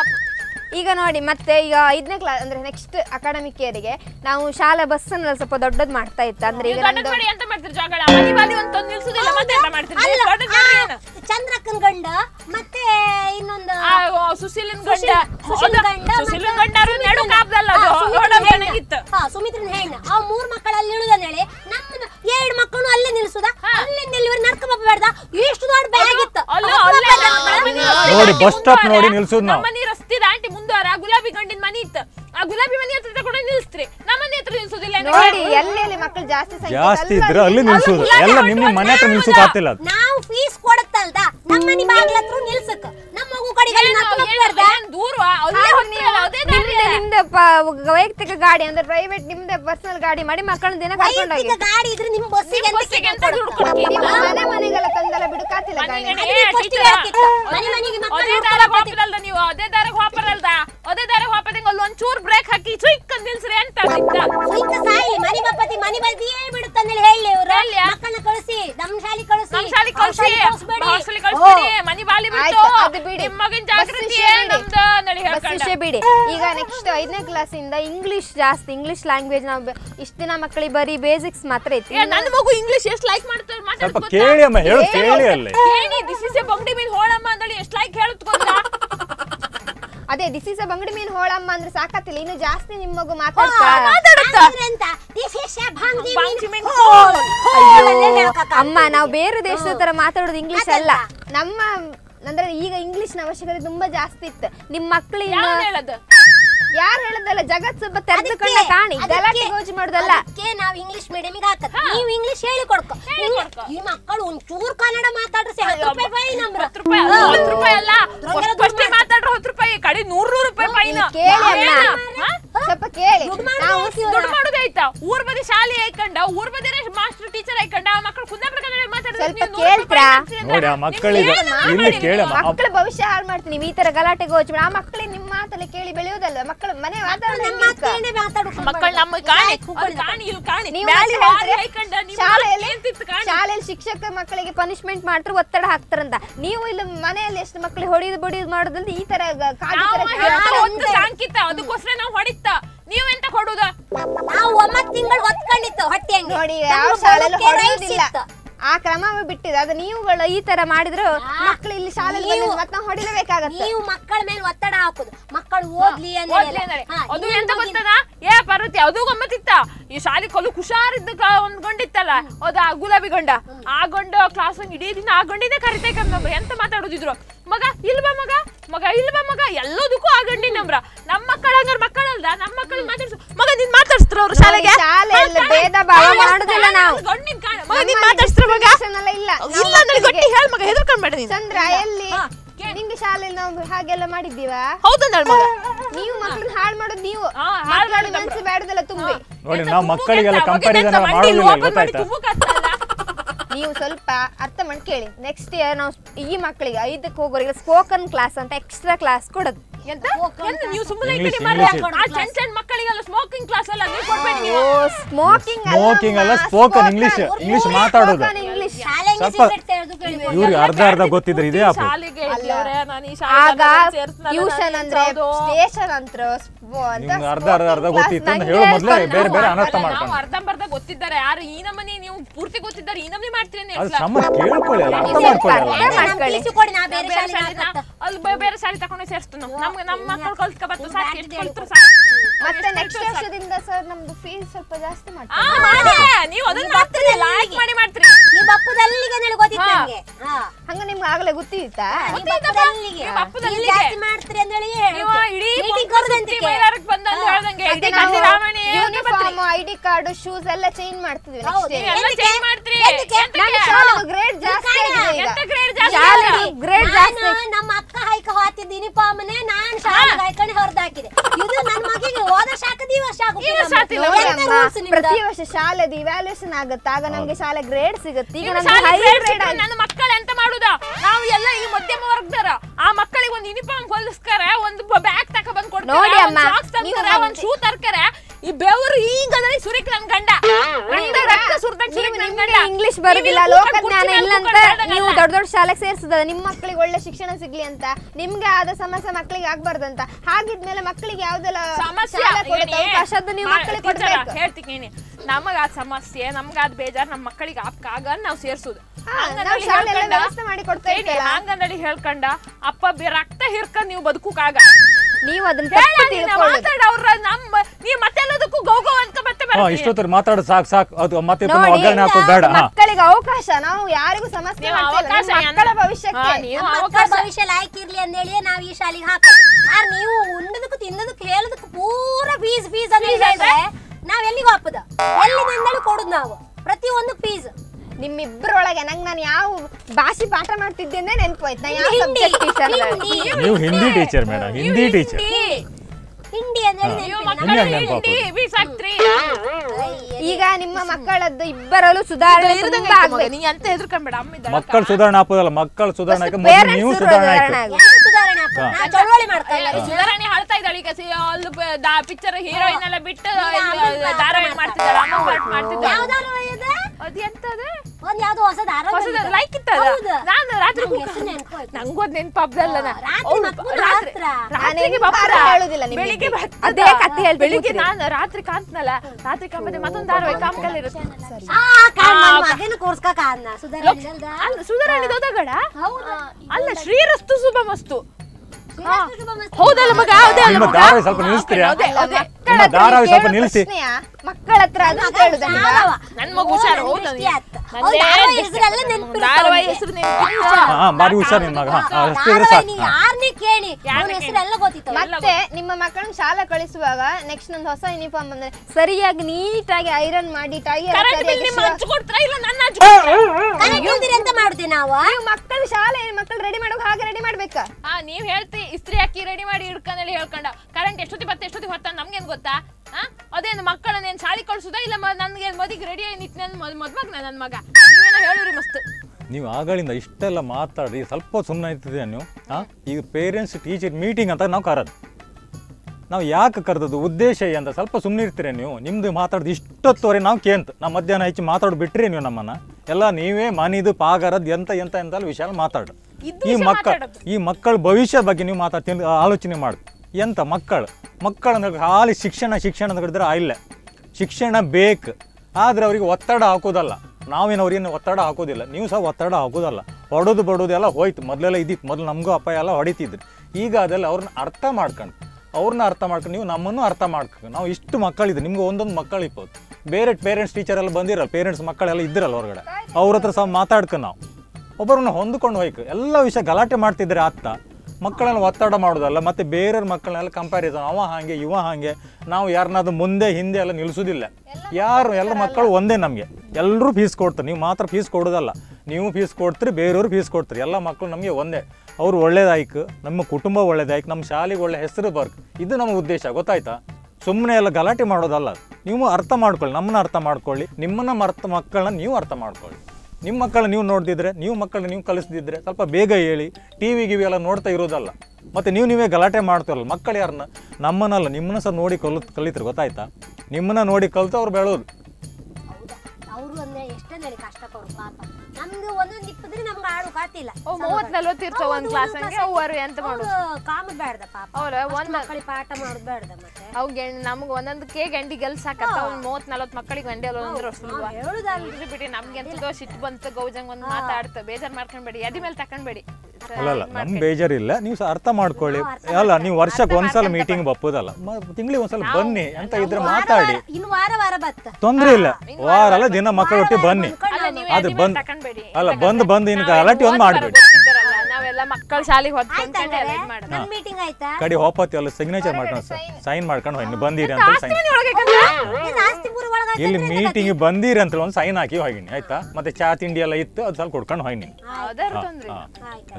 ಈಗ ನೋಡಿ ಮತ್ತೆ ಈಗ ಐದನೇ ಕ್ಲಾಸ್ ಅಂದ್ರೆ ನೆಕ್ಸ್ಟ್ ಅಕಾಡೆಮಿಕ್ ಇಯರ್ಗೆ ನಾವು ಶಾಲಾ ಬಸ್ ಅನ್ನ ಸ್ವಲ್ಪ ದೊಡ್ಡದ್ ಮಾಡ್ತಾ ಇತ್ತು ಅಂದ್ರೆ ಈಗ ನೀವು ದೊಡ್ಡದ್ ನಮ್ದು ಮಾಡಿ ಎಂತ ಮಾಡ್ತೀರಿ ಜಗಳ ಮನೆ ಬಾಲಿ ಒಂದು ತಂದು ನಿಲ್ಸುದಿಲ್ಲ ಮತ್ತೆ ಎಂತ ಮಾಡ್ತೀರಿ ಅಲ್ಲ, ದೊಡ್ಡದ್ ಆ, ಮಾಡಿ ಏನು? ಚಂದ್ರಕ್ಕನ್ ಗಂಡ ಮತ್ತೆ ಇನ್ನೊಂದು ಆ, ಓ, ಸುಶೀಲನ್ ಗಂಡ ಸುಶೀಲ್- ಸುಶೀಲ್ ಹೌದು, ಗಂಡ ಸುಶೀಲನ್ ಮತ್ತೆ ಗಂಡರು ಸುಮಿತ್ರನ್- ನಡು ಕಾಪ್ದಲ್ಲ ಹಾ, ಅದು ಸುಮಿತ್ರನ್ ಹೊರಡೋದು ಹೆಣ್ಣು. ನನಗಿತ್ತು ಹಾ ಸುಮಿತ್ರನ್ ಹೆಣ್ಣು ಆ ಮೂರ್ ಮಕ್ಕಳಲ್ಲಿ ಇಳುದನೇಳಿ ನಮ್ಮ ಎರಡು ಮಕ್ಕಳು ಅಲ್ಲೇ ನಿಲ್ಸುದ ಅಲ್ಲಿಂದ ಇಲ್ಲಿವರೆಗೆ ನಡ್ಕೊಂಡ್ ಬೇಡ್ದ ಎಷ್ಟು ದೊಡ್ಡ ಬ್ಯಾಗ್ ಇತ್ತು ಅಲ್ಲೂ ಅಪ್ಪ ಅಲ್ಲೇ ಅಪ್ಪ ನಮ್ಮ ಅಪ್ಪ ಮನೆ ಅಪ್ಪ. ರಸ್ತೆ ನೋಡಿ, ದಾಟಿ bus stop ಮುಂದುವರೆ. ನೋಡಿ ನಿಲ್ಸುದ್ ನಾವು. ನಮ್ಮ ಮನೆ ರಸ್ತೆ ದಾಟಿ ಮುಂದುವರ ಆ ಗುಲಾಬಿ ಗಂಡಿನ ಮನೆ ಇತ್ತು ಆ ಗುಲಾಬಿ ಮನೆ ಹತ್ರ ತಗೊಂಡು ನಿಲ್ಸ್ತ್ರಿ ನಮ್ಮ ಮನೆ ಹತ್ರ ನಿಲ್ಸುದಿಲ್ಲ ನನಗೆ. ನೋಡಿ ಎಲ್ಲೆಲ್ಲಿ ಮಕ್ಕಳು ಜಾಸ್ತಿ ಸಂಖ್ಯೆ ಜಾಸ್ತಿ ಅಲ್ಲ ಇದ್ರೆ ಅಲ್ಲಿ ನಿಲ್ಸೋದು ಎಲ್ಲ ನಿಮ್ ನಿಮ್ ಮನೆ ಹತ್ರ ನಿಲ್ಸೋಕ್ ಆಗ್ತಿಲ್ಲ ಅದು ನಾವು ಫೀಸ್ ಕೊಡತ್ತಲ್ದ ನಮ್ಮ ಮನೆ ಬಾಗ್ಲ ಹತ್ರ ನಿಲ್ಸಕ್ ನಮ್ಮ ಮಗು ಕಡೆಗೆ ಏನು, ನಡ್ಕೊಂಡ್ ಏನು, ಹೋಗ್ಬಾರ್ದ? ಏನು ದೂರವಾ? ಅಲ್ಲೇ ಆದ್ರೆ ಹೋಗ್ತೀರಲ್ಲ, ನೀವು ಅದೇ ದಾರಿ. ನಿಮ್ದೆ ನಿಮ್ದೆ ಪ- ವೈಯಕ್ತಿಕ ಗಾಡಿ ಅಂದ್ರೆ ಪ್ರೈವೇಟ್ ನಿಮ್ದೆ ಪರ್ಸನಲ್ ಗಾಡಿ ಮಾಡಿ ಮಕ್ಕಳನ್ನ ದಿನ ಕರ್ಕೊಂಡೋಗಿ ವೈಯಕ್ತಿಕ ಗಾಡಿ ಇದ್ರೆ ನಿಮ್ ಬಸ್ಸಿಗೆ ನಿಮ್ ಬಸ್ಸಿಗೆ ಎಂತ ದುಡ್ಡು ಕೊಡ್ತೀರಿ? ನಿಮ್ಮ ಮನೆ ಮನೆಗೆಲ್ಲ ತಂದೆಲ್ಲ ಬಿಡುಕಾತಿಲ್ಲ ಗಾಡಿ ಮನೆಗೆ ಅದು ನೀವು first ಟೀಚರ. ಹೇಳ್ತಿತ್ತು. ಮನೆ ಮನೆಗೆ ಮಕ್ಕಳು ಅದೇ ನೋಡ್ಕೊಂಡು ದಾರಿಗೆ ಬರ್ತೀವಿ. ಹೋಗ್ತಿರಲ್ದ ನೀವು ಅದೇ ದಾರಿಗೆ ಹೋಗ್ಬರಲ್ದ ಅದೇ ದಾರಿಗೆ ಹೋಗ್ಬದಂಗ ಅಲ್ಲಿ ಒಂಚೂರು ಬ್ರೇಕ್ ಹಾಕಿ ಚುಯ್ಕ್ ಅಂತ ನಿಲ್ಸ್ರಿ ಅಂತ ಇತ್ತ ಸುಯ್ಕ ಸಾಯಿ ಮನೆ ಬಪ್ಪತಿ ಮನೆ ಬದಿಯೇ ಬಿಡುತ್ತಂದೇಳಿ ಹೇಳಿ ಇವ್ರು ಎಲ್ಲಿಯ? ಮಕ್ಕಳನ್ನ ಕಳಿಸಿ ನಮ್ ಶಾಲೆ ಕಳಿಸಿ ನಮ್ ಶಾಲೆ ಅವ್ರ ಕಳ್ಸಿ ಶಾಲೆ ಕಳ್ಸ್ಬೇಡಿ. ಹಾಸ್ಟೆಲ್ ಕಳ್ಸ್ಬೇಡಿ ಮನಿ ಬಾಲಿ ಬಿಟ್ಟು ಆಯ್ತು, ಅದು ಬಿಡಿ. ನಿಮ್ ಮಗನ್ ಬಸ್ ಜಾಗೃತಿ ವಿಷಯ ಬಿಡಿ. ನಮ್ದು ನಡಿ ಬಸ್ ಹೇಳ್ಕೊಂಡ ವಿಷಯ ಬಿಡಿ ಈಗ ನೆಕ್ಸ್ಟ್ ಐದನೇ ಕ್ಲಾಸ್ ಇಂದ ಇಂಗ್ಲಿಷ್ ಜಾಸ್ತಿ ಇಂಗ್ಲಿಷ್ ಲ್ಯಾಂಗ್ವೇಜ್ ನಾವು ಬೆ- ಇಷ್ಟ ದಿನ ಮಕ್ಕಳಿಗೆ ಬರೀ ಬೇಸಿಕ್ಸ್ ಮಾತ್ರ ಇತ್ತು ಏ, ನನ್ನ ಮಗು ಇಂಗ್ಲಿಷ್ ಎಷ್ಟು ಲೈಕ್ ಮಾಡ್ತಾರೆ ಸ್ವಲ್ಪ ಕೇಳಿ ಅಮ್ಮ ಹೇಳು ಕೇಳಿ ಅಲ್ಲೇ ಕೇಳಿ ದಿಸ್ ಇಸ್ ಎ ಬಂಗಡಿ ಮೀನ್ ಹೋಳಮ್ಮ ಅಂದಳಿ ಎಷ್ಟು ಲೈಕ್ ಹೇಳುತ್ತ ಗೊತ್ತಾ ಅದೇ ದಿಸ್ ಇಸ್ ಬಂಗಡಿ ಮೀನು ಹೋಳಮ್ಮ ಅಂದ್ರೆ ಸಾಕತ್ತಿಲ್ಲ ಇನ್ನು ಜಾಸ್ತಿ ನಿಮ್ಮ ಮಗು ಮಾತಾಡ್ತಾ ಮಾತಾಡುತ್ತಾ ಅಂದ್ರೆ ಎಂತ? This is a ಭಾಂಗಿ ಭಾಂಗಿ ಮೀನ್ ಮೀನ್ ಹೋಳ್. ಹೋಳ್ ಅಲ್ಲೇ ಹೇಳ್ಕಕ್ಕ. ಅಮ್ಮ ನಾವು ಬೇರೆ ದೇಶದ ತರ ಮಾತಾಡೋದು ಇಂಗ್ಲಿಷ್ ಅಲ್ಲ ನಮ್ಮ ಅಂದ್ರೆ ಈಗ ಇಂಗ್ಲಿಷ್ ನ ಅವಶ್ಯಕತೆ ತುಂಬಾ ಜಾಸ್ತಿ ಇತ್ತು ನಿಮ್ ಮಕ್ಳು ಇನ್ನು ಯಾರು ಹೇಳದು ಯಾರು ಹೇಳದಲ್ಲ ಹಂಗಲ್ಲ ಜಗತ್ ಸ್ವಲ್ಪ ತೆರೆದು ಕಣ್ಣ ಕಾಣಿ ಗಲಾಟೆ ಗೋಜಿ ಮಾಡುದಲ್ಲ ಅದಕ್ಕೆ ನಾವು ಇಂಗ್ಲಿಷ್ ಮೀಡಿಯಮಿಗೆ ಹಾಕತ್ ನೀವು ಇಂಗ್ಲಿಷ್ ಹೇಳಿ ಕೊಡ್ಕೊ ಈ ಮಕ್ಕಳು ಒಂಚೂರು ಕನ್ನಡ ಮಾತಾಡ್ರಿ ಹತ್ತು ರೂಪಾಯಿ ಫೈನ್ ನಮ್ರ ಹತ್ತು ರೂಪಾಯಿ ಅಲ್ಲ, ಹತ್ತು ರೂಪಾಯಿ ಅಲ್ಲ ಅದ್ರೊಳಗೆಲ್ಲ ಫಸ್ಟ್ ರೂಪಾಯಿ ಹತ್ತು ರೂಪಾಯಿ ಕಡೆ ನೂರ್ ನೂರು ರೂಪಾಯಿ ಫೈನ್ ಕೇಳಿ ಅಮ್ಮ ಸ್ವಲ್ಪ ಕೇಳಿ ನಾವು ದುಡ್ಡು ಮಾಡೋದೇ ಆಯ್ತಾ ಊರ್ ಬದಿ ಶಾಲೆ ಐಕಂಡ ಊರ್ ಬದಿ ಮಾಸ್ಟರ್ ಟೀಚರ್ ಐಕಂಡ ಆ ಮಕ್ಕಳು ಕುಂದಾಪುರ ಕನ್ನಡ ಮಾತಾಡಿದ್ರೆ ಸ್ವಲ್ಪ ನೀವು ನೂರು ರೂಪಾಯಿ ಕೇಳ್ತ್ರಾ? ಹಾಕ್ಸಿ ಅಂದ್ರೆ ನೋಡಿ ಆ ನೀವು ಮಕ್ಕಳಿಗೆ ಏನು ಇಲ್ಲಿ ಮಾಡಿ ಕೇಳಮ್ಮ ನೀವು? ಮಕ್ಕಳ ಭವಿಷ್ಯ ಹಾಳು ಮಾಡ್ತೀನಿ ನೀವು ಈ ತರ ಗಲಾಟೆ ಗೋಚ್ ಆ ಮಕ್ಕಳಿಗೆ ನಿಮ್ಮ ಮಾತಲ್ಲಿ ಕೇಳಿ ಬೆಳೆಯೋದಲ್ವ ಮಕ್ಕಳು ಮನೆ ವಾತಾವರಣ ನಮ್ಮ ಹೆಂಗಿರ್ತ? ಮಾತೇನೆ ಮಾತಾಡು ಮಕ್ಕಳು ನಮ್ಮ ಕಾಣಿ ಅವ್ರ್ ಕಾಣಿ ಇಲ್ಲಿ ಕಾಣಿ ನೀವು ಮ್ಯಾಲೆ ಮತ್ತೆ ವಾರಿ ಹೇಳ್ತೀರಿ, ಐಕಂಡ ನಿಮ್ಮ ಶಾಲೆಯಲ್ಲಿ ಏನ್ತಿತ್ತು ಕಾಣಿ ಶಾಲೆಯಲ್ಲಿ ಶಿಕ್ಷಕ ಮಕ್ಕಳಿಗೆ ಪನಿಷ್ಮೆಂಟ್ ಮಾಡ್ತಾರೆ ಒತ್ತಡ ಹಾಕ್ತಾರಂತ ನೀವು ಇಲ್ಲಿ ಮನೆಯಲ್ಲಿ ಎಷ್ಟು ಮಕ್ಕಳಿಗೆ ಹೊಡಿಯೋದು ಬಡಿಯೋದು ಮಾಡೋದ್ರಿಂದ ಈ ತರ ಗ- ಕಾಗಿ ನಾವು ತರ ಹೇಳ್ತಾ ಕೇಳ್ತಾರೆ. ಒಂದು ಸಾಂಕಿತ ಅದಕ್ಕೋಸ್ಕರ ನಾವು ಹೊಡಿತ ನೀವೆಂತ ಕೊಡುದ ನಾವು ಒಂಬತ್ತು ತಿಂಗಳು ಒತ್ಕೊಂಡಿತ್ತು ಹೊಟ್ಟೆ ಹಂಗೆ ನೋಡಿ ಯಾವ ನಮ್ಗೆ ಶಾಲೆಯಲ್ಲಿ ಬರೋಕೆ rights ಹೊಡೆಯೋದಿಲ್ಲ ಇತ್ತು. ಆ ಕ್ರಮ ಬಿಟ್ಟಿದೆ ಅದು ನೀವುಗಳು ಈ ತರ ಮಾಡಿದ್ರು ಮಕ್ಕಳು ಇಲ್ಲಿ ಶಾಲೆಯಲ್ಲಿ ನೀವು- ಮತ್ತೆ ನಾವು ಹೊಡಿಲೇಬೇಕಾಗತ್ತೆ ನೀವು ಮಕ್ಕಳ ಮೇಲೆ ಒತ್ತಡ ಹಾಕುದು ಮಕ್ಕಳು ಓದ್ಲಿ ಅಂದ್ರೆ ಓದ್ಲಿ ಅಂದ್ರೆ. ಅದು ಎಂತ ಗೊತ್ತದ ಏ ಪಾರ್ವತಿ ಅದು ಗಮ್ಮತ್ತಿತ್ತ ಈ ಶಾಲೆ ಕಲು ಹುಷಾರಿದ್ದ ಕ- ಒಂದ್ ಗೊಂಡಿತ್ತಲ್ಲ ಅದು ಆ ಗುಲಾಬಿ ಗೊಂಡ ಆ ಗೊಂಡ ಕ್ಲಾಸ್ ಇಡೀ ದಿನ ಆ ಗೊಂಡಿನೇ ಕರಿತೈಕ ನಮ್ರ ಎಂತ ಮಾತಾಡೋದಿದ್ರು ಮಗ ಇಲ್ಬಾ ಮಗ ಮಗ ಇಲ್ಬಾ ಮಗ ಎಲ್ಲದಕ್ಕೂ ಆ ಗಂಡಿ ನಮ್ರ ನಮ್ಮ ಮಕ್ಕಳ ಹಂಗಾರ ಮಕ್ಕಳಲ್ದ ನಮ್ಮ ಮಕ್ಕಳಿಗೆ ಮಾತಾಡ್ಸು ಮಗ ನೀನ್ ಮಾತಾಡ್ಸ್ತ್ರ ಅವ್ರು ಶಾಲೆಗೆ ಶಾಲೆಯಲ್ಲಿ ಭೇದ ಭಾವ ಮಾಡುದಿಲ್ಲ ನಾವು ಗಂಡಿನ ಕಾಣ ಮಗ ನೀನ್ ಮಾತಾಡ್ಸ್ತ್ರ ಮಗ Education ಎಲ್ಲ ಇಲ್ಲ ನಮ್ಮ ಇಲ್ಲ ನನಗೆ ಗಟ್ಟಿ ಮಕ್ಕಳಿಗೆ- ಹೇಳ್ ಮಗ ಹೆದರ್ಕೊಂಡ್ಬೇಡ ನೀನು ಚಂದ್ರ ಎಲ್ಲಿ ನಿಂಗೆ ಶಾಲೆಯಲ್ಲಿ ನಾವು ಹಾಗೆಲ್ಲ ಮಾಡಿದ್ದೀವಾ ಹೌದಾ ಮಗ ನೀವು ಮಕ್ಕಳನ್ನ ಹಾಳು ಮಾಡೋದು ನೀವು ಹಾ, ಹಾಳ್ ಮಕ್ಕಳು ಮಾಡೋದು ಮನ್ಸು ಬೇಡದಲ್ಲ ತುಂಬಿ ನೋಡಿ ಎಂತ ನಾವು ತುಂಬುಕ್ ಮಕ್ಕಳಿಗೆಲ್ಲ ಎಂತ? ಕಂಪ್ಯಾರಿಸನ್ ಮಗನೆಂತ ಮಂಡಿ ಮಾಡೋದಿಲ್ಲ open ಮಾಡಿ ಗೊತ್ತಾಯ್ತಾ ತುಂಬುಕ್ ಆಗ್ತದಲ್ಲ? ನೀವು ಸ್ವಲ್ಪ ಅರ್ಥ ಮಾಡಿ ಕೇಳಿ ನೆಕ್ಸ್ಟ್ ಇಯರ್ ನಾವು ಈ ಮಕ್ಕಳಿಗೆ ಐದಕ್ಕೆ ಹೋಗೋರಿಗೆ ಸ್ಪೋಕನ್ ಕ್ಲಾಸ್ ಅಂತ ಎಕ್ಸ್ಟ್ರಾ ಕ್ಲಾಸ್ ಕೊಡೋದು ಎಂತ? ಎಂತ ನೀವು ಸುಮ್ಮನೆ English, ಇದ್ದೀರಿ ಮಾರ್ರೆ? English. ಆ ಸಣ್ಣ ಸಣ್ಣ ಮಕ್ಕಳಿಗೆಲ್ಲ ಸ್ಮೋಕಿಂಗ್ ಕ್ಲಾಸ್ ಎಲ್ಲ ನೀವು ಕೊಡ್ಬೇಡಿ ನೀವು ಸ್ಮೋಕಿಂಗ್ Smoking ಅಲ್ಲ, spoken English. English ಮಾತಾಡೋದು. ಇಂಗ್ಲಿಷ್ ಶಾಲೆಗೆ ಸ್ವಲ್ಪ- ಸಿಗರೇಟ್ ತೆಗೆದು ಕೇಳಿಕೊಂಡು ಇವ್ರಿಗೆ ಅರ್ಧ ಅರ್ಧ ಗೊತ್ತಿದ್ರೆ ಇದೇ ಆಪು ಶಾಲೆಗೆ ಇದ್ದವ್ರೆ, ನಾನು ಈ ಆಗ ಶಾಲೆಗೆ ಸೇರ್ಸ್ನಲ್ಲ, ಟ್ಯೂಷನ್ ನಾನು ಅಂದ್ರೆ ಹೌದು. ಸ್ಟೇಷನ್ ಅಂತ ಸ್ಪೋ- ಅಂತ ನಿಮ್ಗೆ ಅರ್ಧ ಅರ್ಧ ಅರ್ಧ smoking ಗೊತ್ತಿತ್ತು class ಅಂತ ನಂಗೆ ಹೇಳೋ ಮೊದ್ಲೇ ಹೇಳ್ಕೊಂಡು ಬೇರೆ ಬೇರೆ ಅನರ್ಥ ಅಲ್ಲ, ನಾವು ಮಾಡ್ಕೊಂಡು ಅರ್ಧಂಬರ್ಧ ಗೊತ್ತಿದ್ದಾರೆ ಯಾರು ಈ ನಮ್ಮನೆ ನೀವು ಪೂರ್ತಿ ಗೊತ್ತಿದ್ದಾರೆ ಈ ನಮ್ಮನೆ ಮಾಡ್ತೀರಿ ಅಂತ ಅದು ಹೇಳ್ಸ್ಲಾ? ಸಮ ಕೇಳ್ಕೊಳ್ಳಿ ಅಲ್ಲ ಅರ್ಥ ನೀವು ಮಾಡ್ಕೊಳ್ಳಿ ಸ್ವಲ್ಪ ಅಲ್ಲ ಅರ್ಥ ಮಾಡ್ಕೊಳ್ಳಿ. ಟಿಸಿ ಕೊಡಿ ನಾ ಬೇರೆ ಬೇರೆ ಶಾಲೆಗೆ ಶಾಲೆನ ಹಾಕತ್ತ. ಅಲ್ಲಿ ಬೇ- ಬೇರೆ ಶಾಲೆ ತಗೊಂಡು ಸೇರಿಸ್ತು ನಾವು ನಮ್ಗೆ ನಮ್ಮ ಮಕ್ಕಳು ಕಲ್ತ್ಕ ಬತ್ತು ಸಾಕು ಎಷ್ಟು ಬ್ಯಾಟಿದೆ ಕಲ್ತ್ರು ಸಾಕು ಮತ್ತೆ ನೆಕ್ಸ್ಟ್ ವರ್ಷದಿಂದ ಸರ್ ನಮ್ದು ಫೀಸ್ ಸ್ವಲ್ಪ ಜಾಸ್ತಿ ಆ, ಮಾಡ್ತಾರೆ ಮಾಡಿ ನೀವು ಅದನ್ನ ಮಾಡ್ತೀರಿ ಲೈಕ್ ಮಾಡಿ ಮಾಡ್ತೀರಿ ನೀವು ಬಪ್ಪದಲ್ಲಿಗೆ ಅಂತ ಹೇಳಿ ಗೊತ್ತಿತ್ತು ಹಾ. ನಂಗೆ ಹಾ. ಹಂಗ ನಿಮ್ಗೆ ಆಗ್ಲೇ ಗೊತ್ತಿತ್ತಾ ನೀವು ಬಪ್ಪದಲ್ಲಿಗೆ ನೀವು ಬಪ್ಪದಲ್ಲಿಗೆ. ನೀವು ಜಾಸ್ತಿ ಮಾಡ್ತೀರಿ ಅಂತ ಹೇಳಿ ನೀವು ಇಡೀ ಮೀಟಿಂಗ್ ಕೊಂಕಣ ಕರೆದಂತೆ ಸುತ್ತಿ ಮೈಲಾರಕ್ಕೆ ಬಂದಂತ ಹೇಳ್ದಂಗೆ ಇಡೀ ಕತ್ತಿ ರಾಮಣಿ ಹೇಳ್ಕೆ ಬರ್ತೀರಿ. ಯೂನಿಫಾರ್ಮ್ ಐಡಿ ಕಾರ್ಡ್ ಶೂಸ್ ಎಲ್ಲ ಚೇಂಜ್ ಮಾಡ್ತಿದ್ವಿ ಹೌದು. ನೆಕ್ಸ್ಟ್ ನೀವೆಲ್ಲ ಎಂತಕ್ಕೆ? change ಮಾಡ್ತೀರಿ ಎಂತಕ್ಕೆ? ಎಂತಕ್ಕೆ? ಶಾಲೆಗೆ ಗ್ರೇಡ್ ಜಾಸ್ತಿ ಆಗಿದೆ ಈಗ ಎಂತ grade ಜಾಸ್ತಿ ಶಾಲೆಗೆ ಆಗಿದೆ? ಗ್ರೇಡ್ ಜಾಸ್ತಿ ನಾನು ನಮ್ಮ ಅಕ್ಕ ಹಾಯ್ಕ ಹಾತಿದ್ದ ಯೂನಿಫಾರ್ಮ್ನೇ ನಾನ್ ಶಾಲೆಗೆ ಹಾಯ್ಕೊಂಡು ಹೊರದ್ ಹಾಕಿದೆ ಇದು ನನ್ನ ಮಗಿಗೆ ಹೋದ ಶಾಕದ ಈ ವರ್ಷ ಈ ವರ್ಷ ಆಗ್ತಿಲ್ಲ. ನೋಡಿ ಎಂತ ಅಮ್ಮ, rules ನಿಮ್ದು? ಪ್ರತಿ ವರ್ಷ ಶಾಲೆದು ಇವ್ಯಾಲ್ಯೂಷನ್ ಆಗುತ್ತೆ ಆಗ ನಮ್ಗೆ ಶಾಲೆ ಗ್ರೇಡ್ ಸಿಗುತ್ತೆ ಈಗ ನಿಮ್ಮ ನಮ್ಗೆ ಶಾಲೆ ಹೈ grade ಗ್ರೇಡ್ ಸಿಕ್ಕ್ರೆ ನನ್ನ ಮಕ್ಕಳು ಎಂತ ಮಾಡುದ ನಾವು ಎಲ್ಲ ಈ ಮಧ್ಯಮ ವರ್ಗದರ ಆ ಮಕ್ಕಳಿಗೆ ಒಂದು ಯೂನಿಫಾರ್ಮ್ ಹೊಲಿಸ್ಕರ ಒಂದು ಬ್ಯಾಗ್ ತಕ ಬಂದ್ ಕೊಡ್ತಾರೆ ನೋಡಿ ಒಂದು ಅಮ್ಮ, ಸಾಕ್ಸ್ ನೀವು ತರ್ತಾರೆ ಒಂದು ಮತ್ತೆ- ಶೂ ತರ್ತಾರೆ ಈ ಬೆವರು ಈಗದಲ್ಲಿ ಸುರಿಕ್ ನನ್ ಗಂಡ ರಕ್ತ ರಕ್ತ ಸುರಿದಾಗ ಸುರಿಕ್ ನನ್ ಗಂಡ ಇಂಗ್ಲಿಷ್ ಬರುದಿಲ್ಲ ನೀವು ಲೋಕ ಕೂತ್ಕೊಂಡು ಜ್ಞಾನ ಕುರ್ಚಿ ಇಲ್ಲ ಮೇಲೆ ಅಂತ ಕೂತ್ಕೊಂಡು ನೀವು ಹೇಳ್ದಂಗಲ್ಲ. ದೊಡ್ಡ ದೊಡ್ಡ ಶಾಲೆಗೆ ಸೇರಿಸದ ನಿಮ್ಮ ಮಕ್ಕಳಿಗೆ ಒಳ್ಳೆ ಶಿಕ್ಷಣ ಸಿಗ್ಲಿ ಅಂತ ನಿಮ್ಗೆ ಆದ ಸಮಸ್ಯೆ ಮಕ್ಕಳಿಗೆ ಆಗ್ಬಾರ್ದಂತ ಹಾಗಿದ್ಮೇಲೆ ಮಕ್ಕಳಿಗೆ ಯಾವ್ದೆಲ್ಲ ಸಮಸ್ಯೆ ಶಾಲೆ ಕೊಡುತ್ತೆ ಏನೇ? ಅವಕಾಶ ಅದು ನೀವು ಮಾ- ಮಕ್ಕಳಿಗೆ ಟೀಚರ, ಕೊಡ್ಬೇಕು ಹೇಳ್ತೀನಿ ನಮಗಾದ ಸಮಸ್ಯೆ ನಮ್ಗಾದ ಬೇಜಾರ್ ನಮ್ಮ ಮಕ್ಕಳಿಗೆ ಆಗ ನಾವು ಸೇರ್ಸುದು ಹಾ, ಹಂಗಂದೇಳಿ ನಾವು ಶಾಲೆ ಎಲ್ಲ ಹೇಳ್ಕಂಡ- ವ್ಯವಸ್ಥೆ ಮಾಡಿ ಕೊಡ್ತಾ ಕೇಳಿ, ಇರ್ತೇವಲ್ಲ. ಹಂಗಂದೇಳಿ ಹೇಳ್ಕಂಡ ಅಪ್ಪ ಬೆ- ರಕ್ತ ಹಿರ್ಕೊಂಡ್ ನೀವು ಬದುಕುಕಾಗ ನೀವು ಅದನ್ನ ತಪ್ಪು ತಿಳ್ಕೊಳ್ಳೋದು ಮಾತಾಡ ಅವ್ರ ನಮ್ಮ ನೀವ್ ಮತ್ತೆಲ್ಲದಕ್ಕೂ ಗೌ ಗೌ ಅಂತ ಮತ್ತೆ ಹಾ ಬರ್ತೀರಿ. ಇಷ್ಟೊತ್ತರ ಮಾತಾಡೋದು ಸಾಕು ಸಾಕು ಅದು ಮತ್ತೆ ಪುನಃ ನೋಡಿ, ಒಗ್ಗರಣೆ ಹಾಕೋದು ಬೇಡ ಹಾ ಮಕ್ಕಳಿಗೆ ಅವಕಾಶ ನಾವು ಯಾರಿಗೂ ಸಮಸ್ಯೆ ನೀವು ಮಾಡ್ತಿಲ್ಲ. ಅವಕಾಶ ನಿಮ್ಮ ಏನ- ಮಕ್ಕಳ ಹಾ, ಭವಿಷ್ಯಕ್ಕೆ ನೀವು ನಮ್ಮ ಮಕ್ಕಳ ಅವಕಾಶ ಭವಿಷ್ಯ ಲಾಯ್ಕ್ ಇರ್ಲಿ ಅಂದೇಳಿ ನಾವು ಈ ಶಾಲೆಗೆ ಹಾಕೋದು ಆರ್ ನೀವು ಉಣ್ಣದಕ್ಕೂ ತಿನ್ನದಕ್ಕೂ ಹೇಳದಕ್ಕೂ ಪೂರ ಫೀಸ್ ಫೀಸ್ ಅಂತ ಹೇಳಿದ್ರೆ ನಾವ್ ಎಲ್ಲಿಗೆ ಹಾಪದ ಎಲ್ಲಿಂದಲೂ ಕೊಡುದು ನಾವು ಪ್ರತಿ ಒಂದು ಫೀಸ್ ನಿಮ್ಮಿಬ್ಬರೊಳಗೆ ನಂಗೆ ನಾನು ಯಾವ ಭಾಷೆ ಪಾಠ ಮಾಡ್ತಿದ್ದೆ ಅಂದ್ರೆ ನೆನಪಾಯ್ತು ನಾ ಯಾವ ಹಿಂದಿ, ಸಬ್ಜೆಕ್ಟ್ ಟೀಚರ್ ಹಿಂದಿ. ನೀವು Hindi teacher madam Hindi teacher Hindi ಅಂದೇಳಿ ನೀವು ನೆನಪಿಲ್ಲ ಮಕ್ಕಳ ಹಿಂದಿ ಹಂಗ್ ಹಿಂಡಿ ಬೀಸಾಕ್ತ್ರಿ ಈಗ ನಿಮ್ಮ ಮಕ್ಕಳದ್ದು ಇಬ್ಬರಲ್ಲೂ ಸುಧಾರಣೆ ತುಂಬಾ ಆಗ್ಬೇಕು ನೀ ಅಂತ ಹೆದರ್ಕೊಂಬೇಡ ಅಮ್ಮ ಇದ್ದಾಳೆ. ಮಕ್ಕಳು ಸುಧಾರಣೆ ಹಾಕೋದಲ್ಲ ಮಕ್ಕಳು ಸುಧಾರಣೆ ಹಾಕಿ ಮೊದಲು Parents ನೀವು ಸುಧಾರಣೆ ಸುಧಾರಣೆ ಆಯ್ತು ಆಗ್ಬೇಕು. ಎಂತ ಸುಧಾರಣೆ ಆಗ್ತದೆ? ನಾ ಚಳವಳಿ ಮಾಡ್ತಾ ಇಲ್ಲ ಏ, ಸುಧಾರಣೆ ಹೇಳ್ತಾ ಇದ್ದಾಳೆ ಈಗ ಸಿ- ಅಲ್ಲಿ ಪಿಕ್ಚರ್ ಹೀರೋಯಿನ್ ಎಲ್ಲ ಬಿಟ್ಟು ಅಮ್ಮ ಪಾಠ ಧಾರಾವಾಹಿ ಮಾಡ್ತಿದ್ದಾಳೆ ಅಮ್ಮ ಪಾಠ ಮಾಡ್ತಿದ್ದಾಳೆ ಯಾವ್ದಾದ್ರು ಇದು? ಅದು ಎಂತದ ಒಂದ್ ಯಾವ್ದೋ ಹೊಸದ ಹೊಸದ ಲೈಕ್ ಇತ್ತದ ಹೌದು. ನಾನು ರಾತ್ರಿ ನಂಗೆ ಹೆಸ್ರು ನೆನ್ಪೋಯ್ತು. ನಂಗೂ ಅದ್ ನೆನ್ಪಾಗ್ದಲ್ಲ ನಾ. ರಾತ್ರಿ ಅವ್ಳು ಮಕ್ಕಳು ರಾತ್ರಿ ಹತ್ರ. ರಾತ್ರಿಗೆ ನಾನೇನು ಬಪ್ಪದ. ಪಾಠ ಹೇಳುದಿಲ್ಲ ನಿಮ್ಗೆ. ಬೆಳಿಗ್ಗೆ ಬರ್ತದ. ಅದೇ ಕಥೆ ಹೇಳ್ತಾ ಬೆಳಿಗ್ಗೆ ಕೂತ್ರಿ. ನಾನು ರಾತ್ರಿ ಕಾಂತ್ನಲ್ಲ ರಾತ್ರಿ ಕಾಂಬದೆ ಮತ್ತೊಂದು ಧಾರಾವಾಹಿ ಕಾಮಕಲ್ ಇರುತ್ತೆ ಆ ಕಾರಣ ನನ್ನ ಮಗನ ಕೋರ್ಸ್ಕಕ ಅನ್ನ ಸುಧಾರಣೆ ಅಲ್ದ? ಅಲ್ಲ ಸುಧಾರಣೆ ದೊಡ್ಡಗಡ ಹೌದು. ಅಲ್ಲ ಶ್ರೀರಸ್ತು ಶುಭ ಮಸ್ತು ಶ್ರೀರಸ್ತು ಶುಭ ಮಸ್ತು. ಹೌದಲ್ಲ ಮಗ ಹೌದೇ ಅಲ್ಲ ನಿಮ್ಮ ಮಗ? ಧಾರಾವಾಹಿ ಸ್ವಲ್ಪ ನಿಲ್ಲಿಸ್ತೀರಾ ಅದೇ, ಅದೇ. ನಿಮ್ಮ ಧಾರಾವಾಹಿ ಸ್ವಲ್ಪ ನಿಲ್ಲಿಸಿ ಮಕ್ಕಳ ಹತ್ರ ಅದು ಕೇಳುದ ನೀವು? ಶಾಲವ. ನನ್ ಮಗು ಹುಷಾರು ಹೌದು ದೃಷ್ಟಿ ಆಯ್ತು. ಅವ್ರ್ ಧಾರಾವಾಹಿ ಹೆಸರೆಲ್ಲ ನೆನ್ಪಿರುತ್ತೆ ಧಾರಾವಾಹಿ ಅವ್ನಿಗೆ. ಹೆಸರು ನೆನ್ಪಿಲ್ಲ. ಹಾ ಹಾ ಭಾರಿ ಹುಷಾರ್ ನಿನ್ ಮಗ ಹಾ ಹಾ, ಅಷ್ಟಿದ್ರೆ ಧಾರಾವಾಹಿ ಸಾಕು ನೀ ಹಾ. ಯಾರನ್ನೇ ಕೇಳಿ ಅವ್ನ ಹೆಸರೆಲ್ಲ ಗೊತ್ತಿತ್ತು ಮತ್ತೆ ನಿಮ್ಮ ಮಕ್ಕಳನ್ನ ಶಾಲೆ ಕಳಿಸುವಾಗ ನೆಕ್ಸ್ಟ್ ಒಂದು ಹೊಸ ಯೂನಿಫಾರ್ಮ್ ಬಂದ್ರೆ ಸರಿಯಾಗಿ ನೀಟಾಗಿ ಐರನ್ ಮಾಡಿ ಟೈ ಎಲ್ಲ ಕರೆಂಟ್ ಬಿಲ್ ಸರಿಯಾಗಿ ನಿಮ್ಮ ಶಿವ- ಹಚ್ಚು ಕೊಡ್ತೀರಾ ಇಲ್ಲ ನನ್ನ ಹಚ್ಚು ಕೊಡ್ತೀರಾ? ಕರೆಕ್ಟ್ ಹೇಳ್ತೀರಿ ಅಂತ ಮಾಡುತ್ತೆ ನಾವು ನೀವು ಮಕ್ಕಳು ಶಾಲೆ ಮಕ್ಕಳು ರೆಡಿ ಮಾಡೋಕೆ ಹಾಗೆ ರೆಡಿ ಮಾಡ್ಬೇಕಾ ಹಾ ನೀವ್ ಹೇಳ್ತಿ ಇಸ್ತ್ರಿ ಹಾಕಿ ರೆಡಿ ಮಾಡಿ ಇಡ್ಕೊಂಡಲ್ಲಿ ಹೇಳ್ಕೊಂಡ ಕರೆಂಟ್ ಎಷ್ಟೊತ್ತಿ ಬತ್ತೆ ಎಷ್ಟೊತ್ತಿ ಹೊತ್ತ ನಮ್ಗೇನ್ ಗೊತ್ತಾ ಹಾ ಅದೇನು ಮಕ್ಕಳನ್ನ ಏನ್ ಶಾಲಿ ಕಳ್ಸುದಾ ಇಲ್ಲ ಮ- ನನ್ಗೆ ಮದಿಗೆ ರೆಡಿ ಆಗಿ ನಿಂತ ಮದ್ಮಗ್ನ ನನ್ ಮಗ ನೀವೇನೋ ಹೇಳುರಿ ಮಸ್ತ್ ನೀವು ಆಗಳಿಂದ ಇಷ್ಟೆಲ್ಲ ಮಾತಾಡಿ ಸ್ವಲ್ಪ ಸುಮ್ಮನೆ ಆಯ್ತದೆ ನೀವು ಹಾಂ ಈಗ ಪೇರೆಂಟ್ಸ್ ಟೀಚರ್ ಮೀಟಿಂಗ್ ಅಂತ ನಾವು ಕರೆದು ನಾವು ಯಾಕೆ ಕರೆದದ್ದು ಉದ್ದೇಶ ಅಂತ ಸ್ವಲ್ಪ ಸುಮ್ಮನೆ ಇರ್ತೀರಿ ನೀವು ನಿಮ್ದು ಮಾತಾಡೋದು ಇಷ್ಟೊತ್ತುವರೆ ನಾವು ಕೇಂತ ನಾವು ಮಧ್ಯಾಹ್ನ ಹೆಚ್ಚು ಮಾತಾಡಿ ಬಿಟ್ರಿ ನೀವು ನಮ್ಮನ್ನ ಎಲ್ಲ ನೀವೇ ಮನಿದು ಪಾಗರದ್ ಎಂತ ಎಂತ ಎಂತ ವಿಷಯ ಮಾತಾಡು ಈ ಮಕ್ಕಳ ಈ ಮಕ್ಕಳ ಭವಿಷ್ಯದ ಬಗ್ಗೆ ನೀವು ಮಾತಾಡ್ತೀನಿ ಆಲೋಚನೆ ಮಾಡಿ ಎಂತ ಮಕ್ಕಳು ಮಕ್ಕಳನ್ನ ಖಾಲಿ ಶಿಕ್ಷಣ ಶಿಕ್ಷಣ ಅಂತ ಹೇಳಿದ್ರೆ ಇಲ್ಲ ಶಿಕ್ಷಣ ಬೇಕು ಆದರೆ ಅವರಿಗೆ ಒತ್ತಡ ಹಾಕೋದಲ್ಲ ನಾವೇನು ಅವ್ರಿಗೆ ಒತ್ತಡ ಹಾಕೋದಿಲ್ಲ ನೀವು ಸಹ ಒತ್ತಡ ಹಾಕೋದಲ್ಲ ಹೊಡೋದು ಬಡೋದು ಎಲ್ಲ ಹೋಯ್ತು ಮೊದಲೆಲ್ಲ ಇದ್ದಿತ್ತು ಮೊದಲು ನಮಗೂ ಅಪ್ಪ ಎಲ್ಲ ಹೊಡಿತಿದ್ರು ಈಗ ಅದೆಲ್ಲ ಅವ್ರನ್ನ ಅರ್ಥ ಮಾಡ್ಕೊಂಡು ಅವ್ರನ್ನ ಅರ್ಥ ಮಾಡ್ಕೊಂಡು ನೀವು ನಮ್ಮನ್ನು ಅರ್ಥ ಮಾಡ್ಕೊಂಡು ನಾವು ಇಷ್ಟು ಮಕ್ಕಳಿದೆ ನಿಮ್ಗೆ ಒಂದೊಂದು ಮಕ್ಕಳು ಇಪ್ಪತ್ತು ಬೇರೆ ಪೇರೆಂಟ್ಸ್ ಟೀಚರ್ ಎಲ್ಲ ಬಂದಿರಲ್ಲ ಪೇರೆಂಟ್ಸ್ ಮಕ್ಕಳೆಲ್ಲ ಇದ್ದಿರಲ್ಲ ಹೊರಗಡೆ ಅವ್ರ ಹತ್ರ ಸಹ ಮಾತಾಡ್ಕೊಂಡು ನಾವು ಒಬ್ಬರನ್ನ ಹೊಂದ್ಕೊಂಡು ಹೋಯ್ಕು ಎಲ್ಲ ವಿಷಯ ಗಲಾಟೆ ಮಾಡ್ತಿದ್ರೆ ಅತ್ತ ಮಕ್ಕಳನ್ನ ಒತ್ತಡ ಮಾಡೋದಲ್ಲ ಮತ್ತೆ ಬೇರೆಯವ್ರ ಮಕ್ಕಳನ್ನೆಲ್ಲ ಕಂಪ್ಯಾರಿಸನ್ ಅವ ಹಾಗೆ ಇವ ಹಾಗೆ ನಾವು ಯಾರನ್ನಾದ್ರೂ ಮುಂದೆ ಹಿಂದೆ ಎಲ್ಲ ನಿಲ್ಲಿಸೋದಿಲ್ಲ ಯಾರು ಎಲ್ಲ ಮಕ್ಕಳು ಒಂದೇ ನಮಗೆ ಎಲ್ಲರೂ ಫೀಸ್ ಕೊಡ್ತಾರೆ ನೀವು ಮಾತ್ರ ಫೀಸ್ ಕೊಡೋದಲ್ಲ ನೀವು ಫೀಸ್ ಕೊಡ್ತೀರಿ ಬೇರೆಯವರು ಫೀಸ್ ಕೊಡ್ತೀರಿ ಎಲ್ಲ ಮಕ್ಕಳು ನಮಗೆ ಒಂದೇ ಅವ್ರು ಒಳ್ಳೇದಾಯ್ತು ನಮ್ಮ ಕುಟುಂಬ ಒಳ್ಳೇದಾಯ್ತು ನಮ್ಮ ಶಾಲೆಗೆ ಒಳ್ಳೆ ಹೆಸರು ಬರ್ಕ್ ಇದು ನಮ್ಮ ಉದ್ದೇಶ ಗೊತ್ತಾಯ್ತಾ ಸುಮ್ಮನೆ ಎಲ್ಲ ಗಲಾಟೆ ಮಾಡೋದಲ್ಲ ನೀವು ಅರ್ಥ ಮಾಡ್ಕೊಳ್ಳಿ ನಮ್ಮನ್ನ ಅರ್ಥ ಮಾಡ್ಕೊಳ್ಳಿ ನಿಮ್ಮನ್ನ ಮರ್ತ ಮಕ್ಕಳನ್ನ ನೀವು ಅರ್ಥ ಮಾಡ್ಕೊಳ್ಳಿ ನಿಮ್ಮ ಮಕ್ಕಳನ್ನ ನೀವು ನೋಡ್ದಿದ್ರೆ ನೀವು ಮಕ್ಕಳನ್ನ ನೀವು ಕಲಿಸ್ದಿದ್ರೆ ಸ್ವಲ್ಪ ಬೇಗ ಹೇಳಿ ಟಿ ವಿ ಗಿವಿ ಎಲ್ಲ ನೋಡ್ತಾ ಇರೋದಲ್ಲ ಮತ್ತು ನೀವು ನೀವೇ ಗಲಾಟೆ ಮಾಡ್ತಾರಲ್ಲ ಮಕ್ಕಳು ಯಾರನ್ನ ನಮ್ಮನ್ನಲ್ಲ ನಿಮ್ಮನ್ನ ಸಹ ನೋಡಿ ಕಲ್ ಕಲಿತ್ರು ಗೊತ್ತಾಯ್ತಾ ನಿಮ್ಮನ್ನ ನೋಡಿ ಕಲಿತು ಅವ್ರು ಬೆಳೋದು ಹೌದಾ ಅವರು ಅಂದ್ರೆ ಎಷ್ಟಂದೇಳಿ ಕಷ್ಟಪಡು ಪಾಪ ನಮ್ಗೆ ಒಂದೊಂದು ಇಪ್ಪದ್ರೆ ನಮ್ಗೆ ಆಡು ಕಾತಿಲ್ಲ ಓ ಮೂವತ್ ನಲ್ವತ್ತು ಇರ್ತಾವ ಒಂದ್ ಕ್ಲಾಸ್ ಹಂಗೆ ಅವರು ಎಂತ ಮಾಡೋದು ಕಾಮದ್ ಬೇಡ್ದ ಪಾಪ ಅವ್ರ ಅಷ್ಟ್ ಒಂದ್ ಮಕ್ಕಳಿಗೆ ಪಾಠ ಮಾಡೋದು ಬೇಡ್ದ ಮತ್ತೆ ಅವ್ ನಮ್ಗೆ ಒಂದೊಂದಕ್ಕೆ ಗಂಡಿ ಗೆಲ್ಸ್ ಹಾಕತ್ತ ಒಂದ್ ಮೂವತ್ ನಲ್ವತ್ ಮಕ್ಕಳಿಗೆ ಗಂಡಿ ಅಲ್ಲ ಅಂದ್ರೆ ಸುಲಭ ಹೇಳುದಲ್ಲ ಇರ್ಲಿ ಬಿಡಿ ನಮ್ಗೆ ಎಂತದೋ ಸಿಟ್ಟು ಬಂತು ಗೌಜಂಗ್ ಒಂದ್ ಮಾತಾಡ್ತ ಬೇಜಾರ್ ಮಾಡ್ಕೊಂಡ್ಬೇಡಿ ಎದಿ ಮೇಲೆ ತಕೊಂಡ್ಬೇಡಿ ಅಲ್ಲಲ್ಲ ನಮ್ ಬೇಜಾರಿಲ್ಲ ನೀವು ಸಹ ಅರ್ಥ ಮಾಡ್ಕೊಳ್ಳಿ ಅಲ್ಲ ನೀವು ವರ್ಷಕ್ಕೆ ಒಂದ್ಸಲ ಮೀಟಿಂಗ್ ಬಪ್ಪುದಲ್ಲ ತಿಂಗಳಿಗೆ ಒಂದ್ಸಲ ಬನ್ನಿ ಅಂತ ಇದ್ರೆ ಮಾತಾಡಿ ಇನ್ನು ವಾರ ವಾರ ಬತ್ತ ತೊಂದ್ರೆ ಇಲ್ಲ ವಾರ ಅಲ್ಲ ದಿನ ಮಕ್ಕಳೊಟ್ಟಿಗೆ ಬನ್ನಿ ಅಲ್ಲ ನೀವು ಅದು ಎದಿ ಮೇಲೆ ಬಂದ್ ತಕೊಂಡ್ಬೇಡಿ ಅಲ್ಲ ಬಂದ್ ಬಂದ್ ಇನ್ನು ಗಲಾಟೆ ಒಂದು ಮಾಡ್ಬೇಡಿ ಗೊತ್ತಿದ್ದಾರಲ್ಲ ನಾವೆಲ್ಲ ಮಕ್ಕಳ ಶಾಲೆಗೆ ಹೊತ್ಕೊಂಡ್ಕೊಂಡು ಎಲ್ಲ ಇದ್ ಮಾಡೋದು ನನ್ ಮೀಟಿಂಗ್ ಆಯ್ತಾ ಕಡೆ ಹೋಪತ್ತಿ ಎಲ್ಲ ಸಿಗ್ನೇಚರ್ ಮಾಡ್ಕೊಂಡು ಸೈನ್ ಮಾಡ್ಕೊಂಡು ಹೋಗಿ ಬಂದಿರಿ ಅಂತ ಸೈನ್ ಇದು ಆಸ್ತಿ ಪೂರ ಒಳಗ ಇಲ್ಲಿ ಮೀಟಿಂಗ್ ಬಂದಿರಿ ಅಂತ ಒಂದು ಸೈನ್ ಹಾಕಿ ಹೋಗಿನಿ ಆಯ್ತಾ ಮತ್ತೆ ಚಾ ತಿಂಡಿ ಎಲ್ಲ ಇತ್ತು ಅದು ಸ್ವಲ್ಪ ಕೊಡ್ಕೊಂಡು ಹೋಗಿನಿ ಅದರ ತೊಂದ್ರೆ ಹಾ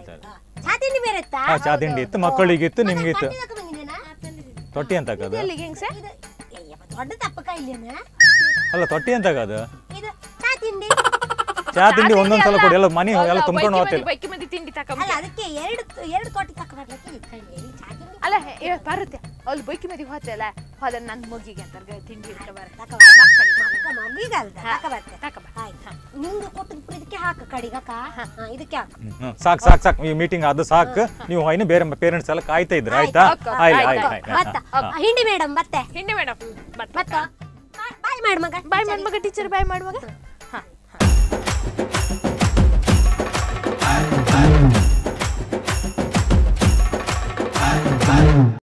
ಚಾ ತಿಂಡಿ ಬೇರೆ ಇತ್ತಾ? ಹಾ ಚಾ ತಿಂಡಿ ಇತ್ತು ಮಕ್ಕಳಿಗಿತ್ತು ನಿಮ್ಗಿತ್ತು ಇದು ತಗೊಂಡ್ ಬಂದಿದ್ದೇನಾ? ತೊಟ್ಟಿ ಅಂತ ಅದು ಎಲ್ಲಿಗೆ ಹಿಂಗ್ಸೆ ಇದು ಅಯ್ಯಪ್ಪ, ದೊಡ್ಡ ತಪ್ಪಕ ಇಲ್ಲೇನ ಅಲ್ಲ ತೊಟ್ಟಿ ಅಂತ ಅದು ಇದು ಚಾ ತಿಂಡಿ ಚಾ ತಿಂಡಿ ಒಂದೊಂದ್ ಸಲ ಕೊಡಿ ಎಲ್ಲ ಮನಿ ಎಲ್ಲ ತುಂಬ್ಕೊಂಡು ಹೋಗ್ತಿಲ್ಲ ಬೈಕಿ ಮಂದಿ ತಿಂಡಿ ತಕೊಂಬ ಅಲ್ಲ ಅದಕ್ಕೆ ಎರಡು ಎರಡು ಕೋಟಿ ತಕೊಂಡ್ಬರ್ಲಿಕ್ಕೆ ಇಟ್ಕೊಂಡೆ ಈ ಚಾ ತಿಂಡಿ ಅಲ್ಲ ಏ ಬರುತ್ತೆ ಅಲ್ಲಿ ಬೈಕಿ ಮಂದಿ ಹೋತಲ್ಲ ಹೋದ ನನ್ ಮಗಿಗೆ ಅಂತ ತಿಂಡಿ ಇಟ್ಕೊ ಬರ ತಕೋ ಮಕ್ಕಳಿಗೆ ಮಕ್ಕ ಮಗುಗಲ್ದ ತಕ ಬರ್ತೆ ತಕೊ ಬಾ. ಆಯ್ತು ನಿಮ್ದು ಕೊಟ್ಟದ ಇದಕ್ಕೆ ಹಾಕು ಕಡಿಗಕ್ಕ ಹಾ ಇದಕ್ಕೆ ಹಾಕು ಹ್ಮ್, ಸಾಕು ಸಾಕು ಸಾಕು ಈ ಮೀಟಿಂಗ್ ಅದು ಸಾಕು ನೀವು ಹೊಯ್ನಿ ಬೇರೆ ಪೇರೆಂಟ್ಸ್ ಎಲ್ಲ ಕಾಯ್ತಾ ಇದ್ರು ಆಯ್ತಾ ಆಯ್ತು ಆಯ್ತು ಆಯ್ತು ಬತ್ತ ಹಿಂಡಿ ಮೇಡಮ್ ಬತ್ತೆ ಹಿಂಡಿ ಮೇಡಮ್ ಬತ್ತ ಬಾಯ್ ಮಾಡ್ ಮಗ ಬಾಯ್ ಮಾಡ್ ಮಗ ಟೀಚರ್ ಬಾಯ್ ಮಾಡ್ ಮಗ